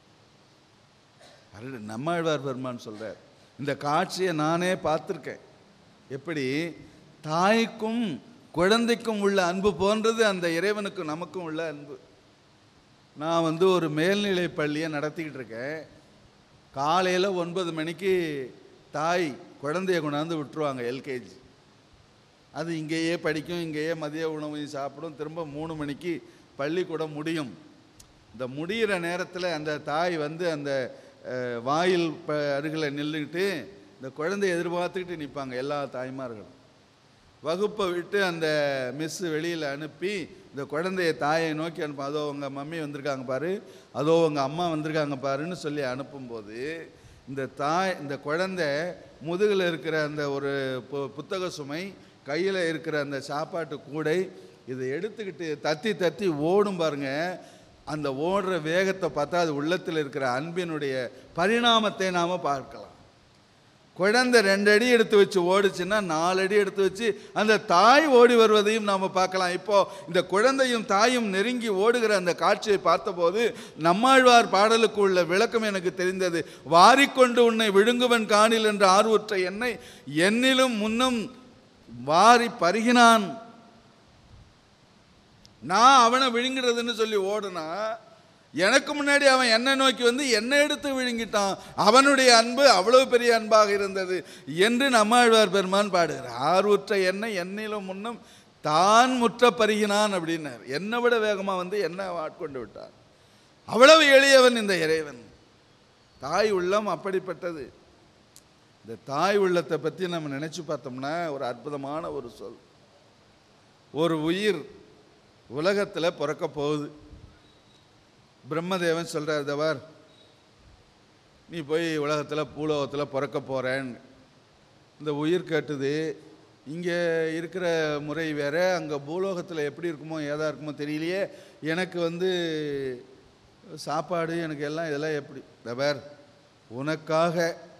அருள் நம்மாழ்வார் பெருமான் சொல்றார் இந்த காட்சியை நானே பார்த்துருக்கேன் எப்படி தாய்க்கும் குழந்தைக்கும் உள்ள அன்பு போன்றது அந்த இறைவனுக்கு நமக்கும் உள்ள அன்பு நான் வந்து ஒரு மேல்நிலை பள்ளியை நடத்திக்கிட்டு இருக்கேன் காலையில் ஒன்பது மணிக்கு தாய் குழந்தைய கொண்டாந்து விட்டுருவாங்க எல்கேஜி அது இங்கேயே படிக்கும் இங்கேயே மதிய உணவையும் சாப்பிடும் திரும்ப மூணு மணிக்கு பள்ளிக்கூடம் முடியும் இந்த முடிகிற நேரத்தில் அந்த தாய் வந்து அந்த அஹ், வாயில் ப அருகில் நின்றுக்கிட்டு இந்த குழந்தைய எதிர்பார்த்துக்கிட்டு நிற்பாங்க எல்லா தாய்மார்களும் வகுப்பை விட்டு அந்த மிஸ் வெளியில் அனுப்பி இந்த குழந்தைய தாயை நோக்கி அனுப்ப அதோ உங்கள் மம்மி வந்திருக்காங்க பாரு அதோ உங்கள் அம்மா வந்திருக்காங்க பாருன்னு சொல்லி அனுப்பும்போது இந்த தாய் இந்த குழந்தை முதுகில் இருக்கிற அந்த ஒரு பு- புத்தக சுமை கையில் இருக்கிற அந்த சாப்பாட்டு கூடை இதை எடுத்துக்கிட்டு தத்தி தத்தி ஓடும் பாருங்க அந்த ஓடுற வேகத்தை பார்த்தா அது உள்ளத்தில் இருக்கிற அன்பினுடைய பரிணாமத்தை நாம் பார்க்கலாம் குழந்தை ரெண்டு அடி எடுத்து வச்சு ஓடுச்சுன்னா நாலு அடி எடுத்து வச்சு அந்த தாய் ஓடி வருவதையும் நாம் பார்க்கலாம் இப்போ இந்த குழந்தையும் தாயும் நெருங்கி ஓடுகிற அந்த காட்சியை பார்த்தபோது நம்மாழ்வார் பாடலுக்கு உள்ள விளக்கம் எனக்கு தெரிந்தது வாரிக்கொண்டு உன்னை விழுங்குவன் காணில் என்ற ஆர்வற்ற என்னை என்னிலும் முன்னும் வாரி பருகினான் நான் அவனை விழுங்குறதுன்னு சொல்லி ஓடுனா எனக்கு முன்னாடி அவன் என்னை நோக்கி வந்து என்னை எடுத்து விழுங்கிட்டான் அவனுடைய அன்பு அவ்வளவு பெரிய அன்பாக இருந்தது என்று நம்மாழ்வார் பெருமான் பாடுகிறார் ஆர்வுற்ற என்னை என்னிலும் முன்னும் தான் முற்ற பருகினான் அப்படின்னார் என்னை விட வேகமாக வந்து என்ன ஆட்கொண்டு விட்டார் அவ்வளவு எளியவன் இந்த இறைவன் தாய் உள்ளம் அப்படிப்பட்டது இந்த தாய் உள்ளத்தை பற்றி நம்ம நினச்சி பார்த்தோம்னா ஒரு அற்புதமான ஒரு சொல் ஒரு உயிர் உலகத்தில் பிறக்க போகுது பிரம்மதேவன் சொல்கிறார் தவர் நீ போய் உலகத்தில் பூலோகத்தில் பிறக்க போகிறேன்னு இந்த உயிர் கேட்டுது இங்கே இருக்கிற முறை வேற அங்கே பூலோகத்தில் எப்படி இருக்குமோ ஏதா இருக்குமோ தெரியலையே எனக்கு வந்து சாப்பாடு எனக்கு எல்லாம் இதெல்லாம் எப்படி தவர் உனக்காக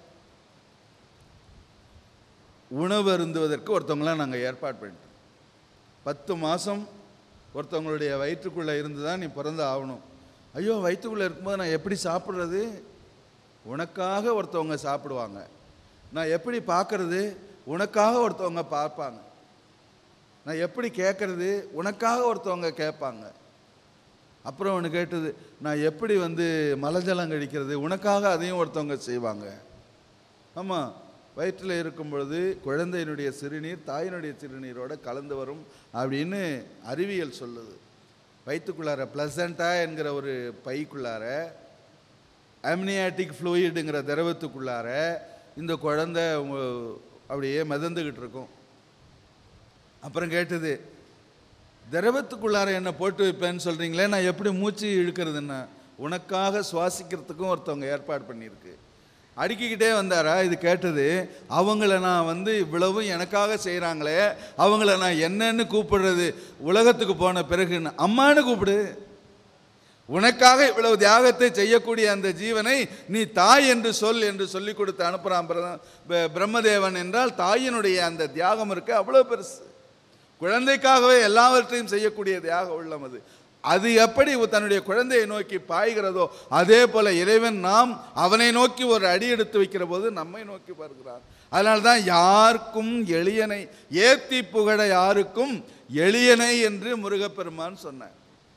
உணவு அருந்துவதற்கு ஒருத்தவங்களாம் நாங்கள் ஏற்பாடு பண்ணிட்டோம் பத்து மாதம் ஒருத்தவங்களுடைய வயிற்றுக்குள்ளே இருந்து தான் நீ பிறந்து ஆகணும் ஐயோ வயிற்றுக்குள்ளே இருக்கும்போது நான் எப்படி சாப்பிட்றது உனக்காக ஒருத்தவங்க சாப்பிடுவாங்க நான் எப்படி பார்க்கறது உனக்காக ஒருத்தவங்க பார்ப்பாங்க நான் எப்படி கேட்கறது உனக்காக ஒருத்தவங்க கேட்பாங்க அப்புறம் ஒன்று கேட்டது நான் எப்படி வந்து மலஜலம் கழிக்கிறது உனக்காக அதையும் ஒருத்தவங்க செய்வாங்க ஆமாம் வயிற்றில் இருக்கும் பொழுது குழந்தையினுடைய சிறுநீர் தாயினுடைய சிறுநீரோட கலந்து வரும் அப்படின்னு அறிவியல் சொல்லுது வயிற்றுக்குள்ளார பிளசண்டா என்கிற ஒரு பைக்குள்ளார அம்னியாட்டிக் ஃப்ளூயிடுங்கிற திரவத்துக்குள்ளார இந்த குழந்தை உங்க- அப்படியே மிதந்துக்கிட்டு இருக்கும் அப்புறம் கேட்டது திரவத்துக்குள்ளார என்ன போட்டு வைப்பேன்னு சொல்கிறீங்களே நான் எப்படி மூச்சு இழுக்கிறதுன்னா உனக்காக சுவாசிக்கிறதுக்கும் ஒருத்தவங்க ஏற்பாடு பண்ணியிருக்கு அடுக்கிக்கிட்டே வந்தாரா இது கேட்டது அவங்கள நான் வந்து இவ்வளவும் எனக்காக செய்கிறாங்களே அவங்கள நான் என்னன்னு கூப்பிடுறது உலகத்துக்கு போன பிறகுன்னு அம்மான்னு கூப்பிடு உனக்காக இவ்வளவு தியாகத்தை செய்யக்கூடிய அந்த ஜீவனை நீ தாய் என்று சொல் என்று சொல்லி கொடுத்து அனுப்புகிறான் பிர- ப- பிரம்மதேவன் என்றால் தாயினுடைய அந்த தியாகம் இருக்கு அவ்வளோ பெருசு குழந்தைக்காகவே எல்லாவற்றையும் செய்யக்கூடிய தியாக உள்ளம் அது அது எப்படி தன்னுடைய குழந்தையை நோக்கி பாய்கிறதோ அதே போல இறைவன் நாம் அவனை நோக்கி ஒரு அடி எடுத்து வைக்கிற போது நம்மை நோக்கி வருகிறார் அதனால தான் யாருக்கும் எளியனை ஏத்தி புகழ யாருக்கும் எளியனை என்று முருகப்பெருமான் சொன்னார்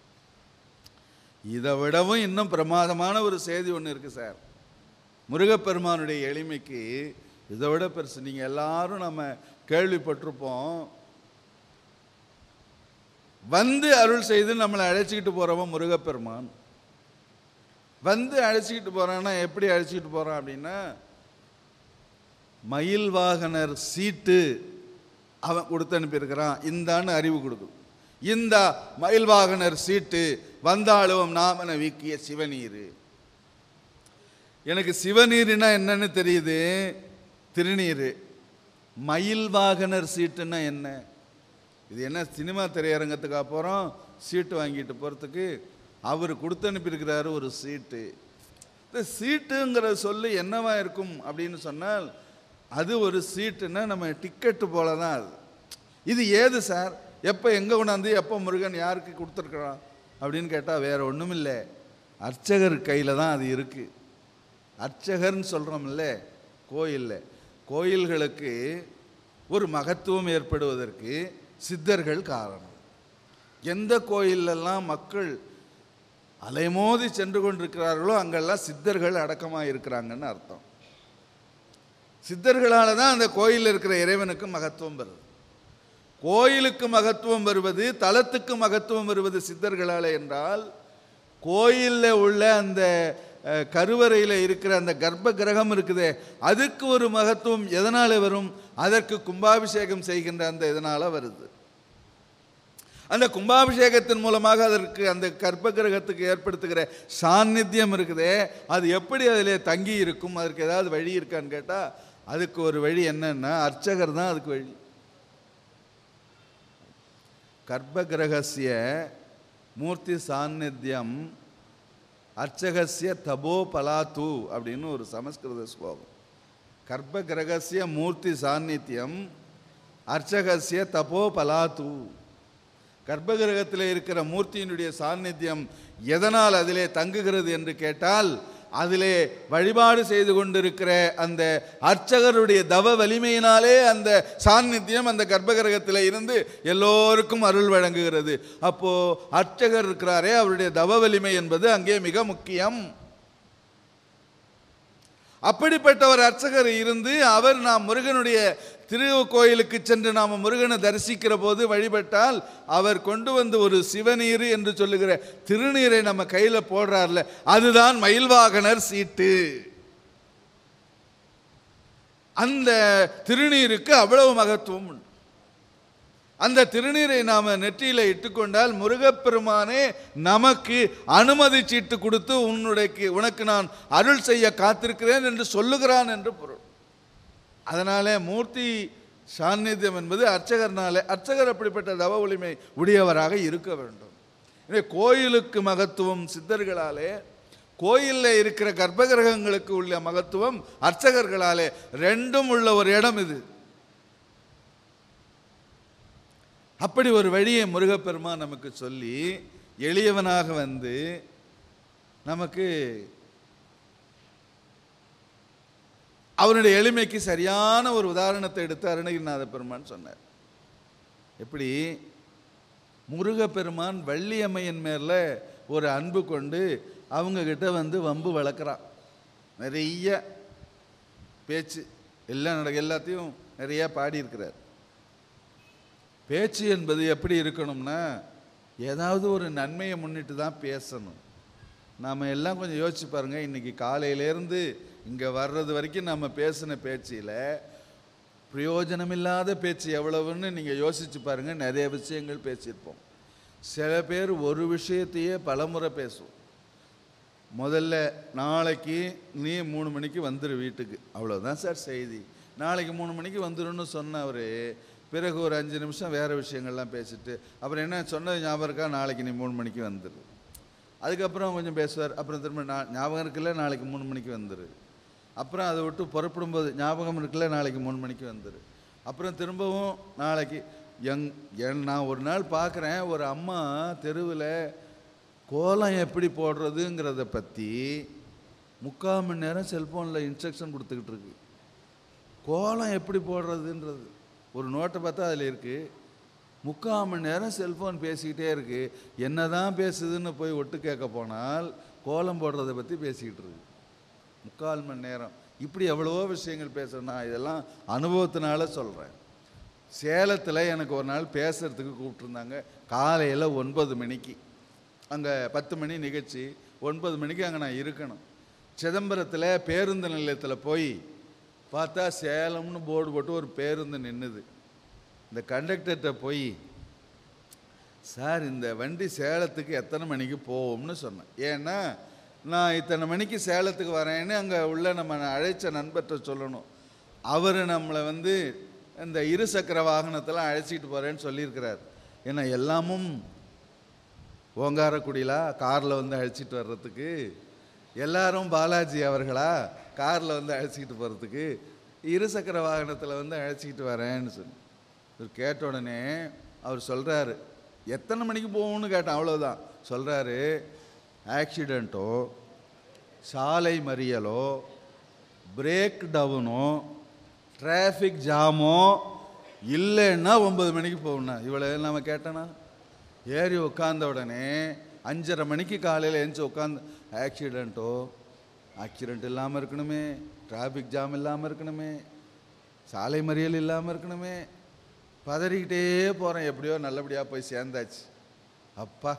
இதை விடவும் இன்னும் பிரமாதமான ஒரு செய்தி ஒன்று இருக்குது சார் முருகப்பெருமானுடைய எளிமைக்கு இதை விட பெருசு நீங்கள் எல்லாரும் நம்ம கேள்விப்பட்டிருப்போம் வந்து அருள் செய்து நம்மளை அழைச்சிக்கிட்டு போகிறவன் முருகப்பெருமான் வந்து அழைச்சிக்கிட்டு போகிறான்னா எப்படி அழைச்சிக்கிட்டு போகிறான் அப்படின்னா மயில் வாகனர் சீட்டு அவன் கொடுத்து அனுப்பியிருக்கிறான் இந்தான்னு அறிவு கொடுக்கும் இந்த மயில் வாகனர் சீட்டு வந்தாலும் நாமன வீக்கிய சிவநீர் எனக்கு சிவநீர்னா என்னன்னு தெரியுது திருநீர் மயில் வாகனர் சீட்டுன்னா என்ன இது என்ன சினிமா திரையரங்கத்துக்கு அப்புறம் சீட்டு வாங்கிட்டு போகிறதுக்கு அவர் கொடுத்து அனுப்பியிருக்கிறாரு ஒரு சீட்டு இந்த சீட்டுங்கிற சொல்லு என்னவா இருக்கும் அப்படின்னு சொன்னால் அது ஒரு சீட்டுன்னா நம்ம டிக்கெட்டு போல தான் அது இது ஏது சார் எப்போ எங்கே கொண்டாந்து எப்போ முருகன் யாருக்கு கொடுத்துருக்குறான் அப்படின்னு கேட்டால் வேற ஒன்றும் இல்லை அர்ச்சகர் கையில் தான் அது இருக்குது அர்ச்சகர்னு சொல்கிறோம்ல கோயிலில் கோயில்களுக்கு ஒரு மகத்துவம் ஏற்படுவதற்கு சித்தர்கள் காரணம் எந்த கோயிலெல்லாம் மக்கள் அலைமோதி சென்று கொண்டிருக்கிறார்களோ அங்கெல்லாம் சித்தர்கள் அடக்கமாக இருக்கிறாங்கன்னு அர்த்தம் சித்தர்களால் தான் அந்த கோயிலில் இருக்கிற இறைவனுக்கு மகத்துவம் வருது கோயிலுக்கு மகத்துவம் வருவது தலத்துக்கு மகத்துவம் வருவது சித்தர்களால் என்றால் கோயிலில் உள்ள அந்த அஹ், கருவறையில் இருக்கிற அந்த கர்ப்ப கிரகம் இருக்குதே அதுக்கு ஒரு மகத்துவம் எதனால் வரும் அதற்கு கும்பாபிஷேகம் செய்கின்ற அந்த இதனால் வருது அந்த கும்பாபிஷேகத்தின் மூலமாக அதற்கு அந்த கர்ப்ப கிரகத்துக்கு ஏற்படுத்துகிற சாநித்தியம் இருக்குதே அது எப்படி அதில் தங்கி இருக்கும் அதற்கு ஏதாவது வழி இருக்கான்னு கேட்டால் அதுக்கு ஒரு வழி என்னன்னா அர்ச்சகர் தான் அதுக்கு வழி கர்ப்பகிரகசிய மூர்த்தி சாநித்தியம் அர்ச்சகசிய தபோ பலாத்து அப்படின்னு ஒரு சமஸ்கிருத ஸ்லோகம் கர்ப்பகிரகசிய மூர்த்தி சாநித்தியம் அர்ச்சகசிய தபோ பலாத்து கர்ப்பகிரகத்தில் இருக்கிற மூர்த்தியினுடைய சாநித்தியம் எதனால் அதிலே தங்குகிறது என்று கேட்டால் அதிலே வழிபாடு செய்து கொண்டிருக்கிற அந்த அர்ச்சகருடைய தவ வலிமையினாலே அந்த சாநித்தியம் அந்த கர்ப்பகிரகத்தில் இருந்து எல்லோருக்கும் அருள் வழங்குகிறது அப்போ அர்ச்சகர் இருக்கிறாரே அவருடைய தவ வலிமை என்பது அங்கே மிக முக்கியம் அப்படிப்பட்ட ஒரு அர்ச்சகர் இருந்து அவர் நாம் முருகனுடைய திருக்கோயிலுக்கு சென்று நாம் முருகனை தரிசிக்கிற போது வழிபட்டால் அவர் கொண்டு வந்து ஒரு சிவநீர் என்று சொல்லுகிற திருநீரை நம்ம கையில் போடுறார்ல அதுதான் மயில்வாகனர் சீட்டு அந்த திருநீருக்கு அவ்வளவு மகத்துவம் உண்டு அந்த திருநீரை நாம் நெற்றியில் இட்டுக்கொண்டால் முருகப்பெருமானே நமக்கு அனுமதி சீட்டு கொடுத்து உன்னுடைய உனக்கு நான் அருள் செய்ய காத்திருக்கிறேன் என்று சொல்லுகிறான் என்று பொருள் அதனாலே மூர்த்தி சாநித்தியம் என்பது அர்ச்சகர்னாலே அர்ச்சகர் அப்படிப்பட்ட தவ வலிமை உடையவராக இருக்க வேண்டும் எனவே கோயிலுக்கு மகத்துவம் சித்தர்களாலே கோயிலில் இருக்கிற கர்ப்பகிரகங்களுக்கு உள்ள மகத்துவம் அர்ச்சகர்களாலே ரெண்டும் உள்ள ஒரு இடம் இது அப்படி ஒரு வழியை முருகப்பெருமான் நமக்கு சொல்லி எளியவனாக வந்து நமக்கு அவனுடைய எளிமைக்கு சரியான ஒரு உதாரணத்தை எடுத்து அருணகிரிநாத பெருமான் சொன்னார் எப்படி முருகப்பெருமான் வள்ளியம்மையின் மேல ஒரு அன்பு கொண்டு அவங்க கிட்ட வந்து வம்பு வளர்க்குறான் நிறைய பேச்சு எல்லாம் நட எல்லாத்தையும் நிறைய பாடியிருக்கிறார் பேச்சு என்பது எப்படி இருக்கணும்னா ஏதாவது ஒரு நன்மையை முன்னிட்டு தான் பேசணும் நாம் எல்லாம் கொஞ்சம் யோசிச்சு பாருங்கள் இன்றைக்கி காலையிலேருந்து இங்கே வர்றது வரைக்கும் நம்ம பேசின பேச்சில் பிரயோஜனமில்லாத பேச்சு எவ்வளவுன்னு நீங்கள் யோசிச்சு பாருங்கள் நிறைய விஷயங்கள் பேசியிருப்போம் சில பேர் ஒரு விஷயத்தையே பலமுறை பேசுவோம் முதல்ல நாளைக்கு நீ மூணு மணிக்கு வந்துரு வீட்டுக்கு அவ்வளோதான் சார் செய்தி நாளைக்கு மூணு மணிக்கு வந்துருன்னு சொன்னவர் பிறகு ஒரு அஞ்சு நிமிஷம் வேறு விஷயங்கள்லாம் பேசிட்டு அப்புறம் என்ன சொன்னது ஞாபகம் இருக்கா நாளைக்கு நீ மூணு மணிக்கு வந்துரு அதுக்கப்புறம் கொஞ்சம் பேசுவார் அப்புறம் திரும்ப நா ஞாபகம் இருக்குல்ல நாளைக்கு மூணு மணிக்கு வந்துரு அப்புறம் அதை விட்டு புறப்படும்போது ஞாபகம் இருக்குல்ல நாளைக்கு மூணு மணிக்கு வந்துரு அப்புறம் திரும்பவும் நாளைக்கு எங் என் நான் ஒரு நாள் பார்க்குறேன் ஒரு அம்மா தெருவில் கோலம் எப்படி போடுறதுங்கிறத பற்றி முக்கால் மணி நேரம் செல்ஃபோனில் இன்ஸ்ட்ரக்ஷன் கொடுத்துக்கிட்டு இருக்கு கோலம் எப்படி போடுறதுன்றது ஒரு நோட்டை பார்த்தா அதில் இருக்குது முக்கால் மணி நேரம் செல்ஃபோன் பேசிக்கிட்டே இருக்கு என்ன தான் பேசுதுன்னு போய் ஒட்டு கேட்க போனால் கோலம் போடுறதை பற்றி பேசிக்கிட்டு இருக்கு முக்கால் மணி நேரம் இப்படி எவ்வளவோ விஷயங்கள் பேசுகிறேன் நான் இதெல்லாம் அனுபவத்தினால சொல்கிறேன் சேலத்தில் எனக்கு ஒரு நாள் பேசுகிறதுக்கு கூப்பிட்ருந்தாங்க காலையில் ஒன்பது மணிக்கு அங்கே பத்து மணி நிகழ்ச்சி ஒன்பது மணிக்கு அங்கே நான் இருக்கணும் சிதம்பரத்தில் பேருந்து நிலையத்தில் போய் பார்த்தா சேலம்னு போர்டு போட்டு ஒரு பேருந்து நின்றுது இந்த கண்டக்டர்கிட்ட போய் சார் இந்த வண்டி சேலத்துக்கு எத்தனை மணிக்கு போகும்னு சொன்னேன் ஏன்னா நான் இத்தனை மணிக்கு சேலத்துக்கு வரேன்னு அங்கே உள்ள நம்ம அழைச்ச நண்பர்கிட்ட சொல்லணும் அவர் நம்மளை வந்து இந்த இருசக்கர வாகனத்தில் அழைச்சிட்டு போகிறேன்னு சொல்லியிருக்கிறார் ஏன்னா எல்லாமும் ஓங்காரக்குடிலா காரில் வந்து அழைச்சிட்டு வர்றதுக்கு எல்லாரும் பாலாஜி அவர்களா காரில் வந்து அழைச்சிக்கிட்டு போகிறதுக்கு இருசக்கர வாகனத்தில் வந்து அழைச்சிக்கிட்டு வரேன்னு சொல்லி இவர் கேட்ட உடனே அவர் சொல்கிறாரு எத்தனை மணிக்கு போகணும்னு கேட்டேன் அவ்வளோதான் சொல்கிறாரு ஆக்சிடெண்ட்டோ சாலை மறியலோ பிரேக் டவுனோ டிராஃபிக் ஜாமோ இல்லைன்னா ஒன்பது மணிக்கு போகணும் இவ்வளோ நம்ம கேட்டேனா ஏறி உட்காந்த உடனே அஞ்சரை மணிக்கு காலையில் எழுந்துச்சி உட்காந்து ஆக்சிடெண்ட்டோ ஆக்சிடெண்ட் இல்லாமல் இருக்கணுமே டிராஃபிக் ஜாம் இல்லாமல் இருக்கணுமே சாலை மறியல் இல்லாமல் இருக்கணுமே பதறிக்கிட்டே போகிறேன் எப்படியோ நல்லபடியாக போய் சேர்ந்தாச்சு அப்பா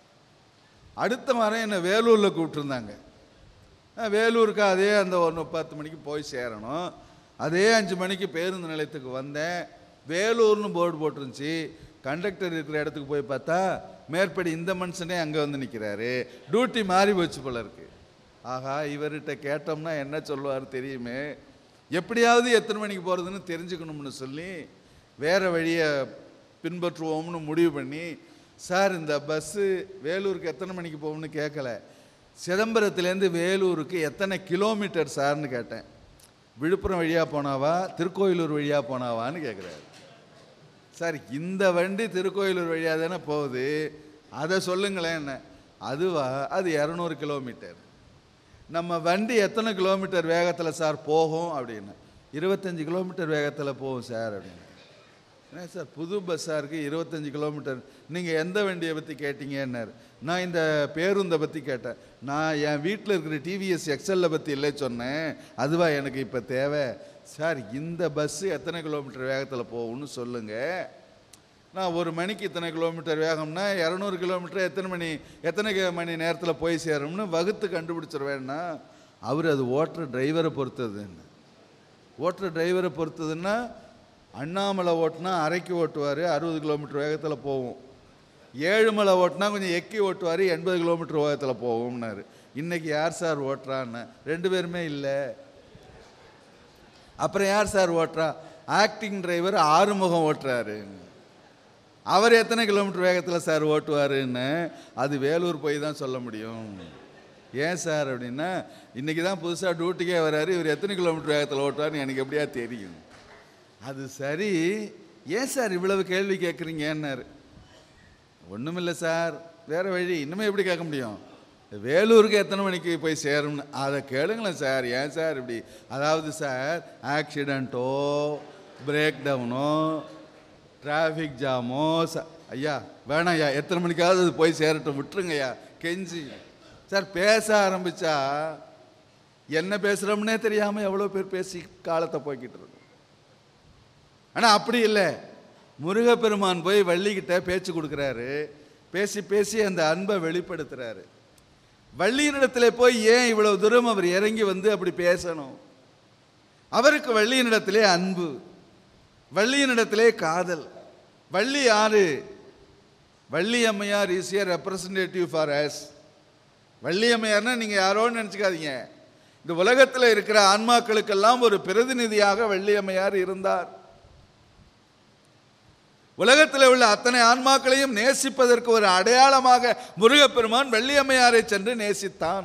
அடுத்த வாரம் என்னை வேலூரில் கூப்பிட்டுருந்தாங்க நான் வேலூருக்கு அதே அந்த ஒன்று பத்து மணிக்கு போய் சேரணும் அதே அஞ்சு மணிக்கு பேருந்து நிலையத்துக்கு வந்தேன் வேலூர்னு போர்டு போட்டிருந்துச்சு கண்டக்டர் இருக்கிற இடத்துக்கு போய் பார்த்தா மேற்படி இந்த மனுஷனே அங்கே வந்து நிற்கிறாரு டியூட்டி மாறி போச்சு போல இருக்கு ஆஹா இவர்கிட்ட கேட்டோம்னா என்ன சொல்லுவார் தெரியுமே எப்படியாவது எத்தனை மணிக்கு போகிறதுன்னு தெரிஞ்சுக்கணும்னு சொல்லி வேறு வழியை பின்பற்றுவோம்னு முடிவு பண்ணி சார் இந்த பஸ்ஸு வேலூருக்கு எத்தனை மணிக்கு போகும்னு கேட்கல சிதம்பரத்துலேருந்து வேலூருக்கு எத்தனை கிலோமீட்டர் சார்னு கேட்டேன் விழுப்புரம் வழியாக போனாவா திருக்கோயிலூர் வழியாக போனாவான்னு கேட்குறாரு சார் இந்த வண்டி திருக்கோயிலூர் வழியாக தானே போகுது அதை சொல்லுங்களேன் என்ன அதுவா அது இரநூறு கிலோமீட்டர் நம்ம வண்டி எத்தனை கிலோமீட்டர் வேகத்தில் சார் போகும் அப்படின்னு இருபத்தஞ்சி கிலோமீட்டர் வேகத்தில் போகும் சார் அப்படின்னு என்ன சார் புது பஸ்ஸாக இருக்குது இருபத்தஞ்சி கிலோமீட்டர் நீங்கள் எந்த வண்டியை பற்றி கேட்டீங்கன்னாரு நான் இந்த பேருந்தை பற்றி கேட்டேன் நான் என் வீட்டில் இருக்கிற டிவிஎஸ் எக்ஸல்ல பற்றி இல்லை சொன்னேன் அதுவா எனக்கு இப்போ தேவை சார் இந்த பஸ்ஸு எத்தனை கிலோமீட்டர் வேகத்தில் போகும்னு சொல்லுங்கள் நான் ஒரு மணிக்கு இத்தனை கிலோமீட்டர் வேகம்னா இரநூறு கிலோமீட்டர் எத்தனை மணி எத்தனை கி- மணி நேரத்தில் போய் சேரும்னு வகுத்து கண்டுபிடிச்சிருவேன்னா அவர் அது ஓட்டுற டிரைவரை பொறுத்ததுன்னு ஓட்டுற டிரைவரை பொறுத்ததுன்னா அண்ணாமலை ஓட்டுனா அரைக்கு ஓட்டுவார் அறுபது கிலோமீட்டர் வேகத்தில் போகும் ஏழுமலை ஓட்டுனா கொஞ்சம் எக்கி ஓட்டுவார் எண்பது கிலோமீட்டர் வேகத்தில் போகும்னாரு இன்னைக்கு யார் சார் ஓட்டுறான்னு ரெண்டு பேருமே இல்லை அப்புறம் யார் சார் ஓட்டுறா ஆக்டிங் டிரைவர் ஆறுமுகம் ஓட்டுறாரு அவர் எத்தனை கிலோமீட்டர் வேகத்தில் சார் ஓட்டுவாருன்னு அது வேலூர் போய் தான் சொல்ல முடியும் ஏன் சார் அப்படின்னா இன்றைக்கி தான் புதுசாக டியூட்டிக்கே வராரு இவர் எத்தனை கிலோமீட்டர் வேகத்தில் ஓட்டுவார்னு எனக்கு எப்படியா தெரியும் அது சரி ஏன் சார் இவ்வளவு கேள்வி கேட்குறீங்கன்னாரு ஒன்றுமில்லை சார் வேறு வழி இன்னுமே எப்படி கேட்க முடியும் வேலூருக்கு எத்தனை மணிக்கு போய் சேரும்னு அதை கேளுங்களேன் சார் ஏன் சார் இப்படி அதாவது சார் ஆக்சிடெண்ட்டோ பிரேக் டவுனோ டிராஃபிக் ஜாமோ ச ஐயா வேணாம் ஐயா எத்தனை மணிக்காவது அது போய் சேரட்டும் விட்டுருங்க ஐயா கெஞ்சி சார் பேச ஆரம்பிச்சா என்ன பேசுகிறோம்னே தெரியாமல் எவ்வளோ பேர் பேசி காலத்தை போய்கிட்டு இருக்கோம் ஆனால் அப்படி இல்லை முருகப்பெருமான் போய் வள்ளிக்கிட்ட பேச்சு கொடுக்குறாரு பேசி பேசி அந்த அன்பை வெளிப்படுத்துறாரு வள்ளியினிடத்தில் போய் ஏன் இவ்வளவு தூரம் அவர் இறங்கி வந்து அப்படி பேசணும் அவருக்கு வள்ளியினிடத்திலே அன்பு வள்ளியினிடத்திலே காதல் வள்ளி யாரு Valli Ammaiyar is a representative for us Valli அம்மையார்னா நீங்கள் யாரோன்னு நினச்சிக்காதீங்க இந்த உலகத்தில் இருக்கிற ஆன்மாக்களுக்கெல்லாம் ஒரு பிரதிநிதியாக வள்ளி அம்மையார் இருந்தார் உலகத்தில் உள்ள அத்தனை ஆன்மாக்களையும் நேசிப்பதற்கு ஒரு அடையாளமாக முருகப்பெருமான் வள்ளியம்மையாரை சென்று நேசித்தான்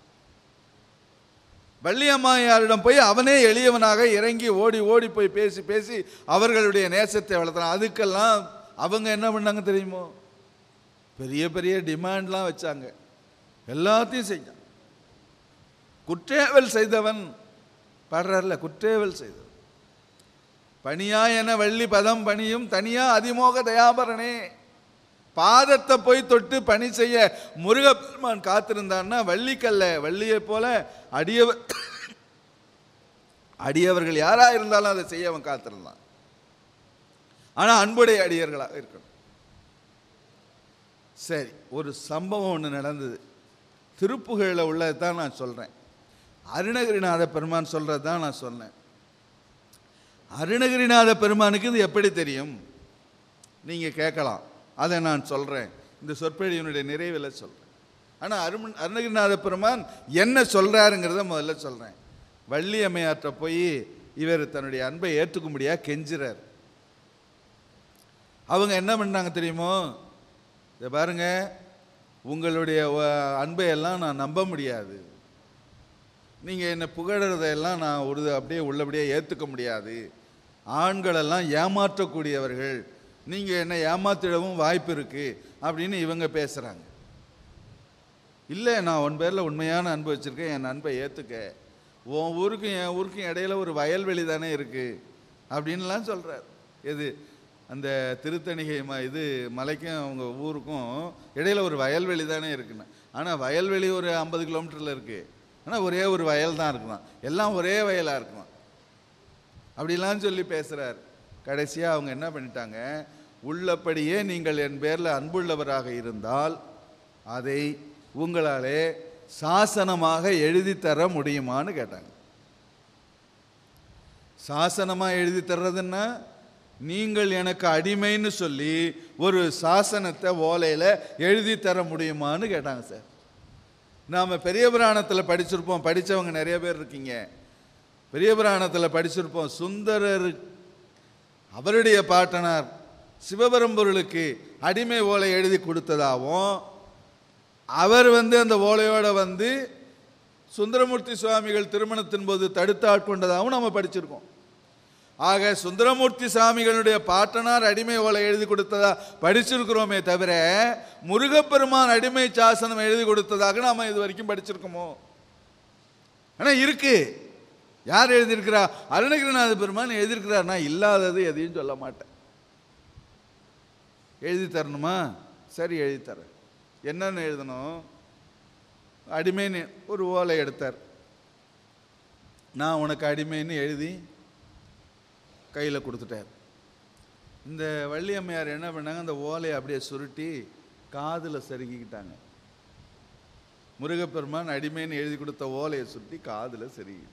வள்ளியம்மையாரிடம் போய் அவனே எளியவனாக இறங்கி ஓடி ஓடி போய் பேசி பேசி அவர்களுடைய நேசத்தை வளர்த்தான் அதுக்கெல்லாம் அவங்க என்ன பண்ணாங்க தெரியுமோ பெரிய பெரிய டிமாண்ட்லாம் வச்சாங்க எல்லாத்தையும் செஞ்சான் குற்றேவல் செய்தவன் பாடுறார்ல குற்றேவல் செய்தவன் பணியா என வள்ளி பதம் பணியும் தனியா அதிமோக தயாபரணே பாதத்தை போய் தொட்டு பணி செய்ய முருகப்பெருமான் காத்திருந்தான்னா வள்ளிக்கல்ல வள்ளியை போல அடியவர் அடியவர்கள் யாரா இருந்தாலும் அதை செய்ய அவன் காத்திருந்தான் ஆனா அன்புடைய அடியர்களாக இருக்கணும் சரி ஒரு சம்பவம் ஒன்று நடந்தது திருப்புகழில் உள்ளது தான் நான் சொல்கிறேன் அருணகிரிநாத பெருமான் சொல்கிறது தான் நான் சொன்னேன் அருணகிரிநாத பெருமானுக்கு இது எப்படி தெரியும் நீங்கள் கேட்கலாம் அதை நான் சொல்கிறேன் இந்த சொற்பொழியினுடைய நிறைவில் சொல்கிறேன் ஆனால் அருண் அருணகிரிநாத பெருமான் என்ன சொல்கிறாருங்கிறத முதல்ல சொல்கிறேன் வள்ளி அம்மையாற்ற போய் இவர் தன்னுடைய அன்பை ஏற்றுக்கும்படியாக கெஞ்சுறார் அவங்க என்ன பண்ணாங்க தெரியுமோ இதை பாருங்க உங்களுடைய வ- அன்பை எல்லாம் நான் நம்ப முடியாது நீங்கள் என்னை புகழறதையெல்லாம் நான் ஒரு அப்படியே உள்ளபடியே ஏற்றுக்க முடியாது ஆண்களெல்லாம் ஏமாற்றக்கூடியவர்கள் நீங்கள் என்னை ஏமாத்திடவும் வாய்ப்பு இருக்குது அப்படின்னு இவங்க பேசுகிறாங்க இல்லை நான் உன் பேரில் உண்மையான அன்பு வச்சுருக்கேன் என் அன்பை ஏற்றுக்க உன் ஊருக்கும் என் ஊருக்கும் இடையில ஒரு வயல்வெளி தானே இருக்குது அப்படின்லாம் சொல்கிறார் எது அந்த திருத்தணிகை ம இது மலைக்கும் அவங்க ஊருக்கும் இடையில ஒரு வயல்வெளி தானே இருக்குன்னு ஆனால் வயல்வெளி ஒரு ஐம்பது கிலோமீட்டரில் இருக்குது ஆனால் ஒரே ஒரு வயல் தான் இருக்குதான் எல்லாம் ஒரே வயலாக இருக்குமா அப்படிலாம் சொல்லி பேசுகிறார் கடைசியாக அவங்க என்ன பண்ணிட்டாங்க உள்ளபடியே நீங்கள் என் பேரில் அன்புள்ளவராக இருந்தால் அதை உங்களாலே சாசனமாக எழுதி தர முடியுமான்னு கேட்டாங்க சாசனமாக எழுதி தர்றதுன்னா நீங்கள் எனக்கு அடிமைன்னு சொல்லி ஒரு சாசனத்தை ஓலையில் எழுதி தர முடியுமான்னு கேட்டாங்க சார் நாம் பெரிய புராணத்தில் படிச்சிருப்போம் படித்தவங்க நிறைய பேர் இருக்கீங்க பெரிய புராணத்தில் படிச்சிருப்போம் சுந்தரர் அவருடைய பாட்டனார் சிவபெரும்பொருளுக்கு அடிமை ஓலை எழுதி கொடுத்ததாகவும் அவர் வந்து அந்த ஓலையோட வந்து சுந்தரமூர்த்தி சுவாமிகள் திருமணத்தின் போது தடுத்து ஆட்கொண்டதாகவும் நம்ம படிச்சிருக்கோம் ஆக சுந்தரமூர்த்தி சாமிகளுடைய பாட்டனார் அடிமை ஓலை எழுதி கொடுத்ததா படிச்சிருக்கிறோமே தவிர முருகப்பெருமான் அடிமை சாசனம் எழுதி கொடுத்ததாக நாம இது வரைக்கும் படிச்சிருக்கோமோ ஆனா இருக்கு யார் எழுதியிருக்கிறா அருணகிரிநாத பெருமான் எழுதியிருக்கிறார் நான் இல்லாதது எதையும் சொல்ல மாட்டேன் எழுதி தரணுமா சரி எழுதி தரேன் என்னன்னு எழுதணும் அடிமைன்னு ஒரு ஓலை எடுத்தார் நான் உனக்கு அடிமைன்னு எழுதி கையில் கொடுத்துட்டார் இந்த வள்ளியம்மையார் என்ன பண்ணாங்க அந்த ஓலையை அப்படியே சுருட்டி காதில் செருகிக்கிட்டாங்க முருகப்பெருமான் அடிமைன்னு எழுதி கொடுத்த ஓலையை சுருட்டி காதில் செருகி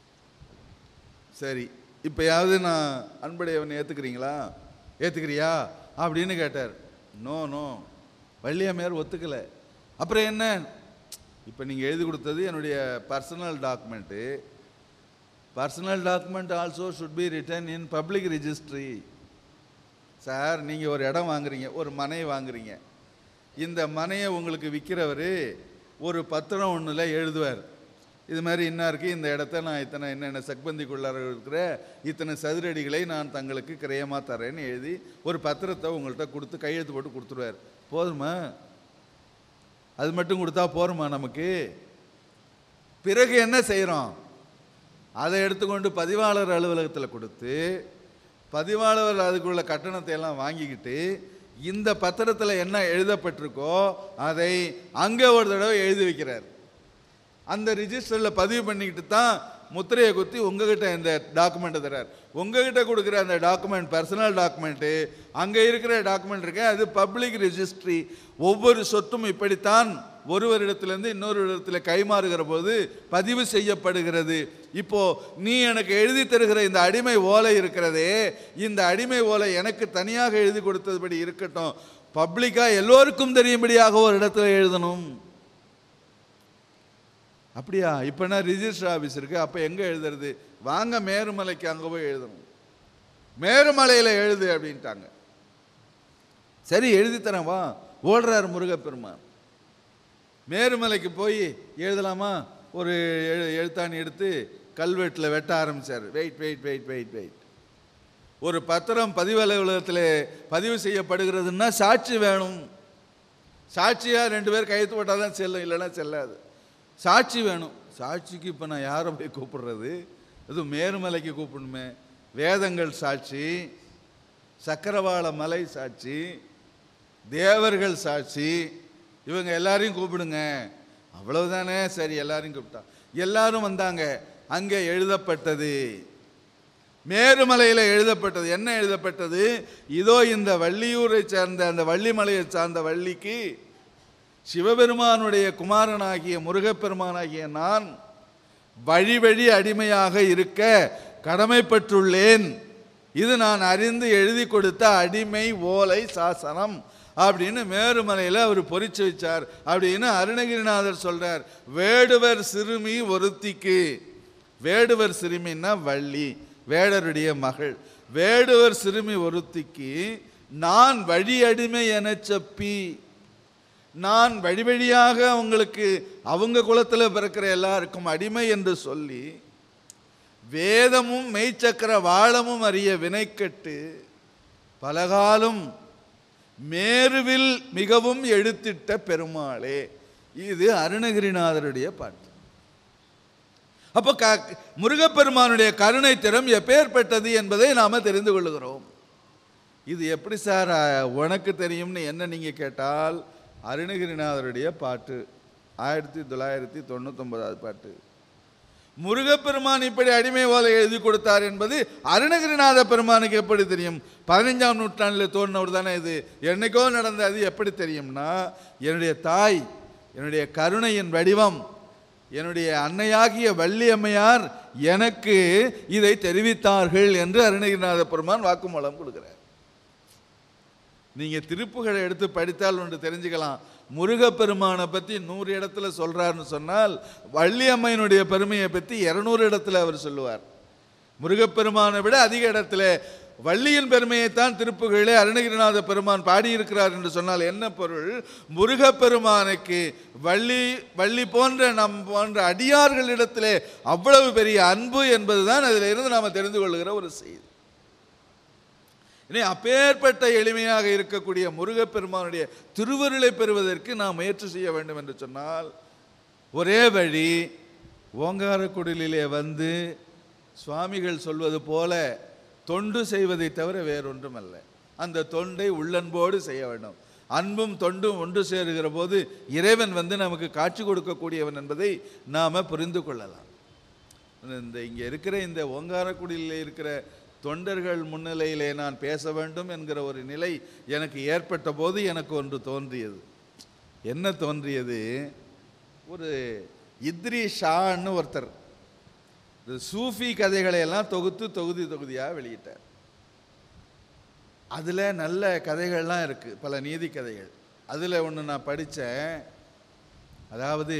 சரி இப்போயாவது நான் அன்புடையவன் ஏற்றுக்கிறீங்களா ஏற்றுக்கிறியா அப்படின்னு கேட்டார் நோ நோ வள்ளியம்மையார் ஒத்துக்கலை அப்புறம் என்ன இப்போ நீங்கள் எழுதி கொடுத்தது என்னுடைய personal document personal document also should be written in public registry sir நீங்கள் ஒரு இடம் வாங்குறீங்க ஒரு மனை வாங்குறீங்க இந்த மனையை உங்களுக்கு விற்கிறவர் ஒரு பத்திரம் ஒன்றில் எழுதுவார் இது மாதிரி இன்னாருக்கு இந்த இடத்த நான் இத்தனை என்னென்ன சக்பந்திக்குள்ளார இருக்கிற இத்தனை சதுரடிகளை நான் தங்களுக்கு கிரயமாக தரேன்னு எழுதி ஒரு பத்திரத்தை உங்கள்கிட்ட கொடுத்து கையெழுத்து போட்டு கொடுத்துருவார் போதுமா அது மட்டும் கொடுத்தா போருமா நமக்கு பிறகு என்ன செய்கிறோம் அதை எடுத்துக்கொண்டு பதிவாளர் அலுவலகத்தில் கொடுத்து பதிவாளர் அதுக்குள்ள கட்டணத்தை எல்லாம் வாங்கிக்கிட்டு இந்த பத்திரத்தில் என்ன எழுதப்பட்டிருக்கோ அதை அங்கே ஒரு தடவை எழுதி வைக்கிறார் அந்த ரிஜிஸ்டரில் பதிவு பண்ணிக்கிட்டு தான் முத்திரையை குத்தி உங்ககிட்ட இந்த டாக்குமெண்ட்டை தர்றார் உங்ககிட்ட கொடுக்குற அந்த டாக்குமெண்ட் பர்சனல் டாக்குமெண்ட்டு அங்கே இருக்கிற டாக்குமெண்ட் இருக்கு அது பப்ளிக் ரிஜிஸ்ட்ரி ஒவ்வொரு சொத்தும் இப்படித்தான் ஒருவரிடத்திலிருந்து இன்னொரு இடத்துல கைமாறுகிற போது பதிவு செய்யப்படுகிறது இப்போ நீ எனக்கு எழுதி தருகிற இந்த அடிமை ஓலை இருக்கிறதே இந்த அடிமை ஓலை எனக்கு தனியாக எழுதி கொடுத்ததுபடி இருக்கட்டும் பப்ளிக்காக எல்லோருக்கும் தெரியும்படியாக ஒரு இடத்துல எழுதணும் அப்படியா இப்போனா ரிஜிஸ்டர் ஆஃபீஸ் இருக்கு அப்போ எங்கே எழுதுறது வாங்க மேருமலைக்கு அங்கே போய் எழுதணும் மேருமலையில் எழுது அப்படின்ட்டாங்க சரி எழுதி தரேன் வா ஓடுறார் முருகப்பெருமான் மேருமலைக்கு போய் எழுதலாமா ஒரு எழு எழுத்தாணி எடுத்து கல்வெட்டில் வெட்ட ஆரம்பிச்சார் wait wait wait wait wait ஒரு பத்திரம் பதிவு அலுவலகத்தில் பதிவு செய்யப்படுகிறதுன்னா சாட்சி வேணும் சாட்சியாக ரெண்டு பேர் கையெழுத்து போட்டால் தான் செல்லும் இல்லைன்னா செல்லாது சாட்சி வேணும் சாட்சிக்கு இப்போ நான் யாரை போய் கூப்பிடுறது எதுவும் மேருமலைக்கு கூப்பிடணுமே வேதங்கள் சாட்சி சக்கரவாள மலை சாட்சி தேவர்கள் சாட்சி இவங்க எல்லாரையும் கூப்பிடுங்க அவ்வளவுதானே சரி எல்லாரையும் கூப்பிட்டா எல்லாரும் வந்தாங்க அங்கே எழுதப்பட்டது மேருமலையில் எழுதப்பட்டது என்ன எழுதப்பட்டது இதோ இந்த வள்ளியூரை சார்ந்த அந்த வள்ளிமலையை சார்ந்த வள்ளிக்கு சிவபெருமானுடைய குமாரனாகிய முருகப்பெருமானாகிய நான் வழி வழி அடிமையாக இருக்க கடமைப்பட்டுள்ளேன் இது நான் அறிந்து எழுதி கொடுத்த அடிமை ஓலை சாசனம் அப்படின்னு மேருமலையில் அவர் பொறிச்சு வச்சார் அப்படின்னு அருணகிரிநாதர் சொல்றார் வேடுவர் சிறுமி ஒருத்திக்கு வேடுவர் சிறுமின்னா வள்ளி வேடருடைய மகள் வேடுவர் சிறுமி ஒருத்திக்கு நான் வழி அடிமை என செப்பி நான் வழி வழியாக அவங்களுக்கு அவங்க குலத்தில் பிறக்கிற எல்லாருக்கும் அடிமை என்று சொல்லி வேதமும் மெய்ச்சக்கர வாழமும் அறிய வினைக்கட்டு பலகாலம் மேருவில் மிகவும் எடுத்திட்ட பெருமாளே இது அருணகிரிநாதருடைய பாட்டு அப்போ க முருகப்பெருமானுடைய கருணை திறம் எப்பேற்பட்டது என்பதை நாம் தெரிந்து கொள்ளுகிறோம் இது எப்படி சார் அஹ், உனக்கு தெரியும்னு என்ன நீங்கள் கேட்டால் அருணகிரிநாதருடைய பாட்டு ஆயிரத்தி தொள்ளாயிரத்தி தொண்ணூத்தொன்பதாவது பாட்டு முருகப்பெருமான் இப்படி அடிமை ஓலை எழுதி கொடுத்தார் என்பது அருணகிரிநாத பெருமானுக்கு எப்படி தெரியும் பதினஞ்சாம் நூற்றாண்டில் தோன்றினவர் தானே இது என்னைக்கோ நடந்தது எப்படி தெரியும்னா என்னுடைய தாய் என்னுடைய கருணையின் வடிவம் என்னுடைய அன்னையாகிய வள்ளி அம்மையார் எனக்கு இதை தெரிவித்தார்கள் என்று அருணகிரிநாத பெருமான் வாக்குமூலம் கொடுக்கிறார் நீங்கள் திருப்புகளை எடுத்து படித்தால் ஒன்று தெரிஞ்சுக்கலாம் முருகப்பெருமானை பற்றி நூறு இடத்துல சொல்கிறாருன்னு சொன்னால் வள்ளியம்மையினுடைய பெருமையை பற்றி இரநூறு இடத்துல அவர் சொல்லுவார் முருகப்பெருமானை விட அதிக இடத்துல வள்ளியின் பெருமையைத்தான் திருப்புகளிலே அருணகிரிநாத பெருமான் பாடியிருக்கிறார் என்று சொன்னால் என்ன பொருள் முருகப்பெருமானுக்கு வள்ளி வள்ளி போன்ற நம் போன்ற அடியார்களிடத்திலே அவ்வளவு பெரிய அன்பு என்பதுதான் அதில் இருந்து நாம் தெரிந்து கொள்கிற ஒரு செய்தி இனி அப்பேற்பட்ட எளிமையாக இருக்கக்கூடிய முருகப்பெருமானுடைய திருவருளை பெறுவதற்கு நாம் முயற்சி செய்ய வேண்டும் என்று சொன்னால் ஒரே வழி ஓங்காரக்குடிலே வந்து சுவாமிகள் சொல்வது போல தொண்டு செய்வதை தவிர வேறொன்றும் அல்ல அந்த தொண்டை உள்ளன்போடு செய்ய வேண்டும் அன்பும் தொண்டும் ஒன்று சேருகிற போது இறைவன் வந்து நமக்கு காட்சி கொடுக்கக்கூடியவன் என்பதை நாம் புரிந்து கொள்ளலாம் இந்த இங்கே இருக்கிற இந்த ஓங்காரக்குடியில் இருக்கிற தொண்டர்கள் முன்னிலையிலே நான் பேச வேண்டும் என்கிற ஒரு நிலை எனக்கு ஏற்பட்ட போது எனக்கு ஒன்று தோன்றியது என்ன தோன்றியது ஒரு இத்ரி ஷான்னு ஒருத்தர் இந்த சூஃபி கதைகளை எல்லாம் தொகுத்து தொகுதி தொகுதியாக வெளியிட்டார் அதில் நல்ல கதைகள்லாம் இருக்குது பல நீதி கதைகள் அதில் ஒன்று நான் படித்தேன் அதாவது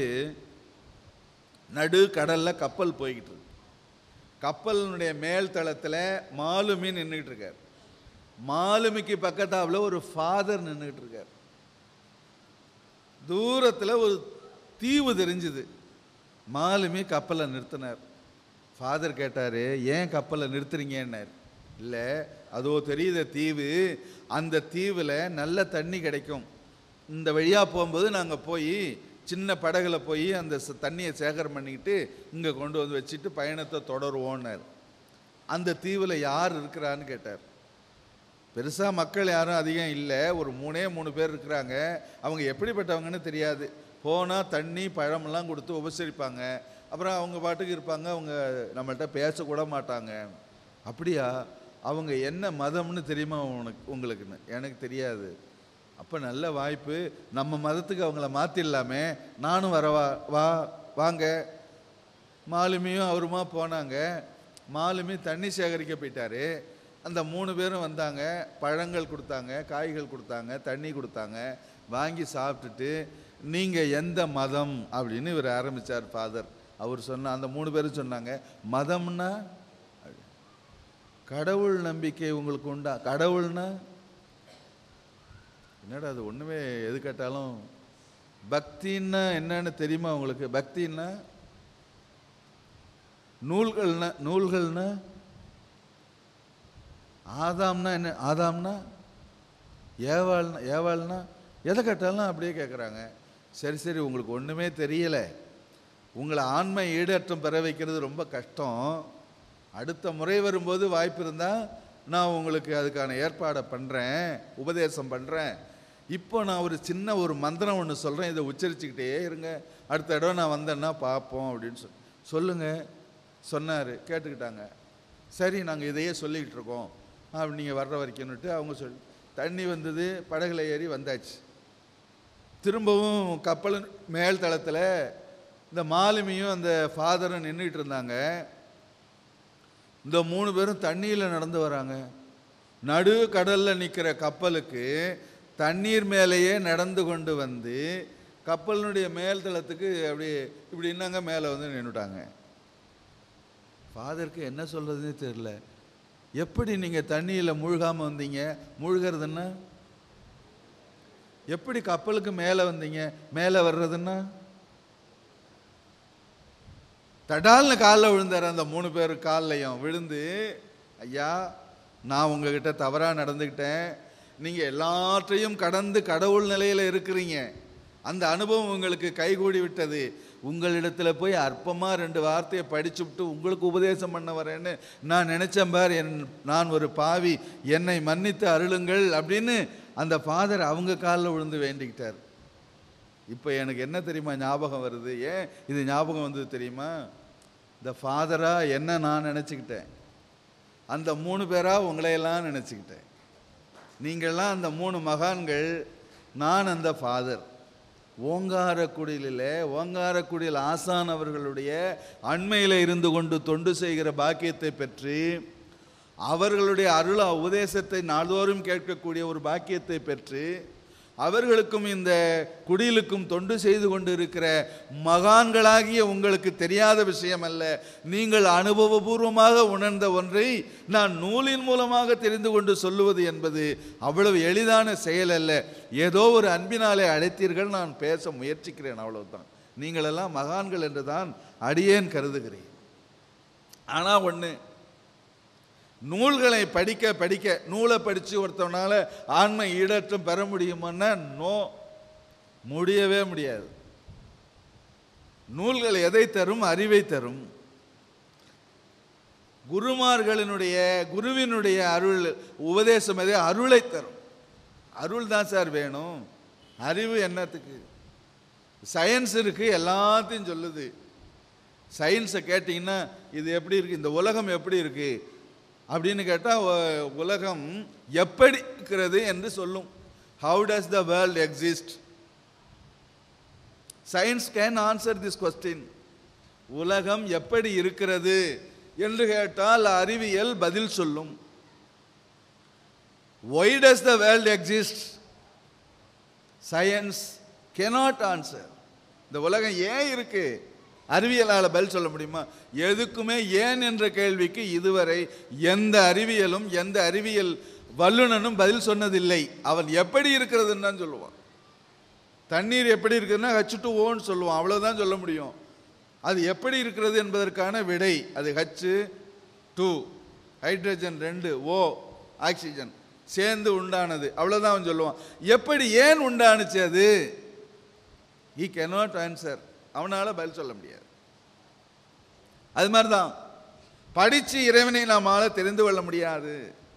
நடு கடலில் கப்பல் போய்கிட்டு இருக்கு கப்பலினுடைய மேல் தளத்தில் மாலுமி நின்றுட்டு இருக்கார் மாலுமிக்கு பக்கத்தாவில் ஒரு ஃபாதர் நின்றுட்டு இருக்கார் தூரத்தில் ஒரு தீவு தெரிஞ்சுது மாலுமி கப்பலை நிறுத்தினார் ஃபாதர் கேட்டார் ஏன் கப்பலை நிறுத்துறீங்கன்னார் இல்லை அதோ தெரியுத தீவு அந்த தீவில் நல்ல தண்ணி கிடைக்கும் இந்த வழியாக போகும்போது நாங்கள் போய் சின்ன படகுல போய் அந்த ச- தண்ணியை சேகரம் பண்ணிக்கிட்டு இங்கே கொண்டு வந்து வச்சுட்டு பயணத்தை தொடருவோன்னார் அந்த தீவில் யார் இருக்கிறான்னு கேட்டார் பெருசாக மக்கள் யாரும் அதிகம் இல்லை ஒரு மூணே மூணு பேர் இருக்கிறாங்க அவங்க எப்படிப்பட்டவங்கன்னு தெரியாது போனால் தண்ணி பழமெல்லாம் கொடுத்து உபசரிப்பாங்க அப்புறம் அவங்க பாட்டுக்கு இருப்பாங்க அவங்க நம்மள்ட்ட பேசக்கூட மாட்டாங்க அப்படியா அவங்க என்ன மதம்னு தெரியுமா உனக்கு உங்களுக்குன்னு எனக்கு தெரியாது அப்போ நல்ல வாய்ப்பு நம்ம மதத்துக்கு அவங்கள மாற்றிடலாமே நானும் வரவா வா வாங்க மாலுமியும் அவருமா போனாங்க மாலுமி தண்ணி சேகரிக்க போயிட்டாரு அந்த மூணு பேரும் வந்தாங்க பழங்கள் கொடுத்தாங்க காய்கள் கொடுத்தாங்க தண்ணி கொடுத்தாங்க வாங்கி சாப்பிட்டுட்டு நீங்கள் எந்த மதம் அப்படின்னு இவர் ஆரம்பித்தார் ஃபாதர் அவர் சொன்ன அந்த மூணு பேரும் சொன்னாங்க மதம்னா கடவுள் நம்பிக்கை உங்களுக்கு உண்டா கடவுள்னா என்னடா அது ஒன்றுமே எது கேட்டாலும் பக்தின்னா என்னன்னு தெரியுமா உங்களுக்கு பக்தின்னா நூல்கள்னா நூல்கள்னா ஆதாம்னா என்ன ஆதாம்னா ஏவாள்னா ஏவாள்னா எதை கேட்டாலும் அப்படியே கேட்குறாங்க சரி சரி உங்களுக்கு ஒன்றுமே தெரியலை உங்களை ஆண்மை ஈடேற்றம் பெற வைக்கிறது ரொம்ப கஷ்டம் அடுத்த முறை வரும்போது வாய்ப்பு இருந்தால் நான் உங்களுக்கு அதுக்கான ஏற்பாடை பண்ணுறேன் உபதேசம் பண்ணுறேன் இப்போ நான் ஒரு சின்ன ஒரு மந்திரம் ஒன்று சொல்கிறேன் இதை உச்சரிச்சுக்கிட்டே இருங்க அடுத்த இடம் நான் வந்தேன்னா பார்ப்போம் அப்படின்னு சொல்லி சொல்லுங்கள் சொன்னார் கேட்டுக்கிட்டாங்க சரி நாங்கள் இதையே சொல்லிக்கிட்டு இருக்கோம் அப்படி நீங்கள் வர்ற வரைக்கும்னுட்டு அவங்க சொல்லி தண்ணி வந்தது படகுல ஏறி வந்தாச்சு திரும்பவும் கப்பல் மேல் தளத்தில் இந்த மாலுமியும் அந்த ஃபாதரும் நின்றுட்டு இருந்தாங்க இந்த மூணு பேரும் தண்ணியில் நடந்து வராங்க நடு கடலில் நிற்கிற கப்பலுக்கு தண்ணீர் மேலேயே நடந்து கொண்டு வந்து கப்பலினுடைய மேல் தளத்துக்கு அப்படி இப்படி என்னங்க மேலே வந்து நின்றுட்டாங்க ஃபாதருக்கு என்ன சொல்கிறதுனே தெரில எப்படி நீங்கள் தண்ணியில் மூழ்காமல் வந்தீங்க மூழ்கிறதுன்னா எப்படி கப்பலுக்கு மேலே வந்தீங்க மேலே வர்றதுன்னா தடால்னு காலில் விழுந்தார் அந்த மூணு பேர் கால்லையும் விழுந்து ஐயா நான் உங்ககிட்ட தவறாக நடந்துக்கிட்டேன் நீங்கள் எல்லாற்றையும் கடந்து கடவுள் நிலையில் இருக்கிறீங்க அந்த அனுபவம் உங்களுக்கு கைகூடி விட்டது உங்களிடத்துல போய் அற்பமாக ரெண்டு வார்த்தையை படிச்சுவிட்டு உங்களுக்கு உபதேசம் பண்ண வரேன்னு நான் நினச்சேன் பார் என் நான் ஒரு பாவி என்னை மன்னித்து அருளுங்கள் அப்படின்னு அந்த ஃபாதர் அவங்க காலில் விழுந்து வேண்டிக்கிட்டார் இப்போ எனக்கு என்ன தெரியுமா ஞாபகம் வருது ஏன் இது ஞாபகம் வந்தது தெரியுமா இந்த ஃபாதராக என்ன நான் நினச்சிக்கிட்டேன் அந்த மூணு பேராக உங்களையெல்லாம் நினச்சிக்கிட்டேன் நீங்கள்லாம் அந்த மூணு மகான்கள் நான் அந்த ஃபாதர் ஓங்காரக்குடியில் ஓங்காரக்குடியில் ஆசான் அவர்களுடைய அண்மையில் இருந்து கொண்டு தொண்டு செய்கிற பாக்கியத்தை பெற்று அவர்களுடைய அருள உபதேசத்தை நாள்தோறும் கேட்கக்கூடிய ஒரு பாக்கியத்தை பெற்று அவர்களுக்கும் இந்த குடிலுக்கும் தொண்டு செய்து கொண்டு இருக்கிற மகான்களாகிய உங்களுக்கு தெரியாத விஷயம் அல்ல நீங்கள் அனுபவபூர்வமாக உணர்ந்த ஒன்றை நான் நூலின் மூலமாக தெரிந்து கொண்டு சொல்லுவது என்பது அவ்வளவு எளிதான செயல் அல்ல ஏதோ ஒரு அன்பினாலே அழைத்தீர்கள் நான் பேச முயற்சிக்கிறேன் அவ்வளவுதான் நீங்களெல்லாம் மகான்கள் என்று தான் அடியேன் கருதுகிறேன் ஆனால் ஒன்று நூல்களை படிக்க படிக்க நூலை படித்து ஒருத்தவனால ஆன்மை ஈடற்றம் பெற முடியுமான்னா நோ முடியவே முடியாது நூல்கள் எதை தரும் அறிவை தரும் குருமார்களினுடைய குருவினுடைய அருள் உபதேசம் எதை அருளை தரும் அருள் தான் சார் வேணும் அறிவு என்னத்துக்கு சயின்ஸ் இருக்கு எல்லாத்தையும் சொல்லுது சயின்ஸை கேட்டிங்கன்னா இது எப்படி இருக்கு இந்த உலகம் எப்படி இருக்கு அப்படின்னு கேட்டால் உலகம் எப்படி இருக்கிறது என்று சொல்லும் how does the world exist science can answer this question உலகம் எப்படி இருக்கிறது என்று கேட்டால் அறிவியல் பதில் சொல்லும் why does the world exist science cannot answer இந்த உலகம் ஏன் இருக்கு அறிவியலால் பதில் சொல்ல முடியுமா எதுக்குமே ஏன் என்ற கேள்விக்கு இதுவரை எந்த அறிவியலும் எந்த அறிவியல் வல்லுனனும் பதில் சொன்னதில்லை அவன் எப்படி இருக்கிறதுன்னு தான் சொல்லுவான் தண்ணீர் எப்படி இருக்குதுன்னா ஹச் டு ஓன்னு சொல்லுவான் அவ்வளோதான் சொல்ல முடியும் அது எப்படி இருக்கிறது என்பதற்கான விடை அது ஹச்சு டூ ஹைட்ரஜன் ரெண்டு ஓ ஆக்சிஜன் சேர்ந்து உண்டானது அவ்வளோதான் அவன் சொல்லுவான் எப்படி ஏன் உண்டானுச்சு அது ஈ cannot ஆன்சர் அவனால் பதில் சொல்ல முடியாது அது மாதிரி தான் படித்து இறைவனை நம்மால் தெரிந்து கொள்ள முடியாது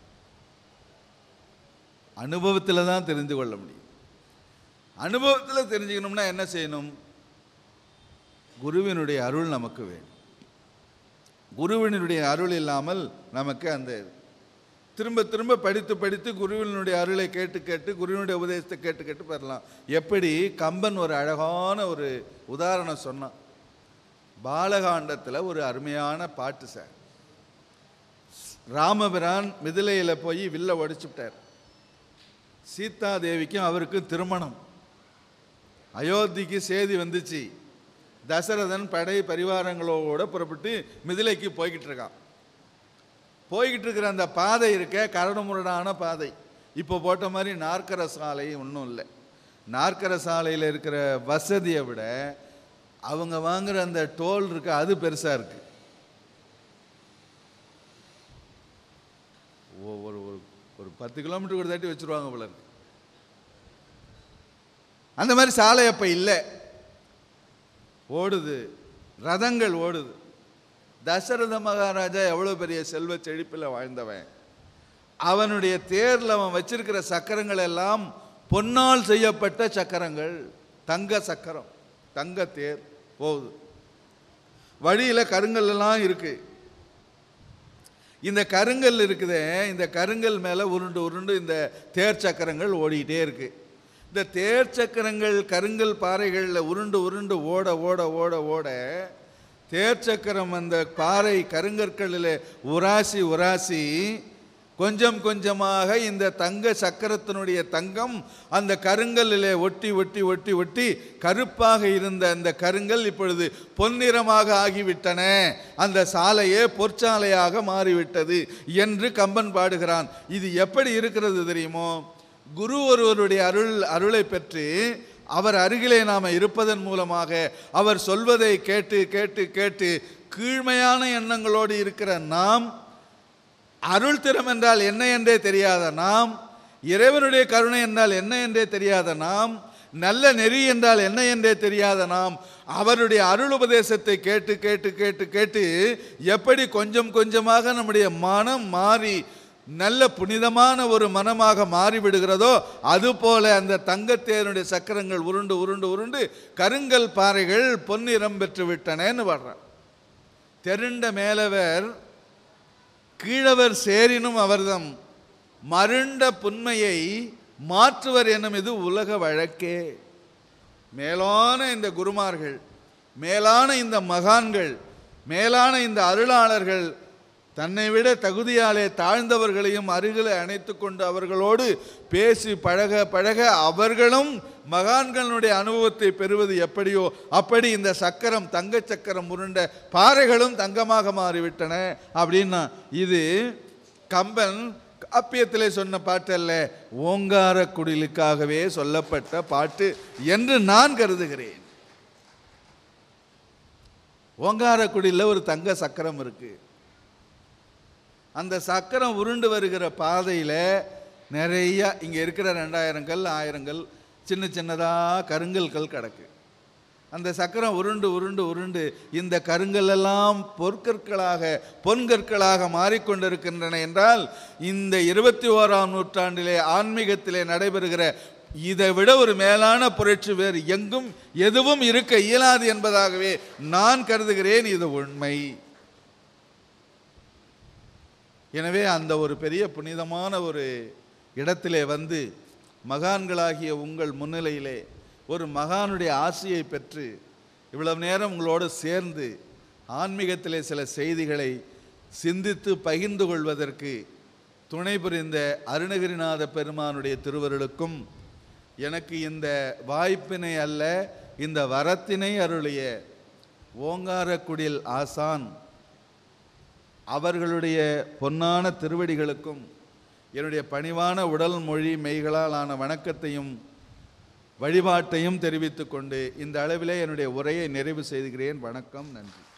அனுபவத்தில் தான் தெரிந்து கொள்ள முடியும் அனுபவத்தில் தெரிஞ்சுக்கணும்னா என்ன செய்யணும் குருவினுடைய அருள் நமக்கு வேணும் குருவினுடைய அருள் இல்லாமல் நமக்கு அந்த திரும்ப திரும்ப படித்து படித்து குருவினுடைய அருளை கேட்டு கேட்டு குருவினுடைய உபதேசத்தை கேட்டு கேட்டு பெறலாம் எப்படி கம்பன் ஒரு அழகான ஒரு உதாரணம் சொன்னான் பாலகாண்டத்தில் ஒரு அருமையான பாட்டு சார் ராமபிரான் மிதிலையில் போய் வில்ல உடைச்சுட்டார் சீதா தேவிக்கும் அவருக்கும் திருமணம் அயோத்திக்கு செய்தி வந்துச்சு தசரதன் படை பரிவாரங்களோட புறப்பட்டு மிதிலைக்கு போய்கிட்டு இருக்கான் போய்கிட்டு இருக்கிற அந்த பாதை இருக்க கரடுமுரடான பாதை இப்போ போட்ட மாதிரி நாற்கர சாலை ஒன்றும் இல்லை நாற்கர சாலையில் இருக்கிற வசதியை விட அவங்க வாங்குற அந்த டோல் இருக்கு அது பெருசாக இருக்கு ஒ- ஒரு ஒரு ஒரு பத்து கிலோமீட்டர் ஒரு தாட்டி வச்சுருவாங்க போல இருக்கு அந்த மாதிரி சாலை அப்போ இல்லை ஓடுது ரதங்கள் ஓடுது தசரத மகாராஜா எவ்வளோ பெரிய செல்வ செழிப்பில் வாழ்ந்தவன் அவனுடைய தேரில் அவன் வச்சிருக்கிற சக்கரங்கள் எல்லாம் பொன்னால் செய்யப்பட்ட சக்கரங்கள் தங்க சக்கரம் தங்க தேர் போகுது வழியில் கருங்கல் எல்லாம் இருக்கு இந்த கருங்கல் இருக்குதே இந்த கருங்கல் மேலே உருண்டு உருண்டு இந்த தேர் சக்கரங்கள் ஓடிக்கிட்டே இருக்கு இந்த தேர் சக்கரங்கள் கருங்கல் பாறைகளில் உருண்டு உருண்டு ஓட ஓட ஓட ஓட தேர் சக்கரம் அந்த பாறை கருங்கற்களில் உராசி உராசி கொஞ்சம் கொஞ்சமாக இந்த தங்க சக்கரத்தினுடைய தங்கம் அந்த கருங்கல்லிலே ஒட்டி ஒட்டி ஒட்டி ஒட்டி கருப்பாக இருந்த அந்த கருங்கல் இப்பொழுது பொன்னிறமாக ஆகிவிட்டன அந்த சாலையே பொற்சாலையாக மாறிவிட்டது என்று கம்பன் பாடுகிறான் இது எப்படி இருக்கிறது தெரியுமோ குரு ஒருவருடைய அருள் அருளை பெற்று அவர் அருகிலே நாம் இருப்பதன் மூலமாக அவர் சொல்வதை கேட்டு கேட்டு கேட்டு கீழ்மையான எண்ணங்களோடு இருக்கிற நாம் அருள் திறம் என்றால் என்ன என்றே தெரியாத நாம் இறைவனுடைய கருணை என்றால் என்ன என்றே தெரியாத நாம் நல்ல நெறி என்றால் என்ன என்றே தெரியாத நாம் அவருடைய அருள் உபதேசத்தை கேட்டு கேட்டு கேட்டு கேட்டு எப்படி கொஞ்சம் கொஞ்சமாக நம்முடைய மனம் மாறி நல்ல புனிதமான ஒரு மனமாக மாறிவிடுகிறதோ அதுபோல அந்த தங்கத்தேனுடைய சக்கரங்கள் உருண்டு உருண்டு உருண்டு கருங்கல் பாறைகள் பொன்னிறம் பெற்று விட்டனன்னு பாடுறான் தெருண்ட மேலவர் கீழவர் சேரினும் அவர்தம் மருண்ட புன்மையை மாற்றுவர் எனும் இது உலக வழக்கே மேலான இந்த குருமார்கள் மேலான இந்த மகான்கள் மேலான இந்த அருளாளர்கள் தன்னை விட தகுதியாலே தாழ்ந்தவர்களையும் அருகிலே அணைத்து கொண்டு அவர்களோடு பேசி பழக பழக அவர்களும் மகான்களுடைய அனுபவத்தை பெறுவது எப்படியோ அப்படி இந்த சக்கரம் தங்க சக்கரம் உருண்ட பாறைகளும் தங்கமாக மாறிவிட்டன அப்படின்னா இது கம்பன் காப்பியத்திலே சொன்ன பாட்டல்ல ஓங்கார குடிலுக்காகவே சொல்லப்பட்ட பாட்டு என்று நான் கருதுகிறேன் ஓங்கார குடியில் ஒரு தங்க சக்கரம் இருக்கு அந்த சக்கரம் உருண்டு வருகிற பாதையில் நிறைய இங்கே இருக்கிற ரெண்டாயிரம் கல் ஆயிரங்கள் சின்ன சின்னதாக கருங்கல்கள் கிடக்கு அந்த சக்கரம் உருண்டு உருண்டு உருண்டு இந்த கருங்கல் எல்லாம் பொற்கற்களாக பொன்கற்களாக மாறிக்கொண்டிருக்கின்றன என்றால் இந்த இருபத்தி ஓராம் நூற்றாண்டிலே ஆன்மீகத்திலே நடைபெறுகிற இதை விட ஒரு மேலான புரட்சி வேறு எங்கும் எதுவும் இருக்க இயலாது என்பதாகவே நான் கருதுகிறேன் இது உண்மை எனவே அந்த ஒரு பெரிய புனிதமான ஒரு இடத்திலே வந்து மகான்களாகிய உங்கள் முன்னிலையிலே ஒரு மகானுடைய ஆசையை பெற்று இவ்வளவு நேரம் உங்களோடு சேர்ந்து ஆன்மீகத்திலே சில செய்திகளை சிந்தித்து பகிர்ந்து கொள்வதற்கு துணை புரிந்த அருணகிரிநாத பெருமானுடைய திருவருளுக்கும் எனக்கு இந்த வாய்ப்பினை அல்ல இந்த வரத்தினை அருளிய ஓங்காரக்குடில் ஆசான் அவர்களுடைய பொன்னான திருவடிகளுக்கும் என்னுடைய பணிவான உடல் மொழி மெய்களால் ஆன வணக்கத்தையும் வழிபாட்டையும் தெரிவித்துக் கொண்டு இந்த அளவிலே என்னுடைய உரையை நிறைவு செய்கிறேன் வணக்கம் நன்றி